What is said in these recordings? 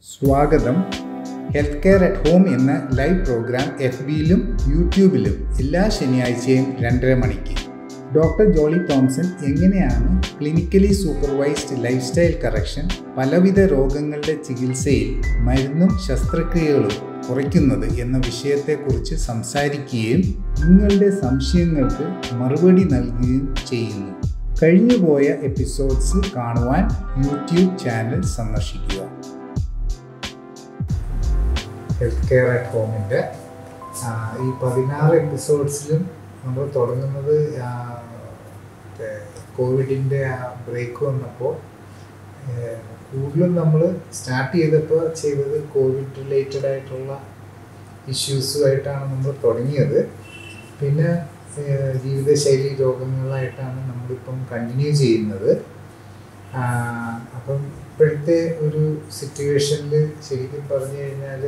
സ്വാഗതം health care at home എന്ന live programme F ബിയിലും യൂട്യൂബിലും എല്ലാ ശനിയാഴ്ചയും രണ്ടര മണിക്ക് ഡോക്ടർ ജോളി തോംസൺ എങ്ങനെയാണ് clinically supervised lifestyle correction പലവിധ രോഗങ്ങളുടെ ചികിത്സയിൽ മരുന്നും ശസ്ത്രക്രിയകളും കുറയ്ക്കുന്നത് എന്ന വിഷയത്തെക്കുറിച്ച് സംസാരിക്കുകയും നിങ്ങളുടെ സംശയങ്ങൾക്ക് മറുപടി നൽകുകയും ചെയ്യുന്നു കഴിഞ്ഞുപോയ എപ്പിസോഡ്സ് കാണുവാൻ യൂട്യൂബ് ചാനൽ സന്ദർശിക്കുക ഹെൽത്ത് കെയർ അറ്റ് ഹോമിൻ്റെ ഈ പതിനാറ് എപ്പിസോഡ്സിലും നമ്മൾ തുടങ്ങുന്നത് ആ, മറ്റേ കോവിഡിൻ്റെ ആ ബ്രേക്ക് വന്നപ്പോൾ ഏഹ്, കൂടുതലും നമ്മൾ സ്റ്റാർട്ട് ചെയ്തപ്പോൾ ചെയ്തത് കോവിഡ് റിലേറ്റഡ് ആയിട്ടുള്ള ഇഷ്യൂസുമായിട്ടാണ് നമ്മൾ തുടങ്ങിയത് പിന്നെ ഏഹ്, ജീവിതശൈലി രോഗങ്ങളായിട്ടാണ് നമ്മളിപ്പം കണ്ടിന്യൂ ചെയ്യുന്നത് ആ, അപ്പം ഇപ്പോഴത്തെ ഒരു സിറ്റുവേഷനിൽ ശരിക്കും പറഞ്ഞു കഴിഞ്ഞാൽ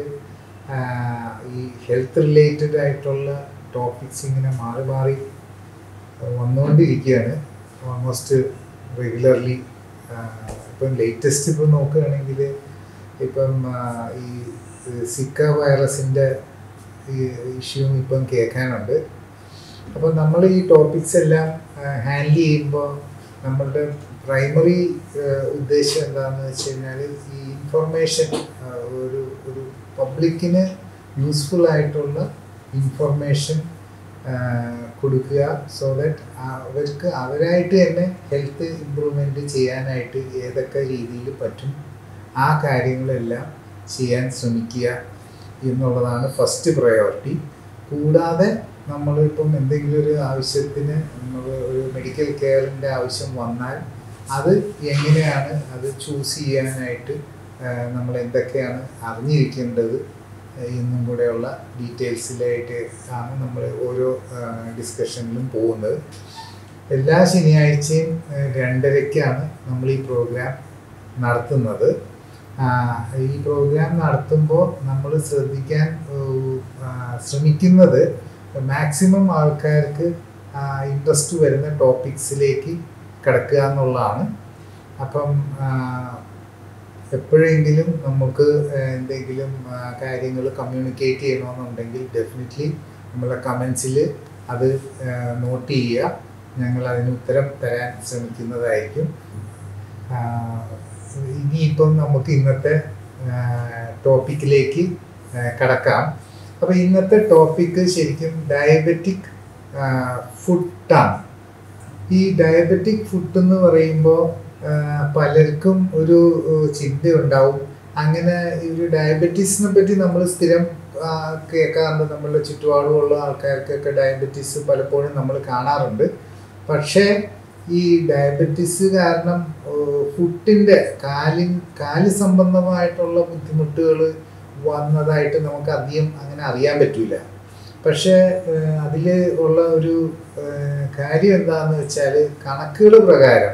ഈ ഹെൽത്ത് റിലേറ്റഡ് ആയിട്ടുള്ള ടോപ്പിക്സ് ഇങ്ങനെ മാറി മാറി വന്നുകൊണ്ടിരിക്കുകയാണ് ഓൾമോസ്റ്റ് റെഗുലർലി ഇപ്പം ലേറ്റസ്റ്റ് ഇപ്പം നോക്കുകയാണെങ്കിൽ ഇപ്പം ആ, ഈ സിക്ക വൈറസിൻ്റെ ഈ ഇഷ്യൂ ഇപ്പം കേൾക്കാനുണ്ട് അപ്പോൾ നമ്മൾ ഈ ടോപ്പിക്സ് എല്ലാം ഹാൻഡിൽ ചെയ്യുമ്പോൾ നമ്മളുടെ പ്രൈമറി ഉദ്ദേശം എന്താണെന്ന് വെച്ച് കഴിഞ്ഞാൽ ഈ ഇൻഫർമേഷൻ ഒരു ഒരു പബ്ലിക്കിന് യൂസ്ഫുൾ ആയിട്ടുള്ള ഇൻഫർമേഷൻ കൊടുക്കുക സോ ദാറ്റ് അവർക്ക് അവരായിട്ട് തന്നെ ഹെൽത്ത് ഇമ്പ്രൂവ്മെൻറ്റ് ചെയ്യാനായിട്ട് ഏതൊക്കെ രീതിയിൽ പറ്റും ആ കാര്യങ്ങളെല്ലാം ചെയ്യാൻ ശ്രമിക്കുക എന്നുള്ളതാണ് ഫസ്റ്റ് പ്രയോറിറ്റി കൂടാതെ നമ്മളിപ്പം എന്തെങ്കിലും ഒരു ആവശ്യത്തിന് നമ്മൾ ഒരു മെഡിക്കൽ കെയറിൻ്റെ ആവശ്യം വന്നാൽ അത് എങ്ങനെയാണ് അത് ചൂസ് ചെയ്യാനായിട്ട് നമ്മൾ എന്തൊക്കെയാണ് അറിഞ്ഞിരിക്കേണ്ടത് എന്നും കൂടെയുള്ള ഡീറ്റെയിൽസിലായിട്ട് ആണ് നമ്മൾ ഓരോ ഡിസ്കഷനിലും പോകുന്നത് എല്ലാ ശനിയാഴ്ചയും ആ, രണ്ടരയ്ക്കാണ് നമ്മൾ ഈ പ്രോഗ്രാം നടത്തുന്നത് ആ, ഈ പ്രോഗ്രാം നടത്തുമ്പോൾ നമ്മൾ ശ്രദ്ധിക്കാൻ ഏഹ്, ആ, ശ്രമിക്കുന്നത് മാക്സിമം ആൾക്കാർക്ക് ഇൻട്രസ്റ്റ് വരുന്ന ടോപ്പിക്സിലേക്ക് കിടക്കുക എന്നുള്ളതാണ് അപ്പം ആ, എപ്പോഴെങ്കിലും നമുക്ക് ഏഹ്, എന്തെങ്കിലും കാര്യങ്ങൾ കമ്മ്യൂണിക്കേറ്റ് ചെയ്യണമെന്നുണ്ടെങ്കിൽ ഡെഫിനറ്റ്ലി നമ്മളെ കമൻസിൽ അത് നോട്ട് ചെയ്യുക ഞങ്ങൾ അതിന് ഉത്തരം തരാൻ ശ്രമിക്കുന്നതായിരിക്കും ആഹ്, ഇനിയിപ്പം നമുക്ക് ഇന്നത്തെ ടോപ്പിക്കിലേക്ക് കടക്കാം അപ്പോൾ ഇന്നത്തെ ടോപ്പിക്ക് ശരിക്കും ഡയബറ്റിക് ഫുഡാണ് ഈ ഡയബറ്റിക് ഫുഡ് എന്ന് പറയുമ്പോൾ പലർക്കും ഒരു ഏഹ്, ചിന്തയുണ്ടാവും അങ്ങനെ ഈ ഒരു ഡയബറ്റീസിനെ പറ്റി നമ്മൾ സ്ഥിരം ആ, കേൾക്കാറുണ്ട് നമ്മളുടെ ചുറ്റുപാടുമുള്ള ആൾക്കാർക്കൊക്കെ ഡയബറ്റീസ് പലപ്പോഴും നമ്മൾ കാണാറുണ്ട് പക്ഷേ ഈ ഡയബറ്റീസ് കാരണം ഫുഡിൻ്റെ കാലിൻ കാല് സംബന്ധമായിട്ടുള്ള ബുദ്ധിമുട്ടുകൾ വന്നതായിട്ട് നമുക്ക് അധികം അങ്ങനെ അറിയാൻ പറ്റില്ല പക്ഷേ അതിൽ ഉള്ള ഒരു ഏഹ്, കാര്യം എന്താണെന്ന് വെച്ചാൽ കണക്കുകൾ പ്രകാരം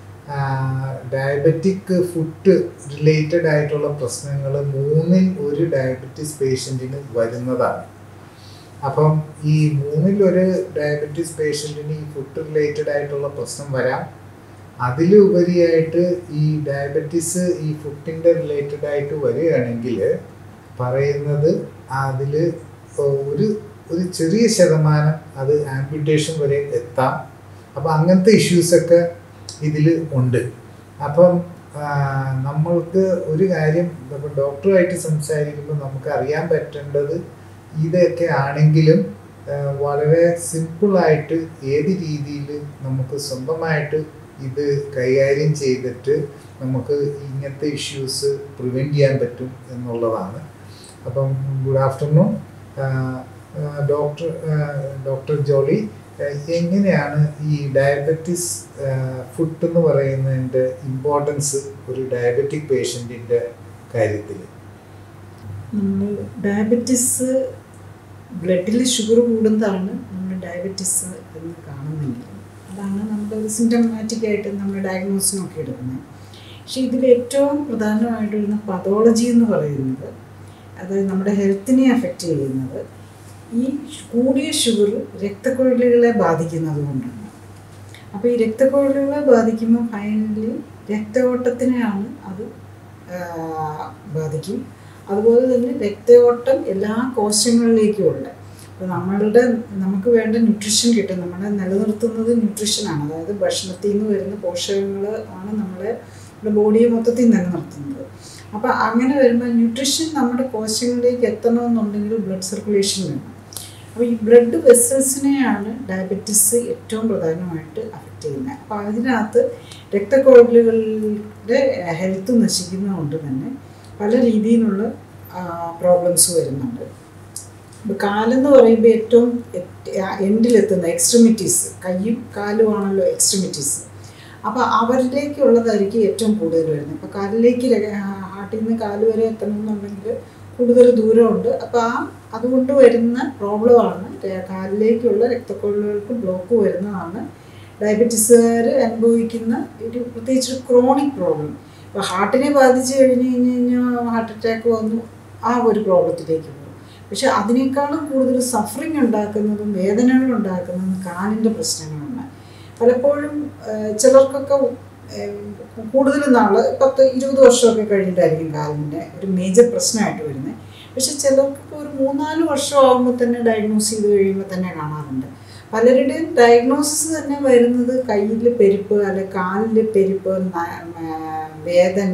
ഡയബറ്റിക് ഫുഡ് റിലേറ്റഡ് ആയിട്ടുള്ള പ്രശ്നങ്ങൾ മൂന്നിൽ ഒരു ഡയബറ്റീസ് പേഷ്യൻറ്റിന് വരുന്നതാണ് അപ്പം ഈ മൂന്നിൽ ഒരു ഡയബറ്റീസ് പേഷ്യൻറ്റിന് ഈ ഫുഡ് റിലേറ്റഡ് ആയിട്ടുള്ള പ്രശ്നം വരാം അതിലുപരിയായിട്ട് ഈ ഡയബറ്റീസ് ഈ ഫുഡിൻ്റെ റിലേറ്റഡ് ആയിട്ട് വരികയാണെങ്കിൽ പറയുന്നത് അതിൽ ഒരു ഒരു ചെറിയ ശതമാനം അത് ആംപ്യൂട്ടേഷൻ വരെ എത്താം അപ്പം അങ്ങനത്തെ ഇഷ്യൂസൊക്കെ ഇതിൽ ഉണ്ട് അപ്പം ആ, നമ്മൾക്ക് ഒരു കാര്യം ഇപ്പം ഡോക്ടറുമായിട്ട് സംസാരിക്കുമ്പോൾ നമുക്ക് അറിയാൻ പറ്റേണ്ടത് ഇതൊക്കെ ആണെങ്കിലും ആ, വളരെ സിമ്പിളായിട്ട് ഏത് രീതിയിൽ നമുക്ക് സ്വന്തമായിട്ട് ഇത് കൈകാര്യം ചെയ്തിട്ട് നമുക്ക് ഇങ്ങനത്തെ ഇഷ്യൂസ് പ്രിവെൻറ്റ് ചെയ്യാൻ പറ്റും എന്നുള്ളതാണ് അപ്പം good afternoon doctor doctor Jolly ആ, എങ്ങനെയാണ് ഈ ഡയബറ്റിസ് ഫുഡ് എന്ന് പറയുന്നതിൻ്റെ ഇമ്പോർട്ടൻസ് ഒരു ഡയബറ്റിക് പേഷ്യൻറ്റിൻ്റെ കാര്യത്തിൽ നമ്മൾ ഡയബറ്റിസ് ബ്ലഡിൽ ഷുഗർ കൂടുന്നതാണ് നമ്മൾ ഡയബറ്റിസ് എന്ന് കാണുന്നെങ്കിൽ അതാണ് നമ്മുടെ ഒരു സിംറ്റമാറ്റിക് ആയിട്ട് നമ്മൾ ഡയഗ്നോസിനൊക്കെ എടുക്കുന്നത് പക്ഷേ ഇതിൽ ഏറ്റവും പ്രധാനമായിട്ട് വരുന്ന പതോളജി എന്ന് പറയുന്നത് അത് നമ്മുടെ ഹെൽത്തിനെ അഫക്റ്റ് ചെയ്യുന്നത് ഈ കൂടിയ ഷുഗർ രക്തക്കുഴലുകളെ ബാധിക്കുന്നത് കൊണ്ടാണ് അപ്പോൾ ഈ രക്തക്കുഴലുകളെ ബാധിക്കുമ്പോൾ ഫൈനലി രക്തയോട്ടത്തിനെയാണ് അത് ആ, ബാധിക്കും അതുപോലെ തന്നെ രക്തയോട്ടം എല്ലാ കോശങ്ങളിലേക്കും ഉണ്ട് അപ്പോൾ നമ്മളുടെ നമുക്ക് വേണ്ട ന്യൂട്രീഷൻ കിട്ടും നമ്മളെ നിലനിർത്തുന്നത് ന്യൂട്രീഷനാണ് അതായത് ഭക്ഷണത്തിൽ നിന്ന് വരുന്ന പോഷകങ്ങൾ ആണ് നമ്മളെ നമ്മുടെ ബോഡിയെ മൊത്തത്തിൽ നിലനിർത്തുന്നത് അപ്പോൾ അങ്ങനെ വരുമ്പോൾ ന്യൂട്രീഷൻ നമ്മുടെ കോശങ്ങളിലേക്ക് എത്തണമെന്നുണ്ടെങ്കിൽ ബ്ലഡ് സർക്കുലേഷൻ വേണം അപ്പോൾ ഈ ബ്ലഡ് വെസൽസിനെയാണ് ഡയബറ്റിസ് ഏറ്റവും പ്രധാനമായിട്ട് അഫക്റ്റ് ചെയ്യുന്നത് അപ്പോൾ അതിനകത്ത് രക്തക്കുഴലുകളുടെ ഹെൽത്ത് നശിക്കുന്നതുകൊണ്ട് തന്നെ പല രീതിയിലുള്ള പ്രോബ്ലംസ് വരുന്നുണ്ട് ഇപ്പോൾ കാലെന്ന് പറയുമ്പോൾ ഏറ്റവും എൻഡിലെത്തുന്ന എക്സ്ട്രിമിറ്റീസ് കൈയും കാലുമാണല്ലോ എക്സ്ട്രിമിറ്റീസ് അപ്പോൾ അവരിലേക്കുള്ളതായിരിക്കും ഏറ്റവും കൂടുതൽ വരുന്നത് അപ്പോൾ കാലിലേക്ക് ഹാർട്ടിൽ നിന്ന് കാല് വരെ എത്തണമെന്നുണ്ടെങ്കിൽ കൂടുതൽ ദൂരമുണ്ട് അപ്പോൾ ആ അതുകൊണ്ട് വരുന്ന പ്രോബ്ലമാണ് കാലിലേക്കുള്ള രക്തക്കൊള്ളുകൾക്ക് ബ്ലോക്ക് വരുന്നതാണ് ഡയബറ്റീസുകാർ അനുഭവിക്കുന്ന ഒരു പ്രത്യേകിച്ച് ഒരു ക്രോണിക് പ്രോബ്ലം ഇപ്പോൾ ഹാർട്ടിനെ ബാധിച്ച് കഴിഞ്ഞ് കഴിഞ്ഞ് കഴിഞ്ഞാൽ ഹാർട്ട് അറ്റാക്ക് വന്നു ആ ഒരു പ്രോബ്ലത്തിലേക്ക് പോകും പക്ഷെ അതിനേക്കാളും കൂടുതൽ സഫറിങ് ഉണ്ടാക്കുന്നതും വേദനകൾ ഉണ്ടാക്കുന്നതും കാലിൻ്റെ പ്രശ്നങ്ങളാണ് പലപ്പോഴും ചിലർക്കൊക്കെ കൂടുതൽ നാൾ പത്ത് ഇരുപത് വർഷമൊക്കെ കഴിഞ്ഞിട്ടായിരിക്കും കാലിൻ്റെ ഒരു മേജർ പ്രശ്നമായിട്ട് വരുന്നത് പക്ഷെ ചിലർക്കൊക്കെ ഒരു മൂന്നാല് വർഷം ആകുമ്പോൾ തന്നെ ഡയഗ്നോസ് ചെയ്ത് കഴിയുമ്പോൾ തന്നെ കാണാറുണ്ട് പലരുടെയും ഡയഗ്നോസിസ് തന്നെ വരുന്നത് കയ്യിൽ പെരുപ്പ് അല്ലെ കാലിൽ പെരുപ്പ് വേദന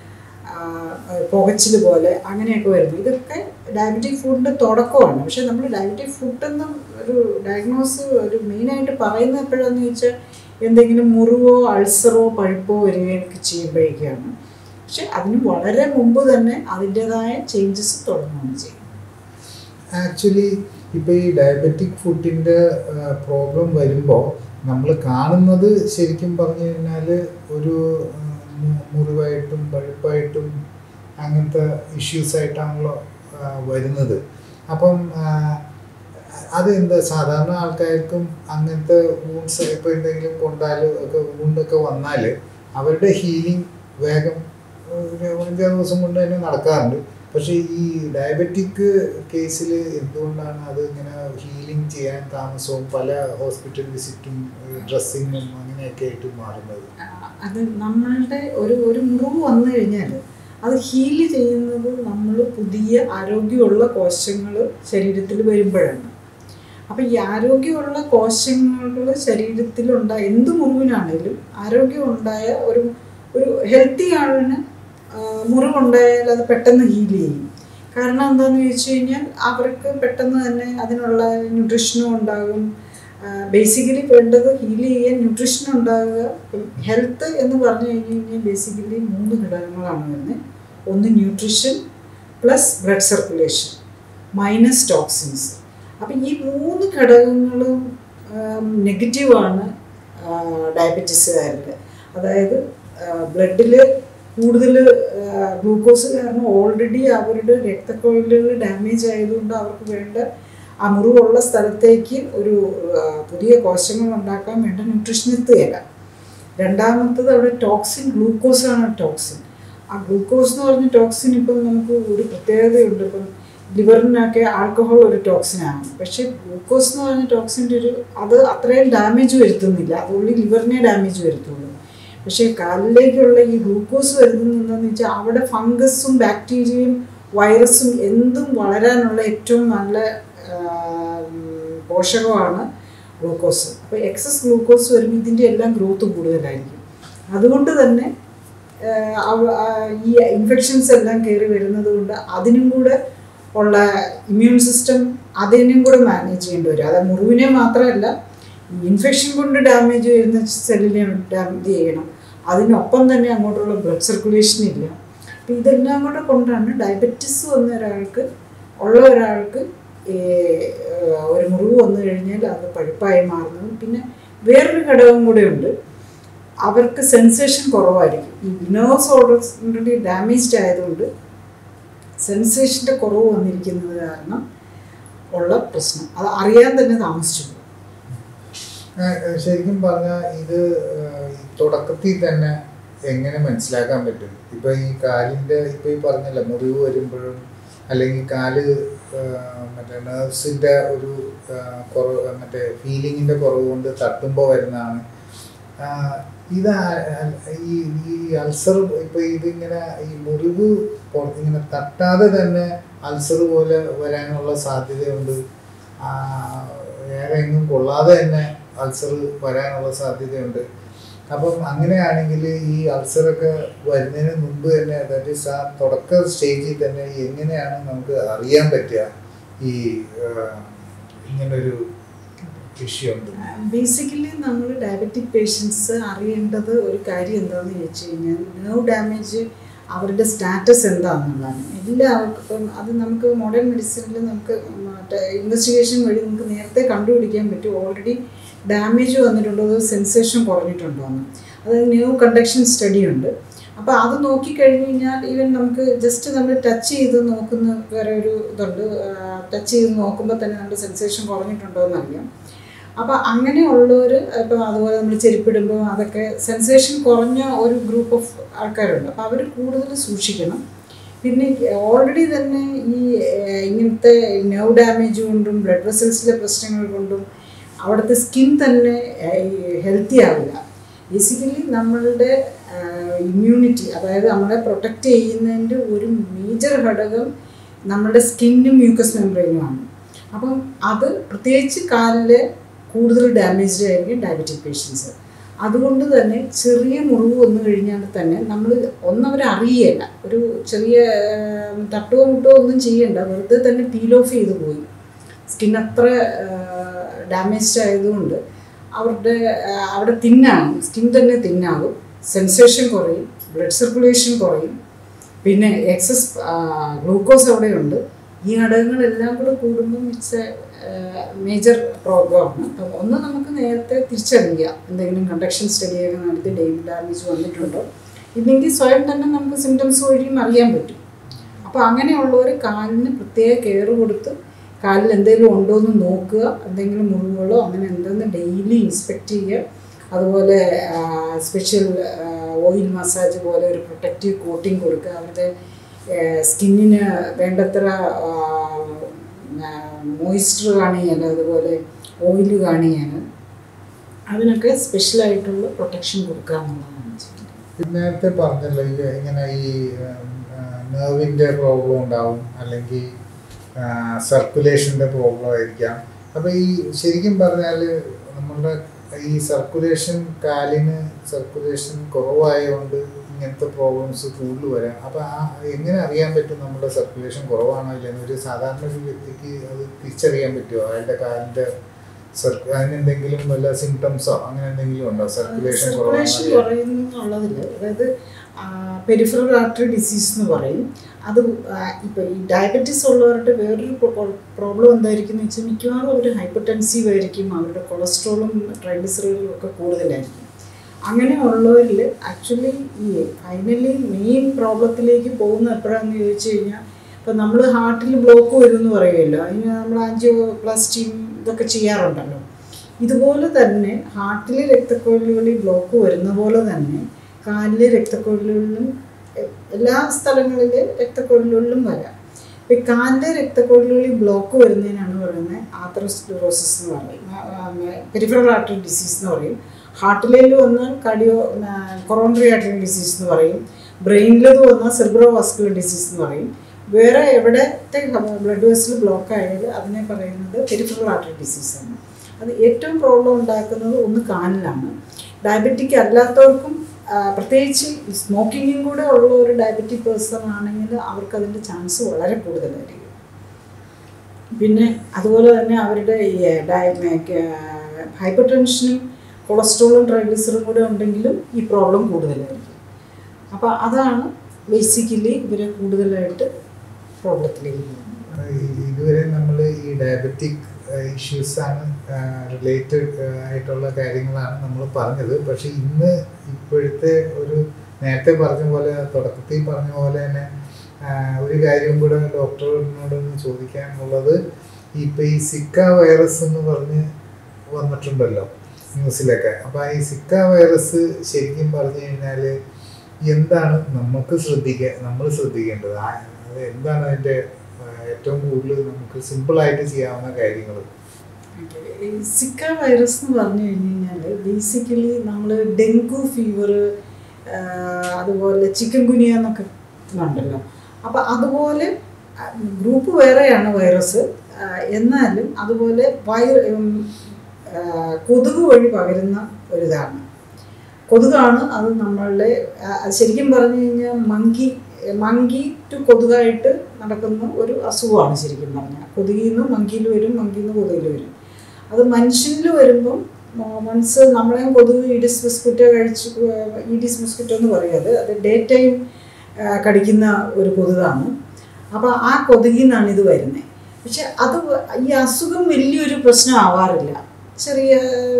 പുകച്ചിൽ പോലെ അങ്ങനെയൊക്കെ വരുന്നു ഇതൊക്കെ ഡയബറ്റിക് ഫുഡിൻ്റെ തുടക്കമാണ് പക്ഷെ നമ്മൾ ഡയബറ്റിക് ഫുഡെന്നും ഒരു ഡയഗ്നോസ് ഒരു മെയിനായിട്ട് പറയുന്നത് എപ്പോഴാന്ന് ചോദിച്ചാൽ എന്തെങ്കിലും മുറിവോ അൾസറോ പഴുപ്പോ വരികയൊക്കെ ചെയ്യുമ്പോഴേക്കാണ് പക്ഷെ അതിന് വളരെ മുമ്പ് തന്നെ അതിൻ്റെതായ ചേഞ്ചസ് തുടങ്ങുകയാണ് ചെയ്യും ആക്ച്വലി ഇപ്പോൾ ഈ ഡയബറ്റിക് ഫുഡിൻ്റെ പ്രോബ്ലം വരുമ്പോൾ നമ്മൾ കാണുന്നത് ശരിക്കും പറഞ്ഞു കഴിഞ്ഞാൽ ഒരു മുറിവായിട്ടും പഴുപ്പായിട്ടും അങ്ങനത്തെ ഇഷ്യൂസായിട്ടാണല്ലോ വരുന്നത് അപ്പം അത് എന്താ സാധാരണ ആൾക്കാർക്കും അങ്ങനത്തെ വൂൺസ് ഇപ്പോൾ എന്തെങ്കിലും കൊണ്ടാൽ ഒക്കെ വൂണ്ടൊക്കെ വന്നാൽ അവരുടെ ഹീലിംഗ് വേഗം ഒരു അഞ്ചാറ് ദിവസം കൊണ്ട് തന്നെ നടക്കാറുണ്ട് പക്ഷേ ഈ ഡയബറ്റിക് കേസിൽ എന്തുകൊണ്ടാണ് അത് ഇങ്ങനെ ഹീലിംഗ് ചെയ്യാൻ താമസവും പല ഹോസ്പിറ്റൽ വിസിറ്റും ഡ്രസ്സിങ്ങും അങ്ങനെയൊക്കെ ആയിട്ട് മാറുന്നത് അത് നമ്മളുടെ ഒരു ഒരു മുറിവ് വന്നു കഴിഞ്ഞാൽ അത് ഹീല് ചെയ്യുന്നത് നമ്മൾ പുതിയ ആരോഗ്യമുള്ള കോശങ്ങൾ ശരീരത്തിൽ വരുമ്പോഴാണ് അപ്പം ഈ ആരോഗ്യമുള്ള കോശങ്ങൾ ശരീരത്തിലുണ്ടായ എന്ത് മുറിവിനാണേലും ആരോഗ്യമുണ്ടായ ഒരു ഒരു ഹെൽത്തി ആളിന് മുറിവുണ്ടായാൽ അത് പെട്ടെന്ന് ഹീൽ ചെയ്യും കാരണം എന്താണെന്ന് ചോദിച്ചു കഴിഞ്ഞാൽ അവർക്ക് പെട്ടെന്ന് തന്നെ അതിനുള്ള ന്യൂട്രീഷനും ഉണ്ടാകും ബേസിക്കലി വേണ്ടത് ഹീൽ ചെയ്യാൻ ന്യൂട്രീഷൻ ഉണ്ടാകുക ഹെൽത്ത് എന്ന് പറഞ്ഞു കഴിഞ്ഞ് കഴിഞ്ഞാൽ ബേസിക്കലി മൂന്ന് ഘടകങ്ങളാണ് വരുന്നത് ഒന്ന് nutrition plus blood circulation minus toxins അപ്പം ഈ മൂന്ന് ഘടകങ്ങളും നെഗറ്റീവാണ് ഡയബറ്റീസുകാരിൽ അതായത് ബ്ലഡിൽ കൂടുതൽ ഗ്ലൂക്കോസ് കാരണം ഓൾറെഡി അവരുടെ രക്തക്കൊഴലുകൾ ഡാമേജ് ആയതുകൊണ്ട് അവർക്ക് വേണ്ട ആ മുറിവുള്ള സ്ഥലത്തേക്ക് ഒരു പുതിയ കോശങ്ങൾ ഉണ്ടാക്കാൻ വേണ്ട ന്യൂട്രീഷൻ എത്തുകയില്ല രണ്ടാമത്തത് അവിടെ ടോക്സിൻ ഗ്ലൂക്കോസാണ് ടോക്സിൻ ആ ഗ്ലൂക്കോസ് എന്ന് പറഞ്ഞ ടോക്സിൻ ഇപ്പം നമുക്ക് ഒരു പ്രത്യേകതയുണ്ട് ഇപ്പം ലിവറിനൊക്കെ ആൽക്കഹോൾ ഒരു ടോക്സിനാണ് പക്ഷേ ഗ്ലൂക്കോസ് എന്ന് പറഞ്ഞ ടോക്സിൻ്റെ ഒരു അത് അത്രയും ഡാമേജ് വരുത്തുന്നില്ല അത് ഉള്ളി ലിവറിനെ ഡാമേജ് വരുത്തുള്ളൂ പക്ഷേ കാലിലേക്കുള്ള ഈ ഗ്ലൂക്കോസ് വരുന്നത് എന്താണെന്ന് വെച്ചാൽ അവിടെ ഫംഗസും ബാക്ടീരിയയും വൈറസും എന്തും വളരാനുള്ള ഏറ്റവും നല്ല പോഷകമാണ് ഗ്ലൂക്കോസ് അപ്പോൾ എക്സസ് ഗ്ലൂക്കോസ് വരുമ്പോൾ ഇതിൻ്റെ എല്ലാം ഗ്രോത്ത് കൂടുതലായിരിക്കും അതുകൊണ്ട് തന്നെ ഈ ഇൻഫെക്ഷൻസ് എല്ലാം കയറി വരുന്നത് കൊണ്ട് അതിനും കൂടെ ഉള്ള ഇമ്മ്യൂൺ സിസ്റ്റം അതിനും കൂടെ മാനേജ് ചെയ്യേണ്ടി വരും അത് മുറിവിനെ മാത്രമല്ല ഇൻഫെക്ഷൻ കൊണ്ട് ഡാമേജ് വരുന്ന സെല്ലിനെ ഡാമേജ് ചെയ്യണം അതിനൊപ്പം തന്നെ അങ്ങോട്ടുള്ള ബ്ലഡ് സർക്കുലേഷൻ ഇല്ല അപ്പം ഇതെല്ലാം കൂടെ കൊണ്ടാണ് ഡയബറ്റിസ് വന്ന ഒരാൾക്ക് ഉള്ള ഒരാൾക്ക് ഒരു മുറിവ് വന്നു കഴിഞ്ഞാൽ അത് പഴുപ്പായി മാറുന്നതും പിന്നെ വേറൊരു ഘടകം കൂടെ ഉണ്ട് അവർക്ക് സെൻസേഷൻ കുറവായിരിക്കും ഈ നെർവ്സ് ഓൾറെഡി ഡാമേജ്ഡ് ആയതുകൊണ്ട് സെൻസേഷൻ്റെ കുറവ് വന്നിരിക്കുന്നത് കാരണം ഉള്ള പ്രശ്നം അത് അറിയാൻ തന്നെ താമസിച്ചു പോകും ശരിക്കും പറഞ്ഞാൽ ഇത് തുടക്കത്തിൽ തന്നെ എങ്ങനെ മനസ്സിലാക്കാൻ പറ്റും ഇപ്പൊ ഈ കാലിന്റെ ഇപ്പൊ ഈ പറഞ്ഞല്ല മുറിവ് വരുമ്പോഴും അല്ലെങ്കിൽ കാല് മറ്റേ നേഴ്സിന്റെ ഒരു കുറവ് മറ്റേ ഫീലിങ്ങിന്റെ കുറവ് കൊണ്ട് തട്ടുമ്പോൾ വരുന്നതാണ് ഇത് ആ- ആ- ഈ ഈ അൾസർ ഇപ്പൊ ഇതിങ്ങനെ ഈ മുറിവ് പുറത്ത് ഇങ്ങനെ തട്ടാതെ തന്നെ അൾസർ പോലെ വരാനുള്ള സാധ്യതയുണ്ട് ആ, വേറെ എങ്ങും കൊള്ളാതെ തന്നെ അൾസർ വരാനുള്ള സാധ്യതയുണ്ട് അപ്പം അങ്ങനെയാണെങ്കിൽ ഈ അൾസറൊക്കെ വരുന്നതിന് മുമ്പ് തന്നെ ദാറ്റ് ഈസ് ആ തുടക്ക സ്റ്റേജിൽ തന്നെ എങ്ങനെയാണ് നമുക്ക് അറിയാൻ പറ്റുക ഈ ആ, ഇങ്ങനൊരു ഇഷ്യൂ ഉണ്ട് ബേസിക്കലി നമ്മൾ ഡയബറ്റിക് പേഷ്യൻസ് അറിയേണ്ടത് ഒരു കാര്യം എന്താണെന്ന് ചോദിച്ചു കഴിഞ്ഞാൽ നെർവ് ഡാമേജ് അവരുടെ സ്റ്റാറ്റസ് എന്താണെന്നുള്ളതാണ് എല്ലാവർക്കും ഇപ്പം അത് നമുക്ക് മോഡേൺ മെഡിസിനിൽ നമുക്ക് മറ്റേ ഇൻവെസ്റ്റിഗേഷൻ വഴി നമുക്ക് നേരത്തെ കണ്ടുപിടിക്കാൻ പറ്റും ഓൾറെഡി ഡാമേജ് വന്നിട്ടുണ്ടോ അതോ സെൻസേഷൻ കുറഞ്ഞിട്ടുണ്ടോ എന്ന് അതായത് ന്യൂ കണ്ടക്ഷൻ സ്റ്റഡി ഉണ്ട് അപ്പോൾ അത് നോക്കിക്കഴിഞ്ഞ് കഴിഞ്ഞാൽ ഈവൻ നമുക്ക് ജസ്റ്റ് നമ്മൾ ടച്ച് ചെയ്ത് നോക്കുന്ന വേറെ ഒരു ഇതുണ്ട് ടച്ച് ചെയ്ത് നോക്കുമ്പോൾ തന്നെ നമ്മുടെ സെൻസേഷൻ കുറഞ്ഞിട്ടുണ്ടോ എന്നറിയാം അപ്പോൾ അങ്ങനെയുള്ളവർ ഇപ്പോൾ അതുപോലെ നമ്മൾ ചെരുപ്പിടുമ്പോൾ അതൊക്കെ സെൻസേഷൻ കുറഞ്ഞ ഒരു ഗ്രൂപ്പ് ഓഫ് ആൾക്കാരുണ്ട് അപ്പോൾ അവർ കൂടുതൽ സൂക്ഷിക്കണം പിന്നെ ഓൾറെഡി തന്നെ ഈ ഏഹ്, ഇങ്ങനത്തെ നെർവ് ഡാമേജ് കൊണ്ടും ബ്ലഡ് വെസൽസിലെ പ്രശ്നങ്ങൾ കൊണ്ടും അവിടുത്തെ സ്കിൻ തന്നെ ഹെൽത്തി ആവില്ല ബേസിക്കലി നമ്മളുടെ ഇമ്മ്യൂണിറ്റി അതായത് നമ്മളെ പ്രൊട്ടക്റ്റ് ചെയ്യുന്നതിൻ്റെ ഒരു മേജർ ഘടകം നമ്മുടെ സ്കിന്നും മ്യൂക്കസ് മെമ്പറൈനുമാണ് അപ്പം അത് പ്രത്യേകിച്ച് കാലിൽ കൂടുതൽ ഡാമേജ്ഡ് ആയിരിക്കും ഡയബറ്റിക് പേഷ്യൻസ് അതുകൊണ്ട് തന്നെ ചെറിയ മുറിവ് വന്നു കഴിഞ്ഞാൽ തന്നെ നമ്മൾ ഒന്നവർ അറിയല്ല ഒരു ചെറിയ ഏഹ്, തട്ടുകോ മുട്ടോ ഒന്നും ചെയ്യണ്ട വെറുതെ തന്നെ പീൽ ഓഫ് ചെയ്ത് പോയി സ്കിൻ അത്ര ഡാമേജ്ഡ് ആയതുകൊണ്ട് അവരുടെ ആ, അവിടെ തിന്നാകും സ്കിൻ തന്നെ തിന്നാകും സെൻസേഷൻ കുറയും ബ്ലഡ് സർക്കുലേഷൻ കുറയും പിന്നെ എക്സസ് ഗ്ലൂക്കോസ് അവിടെയുണ്ട് ഈ ഘടകങ്ങളെല്ലാം കൂടെ കൂടുമ്പോൾ ഇറ്റ്സ് എ മേജർ പ്രോബ്ലമാണ് അപ്പം ഒന്ന് നമുക്ക് നേരത്തെ തിരിച്ചറിയാം എന്തെങ്കിലും കണ്ടക്ഷൻ സ്റ്റഡിയൊക്കെ നടത്തി ഡെയിലി ഡാമേജ് വന്നിട്ടുണ്ടോ ഇല്ലെങ്കിൽ സ്വയം തന്നെ നമുക്ക് സിംറ്റംസ് വഴിയും അറിയാൻ പറ്റും അപ്പോൾ അങ്ങനെയുള്ളവർ കാലിന് പ്രത്യേക കെയർ കൊടുത്ത് കാലിൽ എന്തെങ്കിലും ഉണ്ടോ എന്ന് നോക്കുക എന്തെങ്കിലും മുറിവുകളോ അങ്ങനെ എന്തെന്ന് ഡെയിലി ഇൻസ്പെക്റ്റ് ചെയ്യുക അതുപോലെ സ്പെഷ്യൽ ഓയിൽ മസാജ് പോലെ ഒരു പ്രൊട്ടക്റ്റീവ് കോട്ടിങ് കൊടുക്കുക അവരുടെ സ്കിന്നിന് വേണ്ടത്ര മോയ്സ്ചർ കാണിയാൽ അതുപോലെ ഓയിൽ കാണിയാൽ അതിനൊക്കെ സ്പെഷ്യലായിട്ടുള്ള പ്രൊട്ടക്ഷൻ കൊടുക്കുക എന്നുള്ളതാണ് ചെയ്യുന്നത് നേരത്തെ പറഞ്ഞല്ലോ ഈ ഇങ്ങനെ ഈ നെർവിൻ്റെ പ്രോബ്ലം ഉണ്ടാവും അല്ലെങ്കിൽ സർക്കുലേഷൻ്റെ പ്രോബ്ലം ആയിരിക്കാം അപ്പോൾ ഈ ശരിക്കും പറഞ്ഞാൽ നമ്മളുടെ ഈ സർക്കുലേഷൻ കാലിന് സർക്കുലേഷൻ കുറവായതുകൊണ്ട് ഇങ്ങനത്തെ പ്രോബ്ലംസ് കൂടുതൽ വരാം അപ്പോൾ ആ എങ്ങനെ അറിയാൻ പറ്റും നമ്മുടെ സർക്കുലേഷൻ കുറവാണോ ഇല്ലെന്ന് ഒരു സാധാരണ ഒരു വ്യക്തിക്ക് അത് തിരിച്ചറിയാൻ പറ്റുമോ അയാളുടെ കാലിൻ്റെ സർക്കു അതിനെന്തെങ്കിലും വല്ല സിംറ്റംസോ അങ്ങനെ എന്തെങ്കിലും ഉണ്ടോ സർക്കുലേഷൻ സർക്കുലേഷൻ കുറവാണോ കുറയുന്നു എന്നുള്ളതിൽ അതായത് പെരിഫറൽ ആർട്ടറി ഡിസീസ് എന്ന് പറയും അത് ഇപ്പോൾ ഈ ഡയബറ്റീസ് ഉള്ളവരുടെ വേറൊരു പ്രോബ്ലം എന്തായിരിക്കും എന്ന് വെച്ചാൽ മിക്കവാറും അവർ ഹൈപ്പർ ടെൻസീവ് ആയിരിക്കും അവരുടെ കൊളസ്ട്രോളും ട്രൈഗ്ലിസറൈഡും ഒക്കെ കൂടുതലായിരിക്കും അങ്ങനെയുള്ളവരിൽ ആക്ച്വലി ഈ ഫൈനലി മെയിൻ പ്രോബ്ലത്തിലേക്ക് പോകുന്ന എപ്പോഴാണെന്ന് ചോദിച്ചു കഴിഞ്ഞാൽ ഇപ്പം നമ്മൾ ഹാർട്ടിൽ ബ്ലോക്ക് വരും എന്ന് പറയുമല്ലോ അതിന് നമ്മൾ ആൻജിയോപ്ലാസ്റ്റിയും ഇതൊക്കെ ചെയ്യാറുണ്ടല്ലോ ഇതുപോലെ തന്നെ ഹാർട്ടിലെ രക്തക്കൊഴലുകളിൽ ബ്ലോക്ക് വരുന്ന പോലെ തന്നെ കാലിലെ രക്തക്കൊഴലുകളിലും എ- എല്ലാ സ്ഥലങ്ങളിലെ രക്തക്കൊഴലുകളിലും വരാം ഇപ്പം ഈ കാലിലെ രക്തക്കൊഴലുകളിൽ ബ്ലോക്ക് വരുന്നതിനാണ് പറയുന്നത് ആത്രോസ്ക്ലെറോസിസ് എന്ന് പറയും പെരിഫറൽ ആർട്ടറി ഡിസീസ് എന്ന് പറയും ഹാർട്ടിലേൽ വന്നാൽ കാർഡിയോ കൊറോണറി ആർട്ടറി ഡിസീസ് എന്ന് പറയും ബ്രെയിനിലത് വന്നാൽ സെർബ്രോ വാസ്കുലർ ഡിസീസ് എന്ന് പറയും വേറെ എവിടത്തെ ബ്ലഡ് വെസൽ ബ്ലോക്ക് ആയാൽ അതിനെ പറയുന്നത് പെരിഫറൽ ആർട്ടറി ഡിസീസാണ് അത് ഏറ്റവും പ്രോബ്ലം ഉണ്ടാക്കുന്നത് ഒന്ന് കാലിലാണ് ഡയബറ്റിക് അല്ലാത്തവർക്കും ആ, പ്രത്യേകിച്ച് സ്മോക്കിങ്ങും കൂടെ ഉള്ള ഒരു ഡയബറ്റിക് പേഴ്സൺ ആണെങ്കിൽ അവർക്ക് അതിൻ്റെ ചാൻസ് വളരെ കൂടുതലായിരിക്കും പിന്നെ അതുപോലെ തന്നെ അവരുടെ ഹൈപ്പർ ടെൻഷനും കൊളസ്ട്രോളും ട്രൈഗ്ലിസറും കൂടെ ഉണ്ടെങ്കിലും ഈ പ്രോബ്ലം കൂടുതലായിരിക്കും അപ്പോൾ അതാണ് ബേസിക്കലി ഇവരെ കൂടുതലായിട്ട് പ്രോബ്ലത്തിലേക്ക് പോകുന്നത് ഈ- ഇതുവരെ നമ്മൾ ഈ ഡയബറ്റിക് ഇഷ്യൂസ് ആണ് റിലേറ്റഡ് ആയിട്ടുള്ള കാര്യങ്ങളാണ് നമ്മൾ പറഞ്ഞത് പക്ഷെ ഇന്ന് ഇപ്പോഴത്തെ ഒരു നേരത്തെ പറഞ്ഞ പോലെ തുടക്കത്തിൽ പറഞ്ഞ പോലെ തന്നെ ആ, ഒരു കാര്യം കൂടെ ഡോക്ടറിനോട് ഒന്ന് ചോദിക്കാനുള്ളത് ഇപ്പം ഈ സിക്ക വൈറസ് എന്ന് പറഞ്ഞ് വന്നിട്ടുണ്ടല്ലോ ന്യൂസിലൊക്കെ അപ്പോൾ ഈ സിക്ക വൈറസ് ശരിക്കും പറഞ്ഞു കഴിഞ്ഞാൽ എന്താണ് നമുക്ക് ശ്രദ്ധിക്കാൻ നമ്മൾ ശ്രദ്ധിക്കേണ്ടത് ആ- അത് എന്താണ് അതിൻ്റെ ആ, ഏറ്റവും കൂടുതൽ നമുക്ക് സിമ്പിളായിട്ട് ചെയ്യാവുന്ന കാര്യങ്ങൾ ഈ സിക്ക വൈറസ് എന്ന് പറഞ്ഞു കഴിഞ്ഞ് കഴിഞ്ഞാൽ ബേസിക്കലി നമ്മൾ ഡെങ്കു ഫീവർ അതുപോലെ ചിക്കൻ ഗുനിയ എന്നൊക്കെ ഉണ്ടല്ലോ അപ്പോൾ അതുപോലെ ഗ്രൂപ്പ് വേറെയാണ് വൈറസ് ആ, എന്നാലും അതുപോലെ വൈ ഉം, ആ, കൊതുക് വഴി പകരുന്ന ഒരിതാണ് കൊതുകാണ് അത് നമ്മളുടെ ആ, അത് ശരിക്കും പറഞ്ഞു കഴിഞ്ഞാൽ മങ്കി മങ്കി ടു കൊതുകായിട്ട് നടക്കുന്ന ഒരു അസുഖമാണ് ശരിക്കും പറഞ്ഞാൽ കൊതുകിൽ നിന്ന് മങ്കിയിൽ വരും മങ്കിയിൽ നിന്ന് കൊതുകിൽ വരും അത് മനുഷ്യനിൽ വരുമ്പം മൺസ് നമ്മളെയും കൊതുക് ഈഡിസ് മസ്കിറ്റോ കഴിച്ച് ഈഡിസ് മസ്കിറ്റോ എന്ന് പറയുന്നത് അത് ഡേ ടൈം കടിക്കുന്ന ഒരു കൊതുകാണ് അപ്പോൾ ആ കൊതുകിൽ നിന്നാണ് ഇത് വരുന്നത് പക്ഷെ അത് വ- ഈ അസുഖം വലിയൊരു പ്രശ്നം ആവാറില്ല ചെറിയ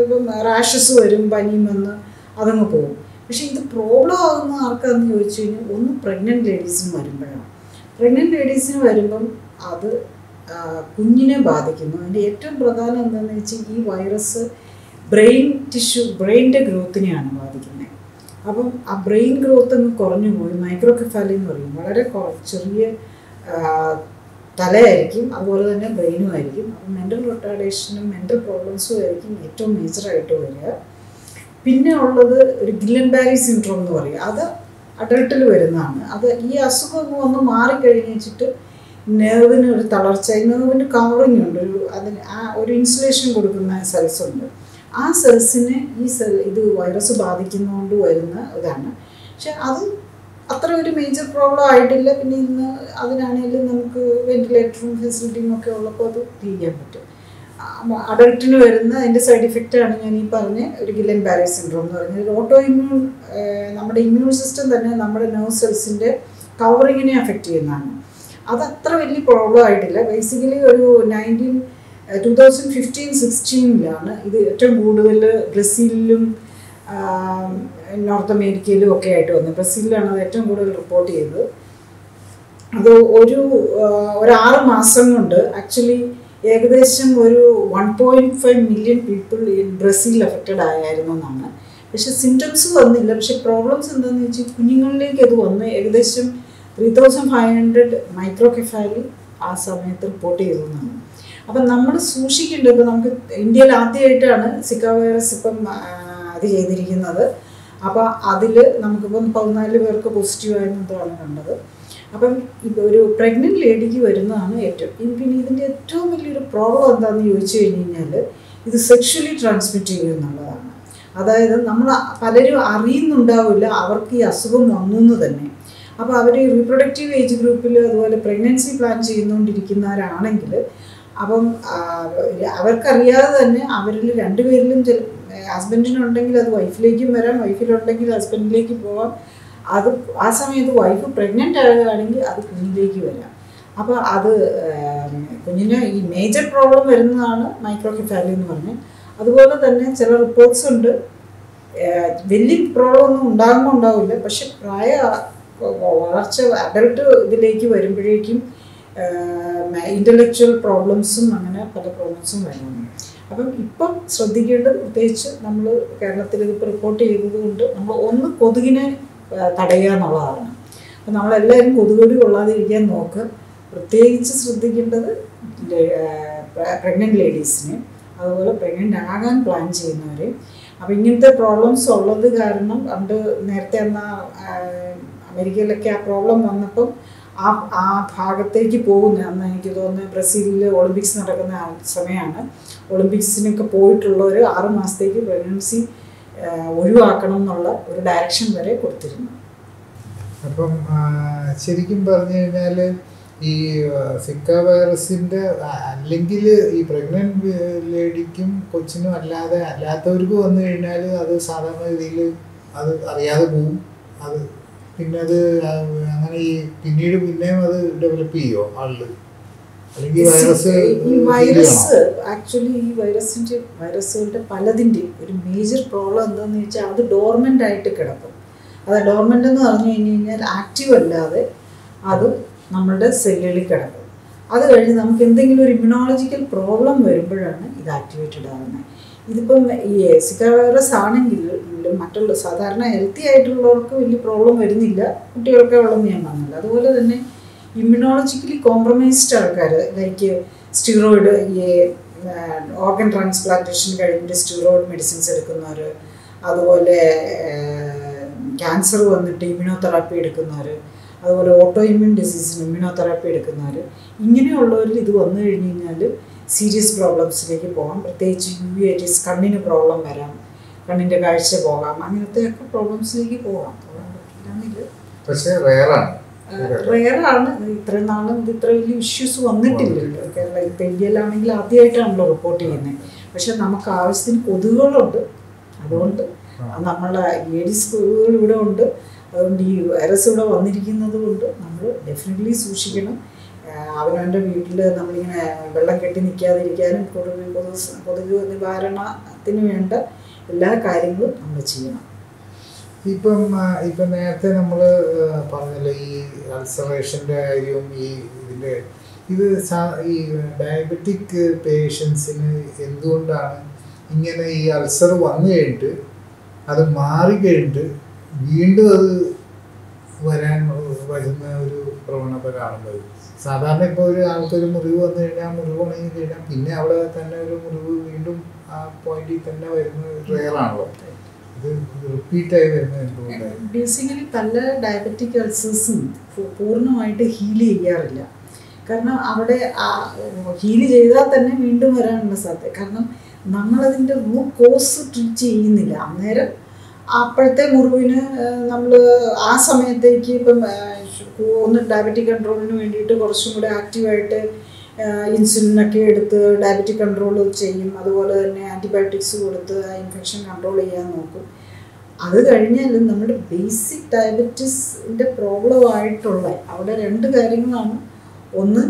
റാഷസ് വരും പനിയും വന്ന് അതങ്ങ് പോകും പക്ഷെ ഇത് പ്രോബ്ലം ആകുന്ന ആർക്കാന്ന് ചോദിച്ചു കഴിഞ്ഞാൽ ഒന്ന് പ്രഗ്നൻറ്റ് ലേഡീസിന് വരുമ്പോഴാണ് പ്രഗ്നൻറ്റ് ലേഡീസിന് വരുമ്പം അത് ആ, കുഞ്ഞിനെ ബാധിക്കുന്നു അതിൻ്റെ ഏറ്റവും പ്രധാനം എന്താണെന്ന് വെച്ചാൽ ഈ വൈറസ് ബ്രെയിൻ ടിഷ്യൂ ബ്രെയിനിൻ്റെ ഗ്രോത്തിനെയാണ് ബാധിക്കുന്നത് അപ്പം ആ ബ്രെയിൻ ഗ്രോത്ത് അങ്ങ് കുറഞ്ഞു പോയി മൈക്രോകെഫാലി എന്ന് പറയും വളരെ കൊ- ചെറിയ ആ, തലയായിരിക്കും അതുപോലെ തന്നെ ബ്രെയിനും ആയിരിക്കും അപ്പം മെൻ്റൽ റിട്ടാർഡേഷനും മെൻ്റൽ പ്രോബ്ലംസും ആയിരിക്കും ഏറ്റവും മേജറായിട്ട് വരിക പിന്നെ ഉള്ളത് ഒരു ഗില്ലൻ ബാരി സിൻഡ്രോം എന്ന് പറയും അത് അഡൾട്ടിൽ വരുന്നതാണ് അത് ഈ അസുഖം ഒന്ന് വന്ന് മാറിക്കഴിഞ്ഞ് വെച്ചിട്ട് നെർവിന് ഒരു തളർച്ച നെർവിന് കവറിങ് ഉണ്ട് ഒരു അതിന് ആ ഒരു ഇൻസുലേഷൻ കൊടുക്കുന്ന സെൽസ് ഉണ്ട് ആ സെൽസിനെ ഈ സെൽ ഇത് വൈറസ് ബാധിക്കുന്നതുകൊണ്ട് വരുന്ന ഇതാണ് പക്ഷെ അത് അത്ര ഒരു മേജർ പ്രോബ്ലം ആയിട്ടില്ല പിന്നെ ഇന്ന് അതിനാണെങ്കിലും നമുക്ക് വെന്റിലേറ്ററും ഫെസിലിറ്റിയും ഒക്കെ ഉള്ളപ്പോൾ അത് ചെയ്യാൻ പറ്റും അഡൾട്ടിന് വരുന്ന അതിൻ്റെ സൈഡ് ഇഫക്റ്റാണ് ഞാൻ ഈ പറഞ്ഞ ഒരു ഗില്ലൻ ബാരി സിൻഡ്രോം എന്ന് പറഞ്ഞത് ഓട്ടോ ഇമ്മ്യൂൺ നമ്മുടെ ഇമ്മ്യൂൺ സിസ്റ്റം തന്നെ നമ്മുടെ നെർവ് സെൽസിൻ്റെ കവറിങ്ങിനെ അഫക്റ്റ് ചെയ്യുന്നതാണ് അത് അത്ര വലിയ പ്രോബ്ലം ആയിട്ടില്ല ബേസിക്കലി ഒരു നയൻറ്റീൻ ടു തൗസൻഡ് ഫിഫ്റ്റീൻ സിക്സ്റ്റീനിലാണ് ഇത് ഏറ്റവും കൂടുതൽ ബ്രസീലിലും ആം, നോർത്ത് അമേരിക്കയിലും ഒക്കെ ആയിട്ട് വന്നത് ബ്രസീലിലാണ് അത് ഏറ്റവും കൂടുതൽ റിപ്പോർട്ട് ചെയ്തത് അത് ഒരു ആ, ഒരു ആറ് മാസം കൊണ്ട് ആക്ച്വലി ഏകദേശം ഒരു one point five million people in Brazil affected ആയിരുന്നു എന്നാണ് പക്ഷെ സിംറ്റംസ് വന്നില്ല പക്ഷെ പ്രോബ്ലംസ് എന്താണെന്ന് വെച്ചാൽ കുഞ്ഞുങ്ങളിലേക്ക് അത് വന്ന് ഏകദേശം three thousand five hundred microcephaly ആ സമയത്ത് റിപ്പോർട്ട് ചെയ്തതെന്നാണ് അപ്പം നമ്മൾ സൂക്ഷിക്കേണ്ടത് ഇപ്പം നമുക്ക് ഇന്ത്യയിൽ ആദ്യമായിട്ടാണ് സിക്ക വൈറസ് ഇപ്പം ആ, ഇത് ചെയ്തിരിക്കുന്നത് അപ്പോൾ അതിൽ നമുക്കിപ്പം പതിനാല് പേർക്ക് പോസിറ്റീവ് ആയിരുന്നതാണ് കണ്ടത് അപ്പം ഇപ്പോൾ ഒരു പ്രഗ്നൻറ്റ് ലേഡിക്ക് വരുന്നതാണ് ഏറ്റവും ഇനി പിന്നെ ഇതിൻ്റെ ഏറ്റവും വലിയൊരു പ്രോബ്ലം എന്താണെന്ന് ചോദിച്ചു കഴിഞ്ഞ് കഴിഞ്ഞാൽ ഇത് സെക്ഷലി ട്രാൻസ്മിറ്റ് ചെയ്യും എന്നുള്ളതാണ് അതായത് നമ്മൾ പലരും അറിയുന്നുണ്ടാവില്ല അവർക്ക് ഈ അസുഖം വന്നു എന്ന് തന്നെ അപ്പോൾ അവർ റീപ്രൊഡക്റ്റീവ് ഏജ് ഗ്രൂപ്പിൽ അതുപോലെ പ്രഗ്നൻസി പ്ലാൻ ചെയ്തുകൊണ്ടിരിക്കുന്നവരാണെങ്കിൽ അപ്പം ആ, അവർക്കറിയാതെ തന്നെ അവരിൽ രണ്ടുപേരിലും ചില ഹസ്ബൻഡിനുണ്ടെങ്കിൽ അത് വൈഫിലേക്കും വരാം വൈഫിലുണ്ടെങ്കിൽ ഹസ്ബൻഡിലേക്ക് പോവാം അത് ആ സമയത്ത് വൈഫ് പ്രഗ്നൻ്റ് ആകുകയാണെങ്കിൽ അത് കുഞ്ഞിലേക്ക് വരാം അപ്പോൾ അത് ഏം, കുഞ്ഞിന് ഈ മേജർ പ്രോബ്ലം വരുന്നതാണ് മൈക്രോകെഫാലി എന്ന് പറഞ്ഞ് അതുപോലെ തന്നെ ചില റിപ്പോർട്ട്സ് ഉണ്ട് ഏഹ്, വലിയ പ്രോബ്ലം ഒന്നും ഉണ്ടാകുമ്പോൾ ഉണ്ടാവില്ല പക്ഷെ പ്രായ വളർച്ച അഡൾട്ട് ഇതിലേക്ക് വരുമ്പോഴേക്കും ഇൻ്റലക്ച്വൽ പ്രോബ്ലംസും അങ്ങനെ പല പ്രോബ്ലംസും വരുന്നുണ്ട് അപ്പം ഇപ്പം ശ്രദ്ധിക്കേണ്ടത് പ്രത്യേകിച്ച് നമ്മൾ കേരളത്തിൽ ഇതിപ്പോൾ റിപ്പോർട്ട് ചെയ്തത് കൊണ്ട് നമ്മൾ ഒന്ന് കൊതുകിനെ ആ, തടയുക എന്നുള്ളതാണ് അപ്പം നമ്മളെല്ലാവരും കൊതുകടി കൊള്ളാതിരിക്കാൻ നോക്കുക പ്രത്യേകിച്ച് ശ്രദ്ധിക്കേണ്ടത് പ്രഗ്നൻറ്റ് ലേഡീസിനെ അതുപോലെ പ്രഗ്നൻ്റ് ആകാൻ പ്ലാൻ ചെയ്യുന്നവരെ അപ്പോൾ ഇങ്ങനത്തെ പ്രോബ്ലംസ് ഉള്ളത് കാരണം പണ്ട് നേരത്തെ അന്ന് ആ, അമേരിക്കയിലൊക്കെ ആ പ്രോബ്ലം വന്നപ്പം ആ ആ ഭാഗത്തേക്ക് പോകുന്ന അന്ന് എനിക്ക് തോന്നുന്നത് ബ്രസീലിൽ ഒളിമ്പിക്സ് നടക്കുന്ന ആ സമയമാണ് ഒളിമ്പിക്സിനൊക്കെ പോയിട്ടുള്ളവർ ആറ് മാസത്തേക്ക് പ്രഗ്നൻസി ഒഴിവാക്കണം എന്നുള്ള ഒരു ഡയറക്ഷൻ വരെ കൊടുത്തിരുന്നു അപ്പം ആ, ശരിക്കും പറഞ്ഞു കഴിഞ്ഞാൽ ഈ ആ, സിക്ക വൈറസിൻ്റെ അല്ലെങ്കിൽ ഈ പ്രഗ്നൻറ്റ് ലേഡിക്കും കൊച്ചിനും അല്ലാതെ അല്ലാത്തവർക്ക് വന്നു കഴിഞ്ഞാൽ അത് സാധാരണ രീതിയിൽ അത് അറിയാതെ പോവും അത് പിന്നെ അത് ആ, അങ്ങനെ ഈ പിന്നീട് പിന്നെയും അത് ഡെവലപ്പ് ചെയ്യുമോ ആളിൽ അല്ലെങ്കിൽ വൈറസ് ഈ വൈറസ് ആക്ച്വലി ഈ വൈറസിൻ്റെ വൈറസുകളുടെ പലതിൻ്റെയും ഒരു മേജർ പ്രോബ്ലം എന്താണെന്ന് വെച്ചാൽ അത് ഡോർമെൻ്റ് ആയിട്ട് കിടക്കും അത് ഡോർമെൻ്റ് എന്ന് പറഞ്ഞു കഴിഞ്ഞ് കഴിഞ്ഞാൽ ആക്റ്റീവ് അല്ലാതെ അത് നമ്മളുടെ സെല്ലുകളിൽ കിടക്കും അത് കഴിഞ്ഞ് നമുക്ക് എന്തെങ്കിലും ഒരു ഇമ്മ്യൂണോളജിക്കൽ പ്രോബ്ലം വരുമ്പോഴാണ് ഇത് ആക്ടിവേറ്റഡ് ആകുന്നത് ഇതിപ്പം ഈ സിക്ക വൈറസ് ആണെങ്കിൽ മറ്റുള്ള സാധാരണ ഹെൽത്തി ആയിട്ടുള്ളവർക്ക് വലിയ പ്രോബ്ലം വരുന്നില്ല കുട്ടികൾക്കെ ഉള്ളെന്ന് ഞാൻ പറഞ്ഞില്ല അതുപോലെ തന്നെ ഇമ്മ്യൂണോളജിക്കലി കോംപ്രമൈസ്ഡ് ആൾക്കാർ ലൈക്ക് സ്റ്റിറോയിഡ് ഈ ഓർഗൻ ട്രാൻസ്പ്ലാന്റേഷൻ കഴിഞ്ഞിട്ട് സ്റ്റിറോയിഡ് മെഡിസിൻസ് എടുക്കുന്നവർ അതുപോലെ ക്യാൻസർ വന്നിട്ട് ഇമ്മ്യൂണോതെറാപ്പി എടുക്കുന്നവർ അതുപോലെ ഓട്ടോ ഇമ്മ്യൂൺ ഡിസീസിന് ഇമ്മ്യൂണോതെറാപ്പി എടുക്കുന്നവർ ഇങ്ങനെയുള്ളവരിൽ ഇത് വന്നു കഴിഞ്ഞ് കഴിഞ്ഞാൽ സീരിയസ് പ്രോബ്ലംസിലേക്ക് പോകാം പ്രത്യേകിച്ച് യു വി ഐറ്റിസ് കണ്ണിന് പ്രോബ്ലം വരാം കണ്ണിൻ്റെ കാഴ്ച പോകാം അങ്ങനത്തെയൊക്കെ പ്രോബ്ലംസിലേക്ക് പോകാം പോകാൻ പറ്റില്ല പക്ഷേ റേറാണ് റെയറാണ് ഇത്രയും നാളും ഇത് ഇത്ര വലിയ ഇഷ്യൂസ് വന്നിട്ടില്ലല്ലോ കേരള ഇപ്പം ഇന്ത്യയിലാണെങ്കിൽ ആദ്യമായിട്ടാണല്ലോ റിപ്പോർട്ട് ചെയ്യുന്നത് പക്ഷെ നമുക്ക് ആവശ്യത്തിന് കൊതുകുകളുണ്ട് അതുകൊണ്ട് നമ്മളെ ഏഡിസ് കൊതുകുകൾ ഇവിടെ ഉണ്ട് അതുകൊണ്ട് ഈ വൈറസ് ഇവിടെ വന്നിരിക്കുന്നത് കൊണ്ട് നമ്മൾ ഡെഫിനറ്റ്ലി സൂക്ഷിക്കണം അവനവൻ്റെ വീട്ടിൽ നമ്മളിങ്ങനെ വെള്ളം കെട്ടി നിൽക്കാതിരിക്കാനും കൊതുക് കൊതുക് കൊതുക് നിവാരണത്തിന് വേണ്ട എല്ലാ കാര്യങ്ങളും നമ്മൾ ചെയ്യണം ഇപ്പം ആ, ഇപ്പം നേരത്തെ നമ്മൾ പറഞ്ഞല്ലോ ഈ അൾസറേഷൻ്റെ കാര്യവും ഈ ഇതിൻ്റെ ഇത് സാ- ഈ ഡയബറ്റിക് പേഷ്യൻസിന് എന്തുകൊണ്ടാണ് ഇങ്ങനെ ഈ അൾസർ വന്നു കഴിഞ്ഞിട്ട് അത് മാറി കഴിഞ്ഞിട്ട് വീണ്ടും അത് വരാൻ വരുന്ന ഒരു പ്രവണത കാണുന്നത് സാധാരണ ഇപ്പോൾ ഒരു ആൾക്കൊരു മുറിവ് വന്നു കഴിഞ്ഞാൽ ആ മുറിവ് ഉണങ്ങി കഴിഞ്ഞാൽ പിന്നെ അവിടെ തന്നെ ഒരു മുറിവ് വീണ്ടും ആ പോയിന്റിൽ തന്നെ വരുന്നത് റെയറാണല്ലോ ഇത് റിപ്പീറ്റായി വരുന്നത് എന്തുകൊണ്ടാണ് ബേസിക്കലി പല ഡയബറ്റിക് അൾസേഴ്സും പൂർണ്ണമായിട്ട് ഹീൽ ചെയ്യാറില്ല കാരണം അവിടെ ഹീൽ ചെയ്താൽ തന്നെ വീണ്ടും വരാനുള്ള സാധ്യത കാരണം നമ്മളതിൻ്റെ റൂട്ട് കോസ് ട്രീറ്റ് ചെയ്യുന്നില്ല അന്നേരം അപ്പോഴത്തെ മുറിവിന് നമ്മൾ ആ സമയത്തേക്ക് ഇപ്പം ആ, ഒന്ന് ഡയബറ്റിക് കൺട്രോളിന് വേണ്ടിയിട്ട് കുറച്ചും കൂടെ ആക്റ്റീവായിട്ട് ഇൻസുലിനൊക്കെ എടുത്ത് ഡയബറ്റിക് കൺട്രോൾ ചെയ്യും അതുപോലെ തന്നെ ആൻറ്റിബയോട്ടിക്സ് കൊടുത്ത് ആ ഇൻഫെക്ഷൻ കൺട്രോൾ ചെയ്യാൻ നോക്കും അത് കഴിഞ്ഞാലും നമ്മുടെ ബേസിക് ഡയബറ്റീസിൻ്റെ പ്രോബ്ലം ആയിട്ടുള്ള അവിടെ രണ്ട് കാര്യങ്ങളാണ് ഒന്ന്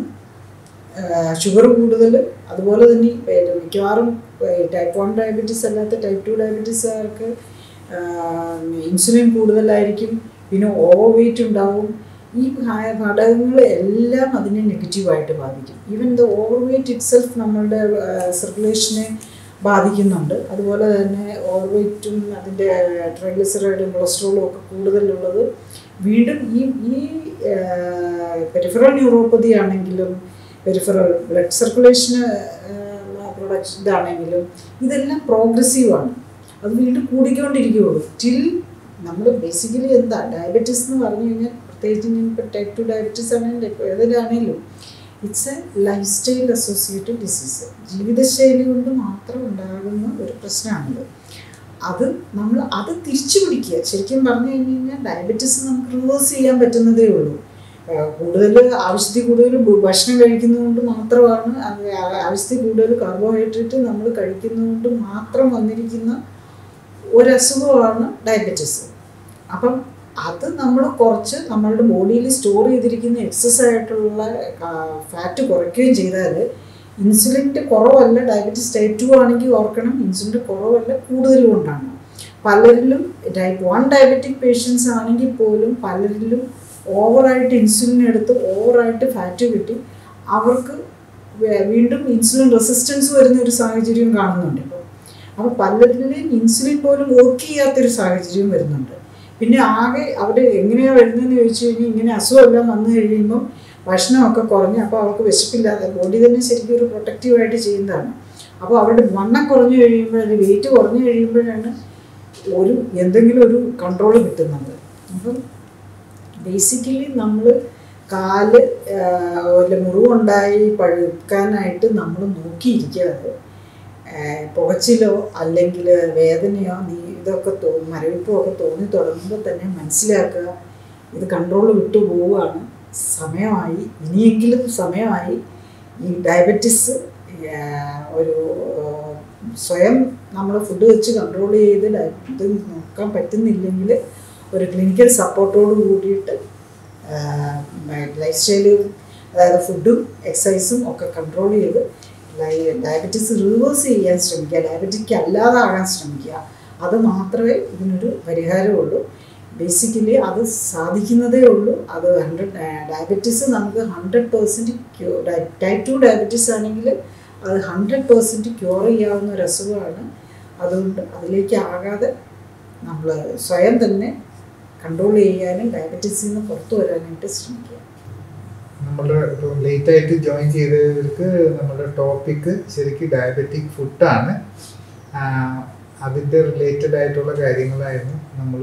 ഷുഗർ കൂടുതൽ അതുപോലെ തന്നെ ഈ മിക്കവാറും ടൈപ്പ് വൺ ഡയബറ്റീസ് അല്ലാത്ത ടൈപ്പ് ടു ഡയബറ്റീസുകാർക്ക് ഇൻസുലിൻ കൂടുതലായിരിക്കും പിന്നെ ഓവർ വെയിറ്റ് ഉണ്ടാവും ഈ ഘ- ഘടകങ്ങൾ എല്ലാം അതിനെ നെഗറ്റീവായിട്ട് ബാധിക്കും even the overweight itself നമ്മളുടെ സർക്കുലേഷനെ ബാധിക്കുന്നുണ്ട് അതുപോലെ തന്നെ ഓവർ വെയിറ്റും അതിൻ്റെ ട്രൈഗ്ലിസറൈഡും കൊളസ്ട്രോളും ഒക്കെ കൂടുതലുള്ളത് വീണ്ടും ഈ ഈ പെരിഫറൽ ന്യൂറോപ്പതി ആണെങ്കിലും പെരിഫറൽ ബ്ലഡ് സർക്കുലേഷന് പ്രൊഡക്ഷൻ ഇതാണെങ്കിലും ഇതെല്ലാം പ്രോഗ്രസീവാണ് അത് വീണ്ടും കൂടിക്കൊണ്ടിരിക്കുകയുള്ളൂ ടിൽ നമ്മൾ ബേസിക്കലി എന്താ ഡയബറ്റീസ് എന്ന് പറഞ്ഞു കഴിഞ്ഞാൽ പ്രത്യേകിച്ച് ഞാൻ ഇപ്പോൾ ടൈപ്പ് ടു ഡയബറ്റീസ് ആണെങ്കിലും ഏതിലാണെങ്കിലും it's a lifestyle associated disease ജീവിതശൈലി കൊണ്ട് മാത്രം ഉണ്ടാകുന്ന ഒരു പ്രശ്നമാണിത് അത് നമ്മൾ അത് തിരിച്ചു പിടിക്കുക ശരിക്കും പറഞ്ഞു കഴിഞ്ഞ് കഴിഞ്ഞാൽ ഡയബറ്റീസ് നമുക്ക് റിവേഴ്സ് ചെയ്യാൻ പറ്റുന്നതേ ഉള്ളൂ കൂടുതൽ ആവശ്യത്തിൽ കൂടുതൽ ഭ- ഭക്ഷണം കഴിക്കുന്നതുകൊണ്ട് മാത്രമാണ് അത് ആ- ആവശ്യത്തിൽ കൂടുതൽ കാർബോഹൈഡ്രേറ്റ് നമ്മൾ കഴിക്കുന്നതുകൊണ്ട് മാത്രം വന്നിരിക്കുന്ന ഒരു അസുഖമാണ് ഡയബറ്റീസ് അപ്പം അത് നമ്മൾ കുറച്ച് നമ്മളുടെ ബോഡിയിൽ സ്റ്റോർ ചെയ്തിരിക്കുന്ന എക്സസ് ആയിട്ടുള്ള ഫാറ്റ് കുറയ്ക്കുകയും ചെയ്താൽ ഇൻസുലിൻ്റെ കുറവല്ല ഡയബറ്റീസ് ടൈപ്പ് ടു ആണെങ്കിൽ ഓർക്കണം ഇൻസുലിൻ്റെ കുറവല്ല കൂടുതലും കൊണ്ടാണ് പലരിലും ടൈപ്പ് വൺ ഡയബറ്റിക് പേഷ്യൻസ് ആണെങ്കിൽ പോലും പലരിലും ഓവറായിട്ട് ഇൻസുലിൻ എടുത്ത് ഓവറായിട്ട് ഫാറ്റ് കിട്ടി അവർക്ക് വേ- വീണ്ടും ഇൻസുലിൻ റെസിസ്റ്റൻസ് വരുന്ന ഒരു സാഹചര്യം കാണുന്നുണ്ട് ഇപ്പോൾ അപ്പോൾ പലരിലും ഇൻസുലിൻ പോലും വർക്ക് ചെയ്യാത്തൊരു സാഹചര്യം വരുന്നുണ്ട് പിന്നെ ആകെ അവിടെ എങ്ങനെയാണ് വരുന്നതെന്ന് ചോദിച്ചു കഴിഞ്ഞാൽ ഇങ്ങനെ അസുഖമെല്ലാം വന്നു കഴിയുമ്പം ഭക്ഷണമൊക്കെ കുറഞ്ഞ് അപ്പോൾ അവർക്ക് വിശപ്പില്ലാതെ ബോഡി തന്നെ ശരിക്കും ഒരു പ്രൊട്ടക്റ്റീവായിട്ട് ചെയ്യുന്നതാണ് അപ്പോൾ അവരുടെ വണ്ണം കുറഞ്ഞു കഴിയുമ്പോൾ അല്ലെങ്കിൽ വെയിറ്റ് കുറഞ്ഞു കഴിയുമ്പോഴാണ് ഒരു എന്തെങ്കിലും ഒരു കൺട്രോൾ കിട്ടുന്നത് അപ്പം ബേസിക്കലി നമ്മൾ കാല് ആഹ്, വല്ല മുറിവുണ്ടായി പഴുക്കാനായിട്ട് നമ്മൾ നോക്കിയിരിക്കാതെ ആഹ്, പുകച്ചിലോ അല്ലെങ്കിൽ വേദനയോ നീ ഇതൊക്കെ തോ മരവിപ്പോ ഒക്കെ തോന്നി തുടങ്ങുമ്പോൾ തന്നെ മനസ്സിലാക്കുക ഇത് കൺട്രോൾ വിട്ടു പോവുകയാണ് സമയമായി ഇനിയെങ്കിലും സമയമായി ഈ ഡയബറ്റിസ് ഒരു ആഹ്, സ്വയം നമ്മൾ ഫുഡ് വെച്ച് കൺട്രോൾ ചെയ്ത് ഡയ- ഇത് നോക്കാൻ പറ്റുന്നില്ലെങ്കിൽ ഒരു ക്ലിനിക്കൽ സപ്പോർട്ടോട് കൂടിയിട്ട് ലൈഫ് സ്റ്റൈലും അതായത് ഫുഡും എക്സസൈസും ഒക്കെ കൺട്രോൾ ചെയ്ത് ലൈ- ഡയബറ്റീസ് റിവേഴ്സ് ചെയ്യാൻ ശ്രമിക്കുക ഡയബറ്റിക് അല്ലാതാകാൻ ശ്രമിക്കുക അത് മാത്രമേ ഇതിനൊരു പരിഹാരമുള്ളൂ ബേസിക്കലി അത് സാധിക്കുന്നതേ ഉള്ളൂ അത് ഹൺഡ്രഡ് ഡയബറ്റീസ് നമുക്ക് hundred percent cure type two diabetes ആണെങ്കിൽ അത് ഹൺഡ്രഡ് പേഴ്സൻറ്റ് ക്യൂർ ചെയ്യാവുന്ന ഒരു അസുഖമാണ് അതുകൊണ്ട് അതിലേക്ക് ആകാതെ നമ്മൾ സ്വയം തന്നെ കൺട്രോൾ ചെയ്യാനും ഡയബറ്റീസിൽ നിന്ന് പുറത്തു വരാനായിട്ട് ശ്രമിക്കുക നമ്മുടെ ഇപ്പം ലേറ്റ് ആയിട്ട് ജോയിൻ ചെയ്തവർക്ക് നമ്മുടെ ടോപ്പിക്ക് ശരിക്കും ഡയബറ്റിക് ഫുഡാണ് അതിൻ്റെ റിലേറ്റഡ് ആയിട്ടുള്ള കാര്യങ്ങളായിരുന്നു നമ്മൾ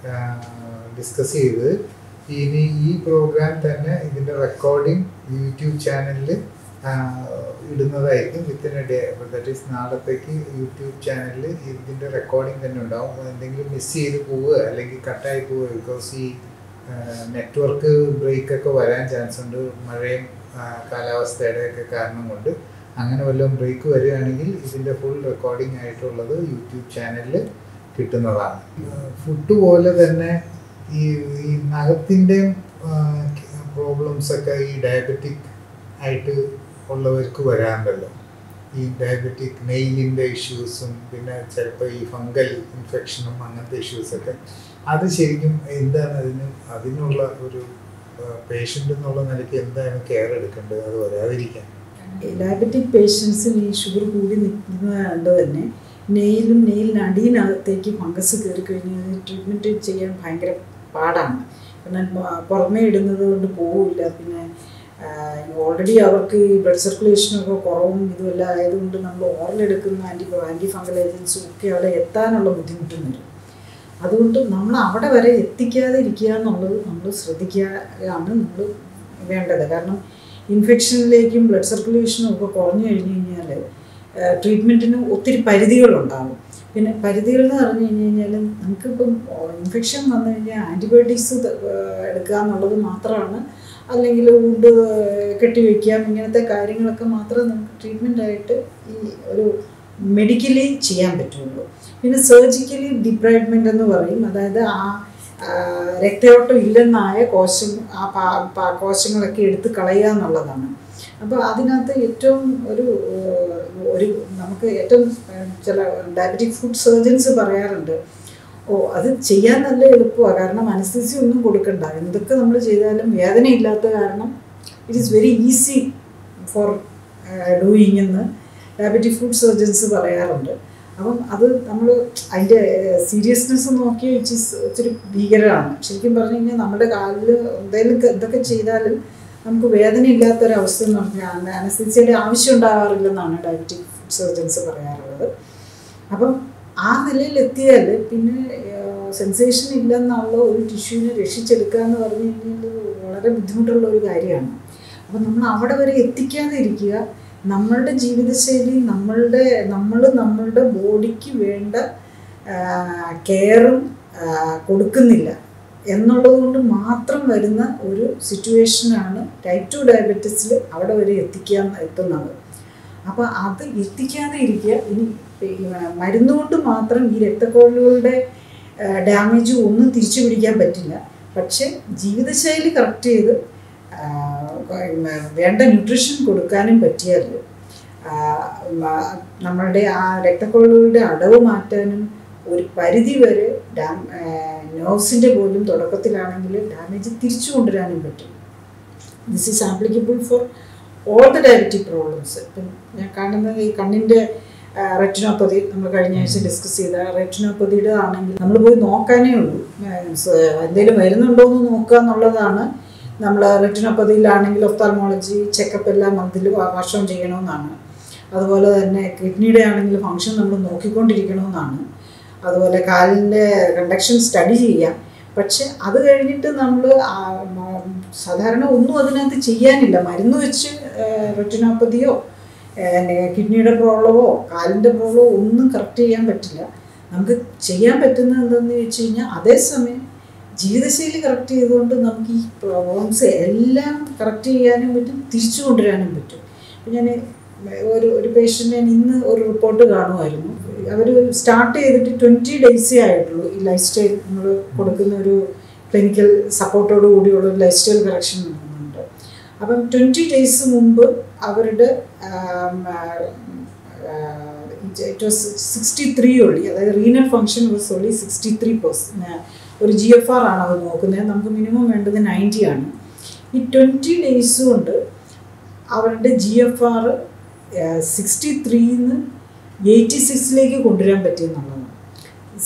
ഡിസ്കസ് ചെയ്തത് ഇനി ഈ പ്രോഗ്രാം തന്നെ ഇതിൻ്റെ റെക്കോർഡിംഗ് യൂട്യൂബ് ചാനലിൽ ഇടുന്നതായിരിക്കും within a day that is നാളത്തേക്ക് യൂട്യൂബ് ചാനലിൽ ഇതിൻ്റെ റെക്കോർഡിംഗ് തന്നെ ഉണ്ടാവും എന്തെങ്കിലും മിസ് ചെയ്ത് പോവുക അല്ലെങ്കിൽ കട്ടായി പോവുക ബിക്കോസ് ഈ നെറ്റ്വർക്ക് ബ്രേക്ക് ഒക്കെ വരാൻ ചാൻസ് ഉണ്ട് മഴയും കാലാവസ്ഥയുടെ ഒക്കെ കാരണം കൊണ്ട് അങ്ങനെ വല്ലതും ബ്രേക്ക് വരികയാണെങ്കിൽ ഇതിൻ്റെ ഫുൾ റെക്കോർഡിംഗ് ആയിട്ടുള്ളത് യൂട്യൂബ് ചാനലിൽ കിട്ടുന്നതാണ് ഫുഡ് പോലെ തന്നെ ഈ ഈ നഖത്തിൻ്റെയും പ്രോബ്ലംസ് ഒക്കെ ഈ ഡയബറ്റിക് ആയിട്ട് ഉള്ളവർക്ക് വരാറുണ്ടല്ലോ ഈ ഡയബറ്റിക് നെയിലിൻ്റെ ഇഷ്യൂസും പിന്നെ ചിലപ്പോൾ ഈ ഫംഗൽ ഇൻഫെക്ഷനും അങ്ങനത്തെ ഇഷ്യൂസൊക്കെ അത് ശരിക്കും എന്താണ് അതിന് അതിനുള്ള ഒരു പേഷ്യൻ്റ് എന്നുള്ള നിലയ്ക്ക് എന്താണ് കെയർ എടുക്കേണ്ടത് അത് വരാതിരിക്കാൻ ഡയബറ്റിക് പേഷ്യൻസിന് ഈ ഷുഗർ കൂടി നിൽക്കുന്നത് തന്നെ നെയിലും നെയിലിന് അടിയിനകത്തേക്ക് ഫംഗസ് കയറി കഴിഞ്ഞാൽ ട്രീറ്റ്മെൻറ്റ് ചെയ്യാൻ ഭയങ്കര പാടാണ് കാരണം പുറമേ ഇടുന്നത് കൊണ്ട് പോവില്ല പിന്നെ ഓൾറെഡി അവർക്ക് ഈ ബ്ലഡ് സർക്കുലേഷനൊക്കെ കുറവും ഇതുമെല്ലാം ആയതുകൊണ്ട് നമ്മൾ ഓറലെടുക്കുന്ന ആൻറ്റി ആൻറ്റി ഫംഗൽ ഏജൻസും ഒക്കെ അവിടെ എത്താനുള്ള ബുദ്ധിമുട്ടും വരും അതുകൊണ്ട് നമ്മൾ അവിടെ വരെ എത്തിക്കാതെ ഇരിക്കുക എന്നുള്ളത് നമ്മൾ ശ്രദ്ധിക്കുകയാണ് നമ്മൾ വേണ്ടത് കാരണം ഇൻഫെക്ഷനിലേക്കും ബ്ലഡ് സർക്കുലേഷനും ഒക്കെ കുറഞ്ഞു കഴിഞ്ഞ് കഴിഞ്ഞാൽ ട്രീറ്റ്മെൻറ്റിന് ഒത്തിരി പരിധികളുണ്ടാകും പിന്നെ പരിധികൾ എന്ന് പറഞ്ഞു കഴിഞ്ഞ് കഴിഞ്ഞാൽ നമുക്കിപ്പം ഇൻഫെക്ഷൻ വന്നു കഴിഞ്ഞാൽ ആൻറ്റിബയോട്ടിക്സ് എടുക്കുക എന്നുള്ളത് മാത്രമാണ് അല്ലെങ്കിൽ വുണ്ട് കെട്ടിവെക്കാം ഇങ്ങനത്തെ കാര്യങ്ങളൊക്കെ മാത്രമേ നമുക്ക് ട്രീറ്റ്മെൻറ്റായിട്ട് ഈ ഒരു മെഡിക്കലി ചെയ്യാൻ പറ്റുള്ളൂ പിന്നെ സർജിക്കലി ഡിപ്രൈഡ്മെൻ്റ് എന്ന് പറയും അതായത് ആ രക്തയോട്ടം ഇല്ലെന്നായ കോശം ആ കോശങ്ങളൊക്കെ എടുത്ത് കളയുക എന്നുള്ളതാണ് അപ്പോൾ അതിനകത്ത് ഏറ്റവും ഒരു ഒരു നമുക്ക് ഏറ്റവും ചില ഡയബറ്റിക് ഫുഡ് സർജൻസ് പറയാറുണ്ട് ഓ അത് ചെയ്യാൻ നല്ല എളുപ്പമാണ് കാരണം അനസ്തീസി ഒന്നും കൊടുക്കണ്ട എന്തൊക്കെ നമ്മൾ ചെയ്താലും വേദനയില്ലാത്ത കാരണം it is very easy for doing എന്ന് ഡയബറ്റിക് ഫുഡ് സർജൻസ് പറയാറുണ്ട് അപ്പം അത് നമ്മൾ അതിൻ്റെ സീരിയസ്നെസ് നോക്കി വെച്ച് ഒത്തിരി ഭീകരമാണ് ശരിക്കും പറഞ്ഞു കഴിഞ്ഞാൽ നമ്മുടെ കാലിൽ എന്തെങ്കിലും എന്തൊക്കെ ചെയ്താലും നമുക്ക് വേദന ഇല്ലാത്തൊരവസ്ഥ എന്ന് പറഞ്ഞാൽ അനസ്തീസിയുടെ ആവശ്യം ഉണ്ടാകാറില്ലെന്നാണ് ഡയബറ്റിക് ഫുഡ് സർജൻസ് പറയാറുള്ളത് അപ്പം ആ നിലയിൽ എത്തിയാൽ പിന്നെ സെൻസേഷൻ ഇല്ലെന്നുള്ള ഒരു ടിഷ്യൂവിനെ രക്ഷിച്ചെടുക്കുക എന്ന് പറഞ്ഞു കഴിഞ്ഞാൽ വളരെ ബുദ്ധിമുട്ടുള്ള ഒരു കാര്യമാണ് അപ്പം നമ്മൾ അവിടെ വരെ എത്തിക്കാതെ ഇരിക്കുക നമ്മളുടെ ജീവിതശൈലി നമ്മളുടെ നമ്മൾ നമ്മളുടെ ബോഡിക്ക് വേണ്ട കെയറും കൊടുക്കുന്നില്ല എന്നുള്ളത് കൊണ്ട് മാത്രം വരുന്ന ഒരു സിറ്റുവേഷനാണ് ടൈപ്പ് ടു ഡയബറ്റീസിൽ അവിടെ വരെ എത്തിക്കാൻ എത്തുന്നത് അപ്പോൾ അത് എത്തിക്കാതെ ഇരിക്കുക ഇനി മരുന്നുകൊണ്ട് മാത്രം ഈ രക്തക്കുഴലുകളുടെ ഡാമേജ് ഒന്നും തിരിച്ചു പിടിക്കാൻ പറ്റില്ല പക്ഷെ ജീവിതശൈലി കറക്റ്റ് ചെയ്ത് വേണ്ട ന്യൂട്രീഷൻ കൊടുക്കാനും പറ്റിയാൽ നമ്മളുടെ ആ രക്തക്കുഴലുകളുടെ അടവ് മാറ്റാനും ഒരു പരിധി വരെ ഡാം നേഴ്സിൻ്റെ പോലും തുടക്കത്തിലാണെങ്കിൽ ഡാമേജ് തിരിച്ചു കൊണ്ടുവരാനും പറ്റും this is applicable for all the diabetic problems ഇപ്പം ഞാൻ കാണുന്നത് ഈ കണ്ണിൻ്റെ റെറ്റിനോപ്പതി നമ്മൾ കഴിഞ്ഞ ആഴ്ച ഡിസ്കസ് ചെയ്ത റെറ്റിനോപ്പതിയുടെ ആണെങ്കിൽ നമ്മൾ പോയി നോക്കാനേ ഉള്ളൂ എന്തെങ്കിലും വരുന്നുണ്ടോ എന്ന് നോക്കുക എന്നുള്ളതാണ് നമ്മൾ റെറ്റിനോപ്പതിയിലാണെങ്കിൽ ഒഫ്താൽമോളജി ചെക്കപ്പ് എല്ലാം മന്തിൽ വർഷം ചെയ്യണമെന്നാണ് അതുപോലെ തന്നെ കിഡ്നിയുടെ ആണെങ്കിൽ ഫങ്ഷൻ നമ്മൾ നോക്കിക്കൊണ്ടിരിക്കണമെന്നാണ് അതുപോലെ കാലിൻ്റെ കണ്ടക്ഷൻ സ്റ്റഡി ചെയ്യാം പക്ഷെ അത് കഴിഞ്ഞിട്ട് നമ്മൾ സാധാരണ ഒന്നും അതിനകത്ത് ചെയ്യാനില്ല മരുന്ന് വെച്ച് റെറ്റിനോപ്പതിയോ കിഡ്നിയുടെ പ്രോബ്ലമോ കാലിൻ്റെ പ്രോബ്ലമോ ഒന്നും കറക്റ്റ് ചെയ്യാൻ പറ്റില്ല നമുക്ക് ചെയ്യാൻ പറ്റുന്നത് എന്താണെന്ന് വെച്ച് കഴിഞ്ഞാൽ അതേസമയം ജീവിതശൈലി കറക്റ്റ് ചെയ്തുകൊണ്ട് നമുക്ക് ഈ പ്രോബ്ലംസ് എല്ലാം കറക്റ്റ് ചെയ്യാനും പറ്റും തിരിച്ചു കൊണ്ടുവരാനും പറ്റും ഇപ്പം ഞാൻ ഒരു ഒരു പേഷ്യൻ്റ് ഞാൻ ഇന്ന് ഒരു റിപ്പോർട്ട് കാണുമായിരുന്നു അവർ സ്റ്റാർട്ട് ചെയ്തിട്ട് ട്വൻറ്റി ഡേയ്സേ ആയിട്ടുള്ളൂ ഈ ലൈഫ് സ്റ്റൈൽ നമ്മൾ കൊടുക്കുന്ന ഒരു ക്ലിനിക്കൽ സപ്പോർട്ടോട് കൂടിയുള്ള ഒരു ലൈഫ് സ്റ്റൈൽ കറക്ഷൻ നടക്കുന്നുണ്ട് അപ്പം ട്വൻറ്റി ഡേയ്സ് മുമ്പ് അവരുടെ it was sixty three only അതായത് renal function was only sixty three percent ഒരു ജി എഫ് ആർ ആണ് അത് നോക്കുന്നത് നമുക്ക് മിനിമം വേണ്ടത് നയൻറ്റി ആണ് ഈ ട്വൻറ്റി ഡേയ്സ് കൊണ്ട് അവരുടെ ജി എഫ് ആർ സിക്സ്റ്റി ത്രീന്ന് എയ്റ്റി സിക്സിലേക്ക് കൊണ്ടുവരാൻ പറ്റിയെന്നുള്ളതാണ്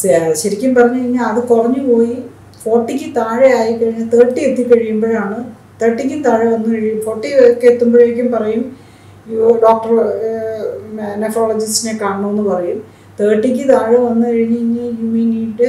ശരിക്കും പറഞ്ഞു കഴിഞ്ഞാൽ അത് കുറഞ്ഞു പോയി ഫോർട്ടിക്ക് താഴെ ആയി കഴിഞ്ഞാൽ തേർട്ടി എത്തിക്കഴിയുമ്പോഴാണ് തേർട്ടിക്കും താഴെ വന്നു കഴിയും ഫോർട്ടി ഒക്കെ എത്തുമ്പോഴേക്കും പറയും ഡോക്ടർ നെഫ്രോളജിസ്റ്റിനെ കാണണമെന്ന് പറയും തേർട്ടിക്ക് താഴെ വന്നു കഴിഞ്ഞ് കഴിഞ്ഞാൽ you may need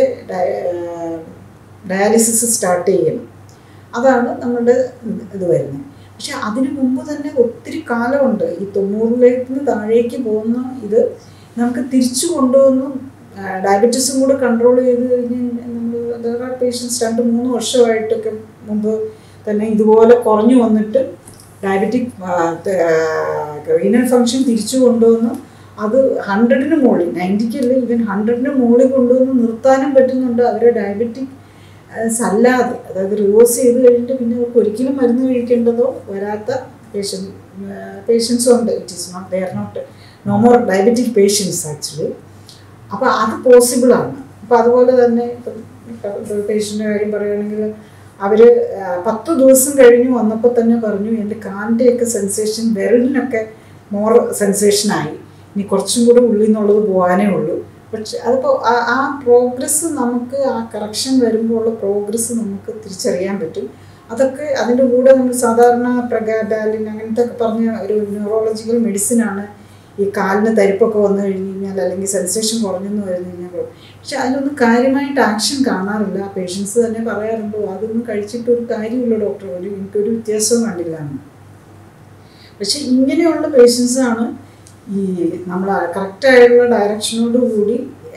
dialysis start ചെയ്യണം അതാണ് നമ്മുടെ ഇത് വരുന്നത് പക്ഷെ അതിനു മുമ്പ് തന്നെ ഒത്തിരി കാലമുണ്ട് ഈ തൊണ്ണൂറിലേക്ക് നിന്ന് താഴേക്ക് പോകുന്ന ഇത് നമുക്ക് തിരിച്ചു കൊണ്ടുവന്നും ഡയബറ്റീസും കൂടെ കൺട്രോൾ ചെയ്ത് കഴിഞ്ഞ് നമ്മൾ പേഷ്യൻസ് രണ്ട് മൂന്ന് വർഷമായിട്ടൊക്കെ മുമ്പ് തന്നെ ഇതുപോലെ കുറഞ്ഞു വന്നിട്ട് ഡയബറ്റിക് റീനൽ ഫങ്ഷൻ തിരിച്ചു കൊണ്ടുവന്ന് അത് ഹൺഡ്രഡിന് മുകളിൽ നയൻറ്റിക്കല്ല ഈവൻ ഹൺഡ്രഡിന് മുകളിൽ കൊണ്ടുവന്ന് നിർത്താനും പറ്റുന്നുണ്ട് അവരെ ഡയബറ്റിക് അല്ലാതെ അതായത് റിവേഴ്സ് ചെയ്ത് കഴിഞ്ഞിട്ട് പിന്നെ അവർക്ക് ഒരിക്കലും മരുന്ന് കഴിക്കേണ്ടതോ വരാത്ത പേഷ്യൻ പേഷ്യൻസും ഉണ്ട് it is not they are not no more diabetic patients actually അപ്പോൾ അത് പോസിബിളാണ് അപ്പോൾ അതുപോലെ തന്നെ ഇപ്പം പേഷ്യൻ്റെ കാര്യം പറയുകയാണെങ്കിൽ അവർ പത്ത് ദിവസം കഴിഞ്ഞ് വന്നപ്പോൾ തന്നെ പറഞ്ഞു എൻ്റെ കാലിൻ്റെയൊക്കെ സെൻസേഷൻ വിരലിനൊക്കെ മോർ സെൻസേഷനായി ഇനി കുറച്ചും കൂടെ ഉള്ളിൽ നിന്നുള്ളത് പോകാനേ ഉള്ളൂ പക്ഷെ അതിപ്പോൾ ആ പ്രോഗ്രസ് നമുക്ക് ആ കറക്ഷൻ വരുമ്പോൾ ഉള്ള പ്രോഗ്രസ് നമുക്ക് തിരിച്ചറിയാൻ പറ്റും അതൊക്കെ അതിൻ്റെ കൂടെ നമ്മൾ സാധാരണ പ്രഗാഡാലിൻ അങ്ങനത്തെ ഒക്കെ പറഞ്ഞ ഒരു ന്യൂറോളജിക്കൽ മെഡിസിനാണ് ഈ കാലിന് തരിപ്പൊക്കെ വന്നു കഴിഞ്ഞ് കഴിഞ്ഞാൽ അല്ലെങ്കിൽ സെൻസേഷൻ കുറഞ്ഞെന്ന് പറഞ്ഞു കഴിഞ്ഞാൽ പക്ഷെ അതിലൊന്നും കാര്യമായിട്ട് ആക്ഷൻ കാണാറില്ല പേഷ്യൻസ് തന്നെ പറയാറുണ്ട് അതൊന്നും കഴിച്ചിട്ട് ഒരു കാര്യമില്ല ഡോക്ടർ ഒരു എനിക്കൊരു വ്യത്യാസവും കണ്ടില്ല എന്ന് പക്ഷെ ഇങ്ങനെയുള്ള പേഷ്യൻസാണ് ഈ നമ്മൾ കറക്റ്റായിട്ടുള്ള ഡയറക്ഷനോട് കൂടി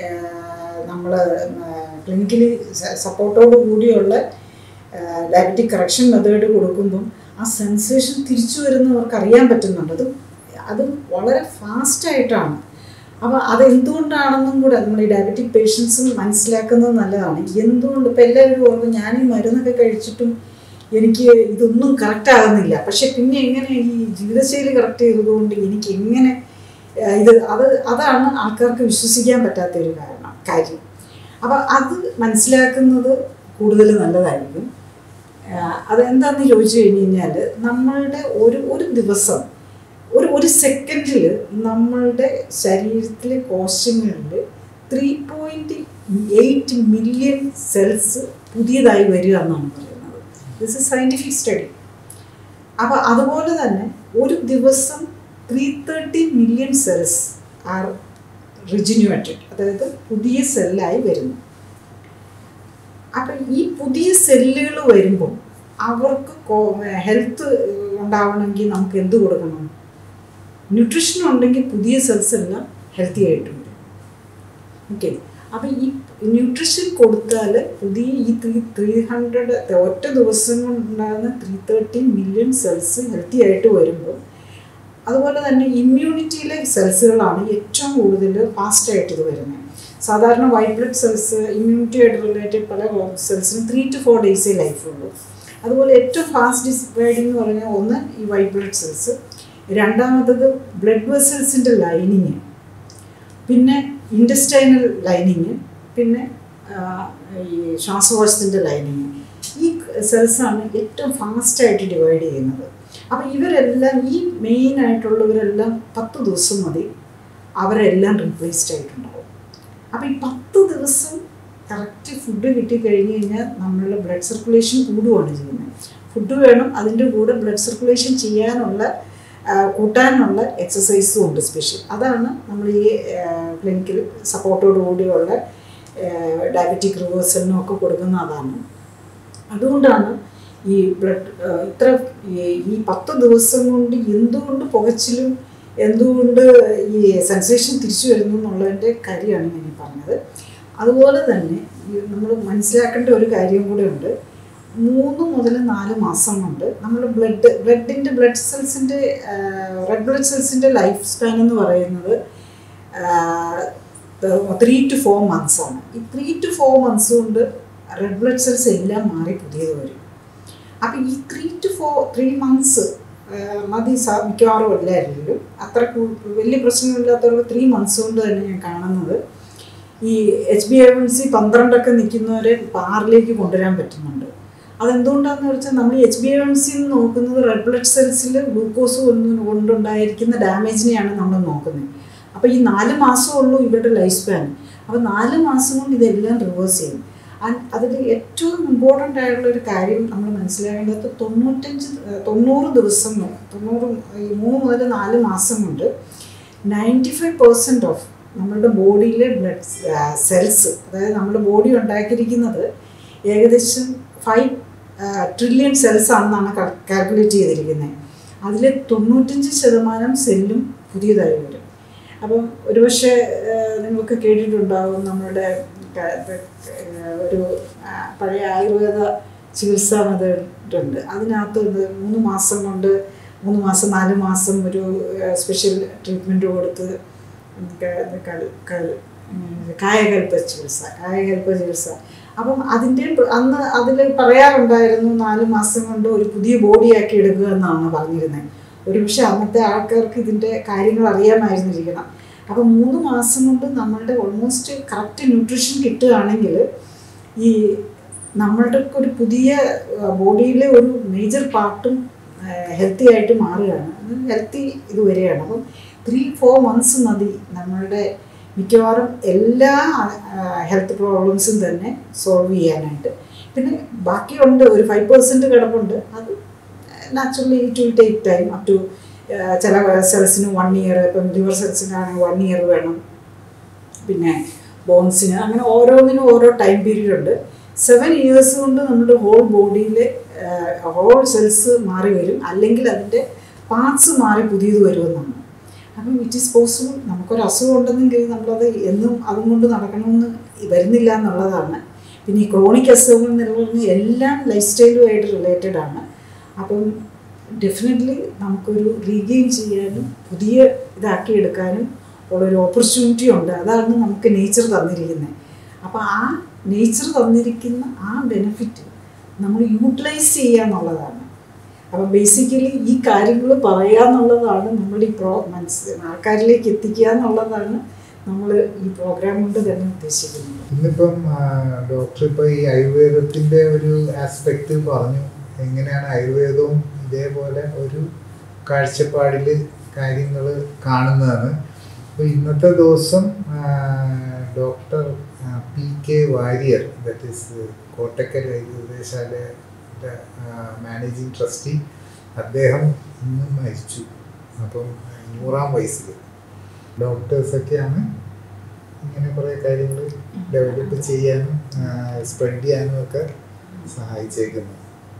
നമ്മൾ ക്ലിനിക്കലി സപ്പോർട്ടോട് കൂടിയുള്ള ഡയബറ്റിക് കറക്ഷൻ മെത്തേഡ് കൊടുക്കുമ്പം ആ സെൻസേഷൻ തിരിച്ചു വരുന്നവർക്ക് അറിയാൻ പറ്റുന്നുണ്ട് അത് അത് വളരെ ഫാസ്റ്റായിട്ടാണ് അപ്പോൾ അതെന്തുകൊണ്ടാണെന്നും കൂടെ നമ്മൾ ഈ ഡയബറ്റിക് പേഷ്യൻസും മനസ്സിലാക്കുന്നത് നല്ലതാണ് എന്തുകൊണ്ട് ഇപ്പം എല്ലാവരും ഓർക്കും ഞാൻ ഈ മരുന്നൊക്കെ കഴിച്ചിട്ടും എനിക്ക് ഇതൊന്നും കറക്റ്റ് ആകുന്നില്ല പക്ഷെ പിന്നെ എങ്ങനെ ഈ ജീവിതശൈലി കറക്റ്റ് ചെയ്തതുകൊണ്ട് എനിക്ക് എങ്ങനെ ഇത് അത് അതാണ് ആൾക്കാർക്ക് വിശ്വസിക്കാൻ പറ്റാത്ത ഒരു കാരണം കാര്യം അപ്പോൾ അത് മനസ്സിലാക്കുന്നത് കൂടുതൽ നല്ലതായിരിക്കും അതെന്താണെന്ന് ചോദിച്ചു കഴിഞ്ഞ് കഴിഞ്ഞാൽ നമ്മളുടെ ഒരു ഒരു ദിവസം ഒരു ഒരു സെക്കൻഡിൽ നമ്മളുടെ ശരീരത്തിലെ കോശങ്ങളിൽ three point eight million cells പുതിയതായി വരിക എന്നാണ് പറയുന്നത് ദിസ് ഇസ് സയൻറ്റിഫിക് സ്റ്റഡി അപ്പോൾ അതുപോലെ തന്നെ ഒരു ദിവസം three thirty million cells are regenerated അതായത് പുതിയ സെല്ലായി വരുന്നു അപ്പം ഈ പുതിയ സെല്ലുകൾ വരുമ്പോൾ അവർക്ക് ഹെൽത്ത് ഉണ്ടാവണമെങ്കിൽ നമുക്ക് എന്ത് കൊടുക്കണം ന്യൂട്രീഷൻ ഉണ്ടെങ്കിൽ പുതിയ സെൽസ് എല്ലാം ഹെൽത്തി ആയിട്ട് വരും ഓക്കെ അപ്പം ഈ ന്യൂട്രീഷൻ കൊടുത്താൽ പുതിയ ഈ ത്രീ ത്രീ ഹൺഡ്രഡ് ഒറ്റ ദിവസം കൊണ്ടുണ്ടാകുന്ന three thirty million cells healthy ആയിട്ട് വരുമ്പോൾ അതുപോലെ തന്നെ ഇമ്മ്യൂണിറ്റിയിലെ സെൽസുകളാണ് ഏറ്റവും കൂടുതൽ ഫാസ്റ്റായിട്ട് ഇത് വരുന്നത് സാധാരണ വൈറ്റ് ബ്ലഡ് സെൽസ് ഇമ്മ്യൂണിറ്റി ആയിട്ട് റിലേറ്റഡ് പല സെൽസിന് ത്രീ ടു ഫോർ ഡേയ്സേ ലൈഫുള്ളൂ അതുപോലെ ഏറ്റവും ഫാസ്റ്റ് ഡിസ്പൈഡിങ് എന്ന് പറഞ്ഞാൽ ഒന്ന് ഈ വൈറ്റ് ബ്ലഡ് സെൽസ് രണ്ടാമത്തത് ബ്ലഡ് വെസൽസിൻ്റെ ലൈനിങ് പിന്നെ ഇൻഡസ്റ്റൈനൽ ലൈനിങ് പിന്നെ ഈ ശ്വാസകോശത്തിൻ്റെ ലൈനിങ് ഈ സെൽസാണ് ഏറ്റവും ഫാസ്റ്റായിട്ട് ഡിവൈഡ് ചെയ്യുന്നത് അപ്പോൾ ഇവരെല്ലാം ഈ മെയിൻ ആയിട്ടുള്ളവരെല്ലാം പത്ത് ദിവസം മതി അവരെല്ലാം റീപ്ലേസ്ഡ് ആയിട്ടുണ്ടാവും അപ്പോൾ ഈ പത്ത് ദിവസം കറക്റ്റ് ഫുഡ് കിട്ടിക്കഴിഞ്ഞ് കഴിഞ്ഞാൽ നമ്മളുടെ ബ്ലഡ് സർക്കുലേഷൻ കൂടുകയാണ് ചെയ്യുന്നത് ഫുഡ് വേണം അതിൻ്റെ കൂടെ ബ്ലഡ് സർക്കുലേഷൻ ചെയ്യാനുള്ള കൂട്ടാനുള്ള എക്സസൈസും ഉണ്ട് സ്പെഷ്യൽ അതാണ് നമ്മൾ ഈ ക്ലിനിക്കൽ സപ്പോർട്ടോട് കൂടിയുള്ള ഡയബറ്റിക് റിവേഴ്സലിനും ഒക്കെ കൊടുക്കുന്ന അതാണ് അതുകൊണ്ടാണ് ഈ ബ്ലഡ് ഇത്ര ഈ പത്ത് ദിവസം കൊണ്ട് എന്തുകൊണ്ട് പുകച്ചിലും എന്തുകൊണ്ട് ഈ സെൻസേഷൻ തിരിച്ചു വരുന്നു എന്നുള്ളതിൻ്റെ കാര്യമാണ് ഞാൻ ഈ പറഞ്ഞത് അതുപോലെ തന്നെ നമ്മൾ മനസ്സിലാക്കേണ്ട ഒരു കാര്യം കൂടെ ഉണ്ട് മൂന്ന് മുതൽ നാല് മാസം കൊണ്ട് നമ്മൾ ബ്ലഡ് ബ്ലഡിൻ്റെ ബ്ലഡ് സെൽസിൻ്റെ റെഡ് ബ്ലഡ് സെൽസിൻ്റെ ലൈഫ് സ്പാൻ എന്ന് പറയുന്നത് ത്രീ ടു ഫോർ മന്ത്സ് ആണ് ഈ ത്രീ ടു ഫോർ മന്ത്സ് കൊണ്ട് റെഡ് ബ്ലഡ് സെൽസ് എല്ലാം മാറി പുതിയത് വരും അപ്പം ഈ three to four three months മതി സാ മിക്കവാറും എല്ലാവരിലും അത്ര വലിയ പ്രശ്നമില്ലാത്തവർക്ക് ത്രീ മന്ത്സ് കൊണ്ട് തന്നെ ഞാൻ കാണുന്നത് ഈ എച്ച് ബി എ സി പന്ത്രണ്ടൊക്കെ നിൽക്കുന്നവരെ ആറിലേക്ക് കൊണ്ടുവരാൻ പറ്റുന്നുണ്ട് അതെന്തുകൊണ്ടാണെന്ന് വെച്ചാൽ നമ്മൾ എച്ച് ബി എ സി നോക്കുന്നത് റെഡ് ബ്ലഡ് സെൽസിൽ ഗ്ലൂക്കോസ് കൊണ്ടുണ്ടായിരിക്കുന്ന ഡാമേജിനെയാണ് നമ്മൾ നോക്കുന്നത് അപ്പോൾ ഈ നാല് മാസമേ ഉള്ളൂ ഇവരുടെ ലൈഫ് സ്പാൻ അപ്പോൾ നാല് മാസം കൊണ്ട് ഇതെല്ലാം റിവേഴ്സ് ചെയ്യും അതിൽ ഏറ്റവും ഇമ്പോർട്ടൻ്റ് ആയിട്ടുള്ള ഒരു കാര്യം നമ്മൾ മനസ്സിലാക്കേണ്ടത് തൊണ്ണൂറ്റഞ്ച് ഏഹ് തൊണ്ണൂറ് ദിവസം കൊണ്ട്, തൊണ്ണൂറ് ഈ മൂന്ന് മുതൽ നാല് മാസം കൊണ്ട് നയൻറ്റി ഫൈവ് പെർസെൻറ്റ് ഓഫ് നമ്മളുടെ ബോഡിയിലെ ബ്ലഡ് സെൽസ് അതായത് നമ്മുടെ ബോഡി ഉണ്ടാക്കിയിരിക്കുന്നത് ഏകദേശം ഫൈവ് ട്രില്യൺ സെൽസ് ആണെന്നാണ് കാൽക്കുലേറ്റ് ചെയ്തിരിക്കുന്നത് അതിൽ തൊണ്ണൂറ്റഞ്ച് ശതമാനം സെല്ലും പുതിയതായി വരും അപ്പം ഒരുപക്ഷെ ഏഹ്, നിങ്ങൾക്ക് കേട്ടിട്ടുണ്ടാവും നമ്മുടെ ക- ഏഹ്, ഒരു ആ, പഴയ ആയുർവേദ ചികിത്സാ മെത്തേഡ് ഉണ്ട് അതിനകത്ത് ഇത് മൂന്ന് മാസം കൊണ്ട് മൂന്ന് മാസം നാല് മാസം ഒരു സ്പെഷ്യൽ ട്രീറ്റ്മെൻറ്റ് കൊടുത്ത് ക- ക- ക- ഉം, കായകൽപ്പ ചികിത്സ കായകൽപ്പ ചികിത്സ അപ്പം അതിൻ്റെ പ്ര- അന്ന് അതിൽ പറയാറുണ്ടായിരുന്നു നാല് മാസം കൊണ്ട് ഒരു പുതിയ ബോഡിയാക്കി എടുക്കുക എന്നാണ് പറഞ്ഞിരുന്നത് ഒരുപക്ഷെ അന്നത്തെ ആൾക്കാർക്ക് ഇതിൻ്റെ കാര്യങ്ങൾ അറിയാമായിരുന്നിരിക്കണം അപ്പം മൂന്ന് മാസം കൊണ്ട് നമ്മളുടെ ഓൾമോസ്റ്റ് കറക്റ്റ് ന്യൂട്രീഷൻ കിട്ടുകയാണെങ്കിൽ ഈ നമ്മളുടെ ഒരു പുതിയ ബോഡിയിലെ ഒരു മേജർ പാർട്ടും ഹെൽത്തി ആയിട്ട് മാറുകയാണ് ഹെൽത്തി ഇത് വരികയാണ് അപ്പം ത്രീ ഫോർ മന്ത്സ് മതി നമ്മളുടെ മിക്കവാറും എല്ലാ ഹെൽത്ത് പ്രോബ്ലംസും തന്നെ സോൾവ് ചെയ്യാനായിട്ട് പിന്നെ ബാക്കിയുണ്ട് ഒരു ഫൈവ് പെർസെൻറ്റ് കിടപ്പുണ്ട് അത് naturally it will take time up to ചില സെൽസിന് വൺ ഇയർ ഇപ്പം ലിവർ സെൽസിനാണെങ്കിൽ വൺ ഇയർ വേണം പിന്നെ ബോൺസിന് അങ്ങനെ ഓരോന്നിനും ഓരോ ടൈം പീരീഡ് ഉണ്ട് സെവൻ ഇയേഴ്സ് കൊണ്ട് നമ്മുടെ ഹോൾ ബോഡിയിൽ ഹോൾ സെൽസ് മാറി വരും അല്ലെങ്കിൽ അതിൻ്റെ പാർട്സ് മാറി പുതിയത് വരുമെന്നാണ് അപ്പം ഇറ്റ് ഈസ് പോസിബിൾ നമുക്കൊരു അസുഖം ഉണ്ടെന്നെങ്കിൽ നമ്മളത് എന്നും അതും കൊണ്ട് നടക്കണമെന്ന് വരുന്നില്ല എന്നുള്ളതാണ് പിന്നെ ഈ ക്രോണിക് അസുഖങ്ങൾ എന്ന് പറഞ്ഞാൽ എല്ലാം ലൈഫ് സ്റ്റൈലുമായിട്ട് റിലേറ്റഡ് ആണ് അപ്പം ഡെഫിനറ്റ്ലി നമുക്കൊരു റീഗെയിൻ ചെയ്യാനും പുതിയ ഇതാക്കി എടുക്കാനും ഉള്ളൊരു ഓപ്പർച്യൂണിറ്റി ഉണ്ട് അതാണ് നമുക്ക് നേച്ചർ തന്നിരിക്കുന്നത് അപ്പോൾ ആ നേച്ചർ തന്നിരിക്കുന്ന ആ ബെനിഫിറ്റ് നമ്മൾ യൂട്ടിലൈസ് ചെയ്യുക എന്നുള്ളതാണ് അപ്പം ബേസിക്കലി ഈ കാര്യങ്ങൾ പറയുക എന്നുള്ളതാണ് നമ്മൾ ഈ പ്രോ മനസ്സ് ആൾക്കാരിലേക്ക് എത്തിക്കുക എന്നുള്ളതാണ് നമ്മൾ ഈ പ്രോഗ്രാം കൊണ്ട് തന്നെ ഉദ്ദേശിക്കുന്നത് ഇന്നിപ്പം ഡോക്ടർ ഇപ്പോൾ ഈ ആയുർവേദത്തിൻ്റെ ഒരു ആസ്പെക്റ്റ് പറഞ്ഞു എങ്ങനെയാണ് ആയുർവേദവും ഇതേപോലെ ഒരു കാഴ്ചപ്പാടിൽ കാര്യങ്ങൾ കാണുന്നതാണ് അപ്പോൾ ഇന്നത്തെ ദിവസം doctor P K Warrier that is Kottakkal ആയുർവേദശാലയുടെ മാനേജിങ് ട്രസ്റ്റി അദ്ദേഹം ഇന്ന് മരിച്ചു അപ്പം നൂറാം വയസ്സിൽ ഡോക്ടേഴ്സൊക്കെയാണ് ഇങ്ങനെ കുറേ കാര്യങ്ങൾ ഡെവലപ്പ് ചെയ്യാനും സ്പ്രെഡ് ചെയ്യാനും ഒക്കെ സഹായിച്ചേക്കുന്നത്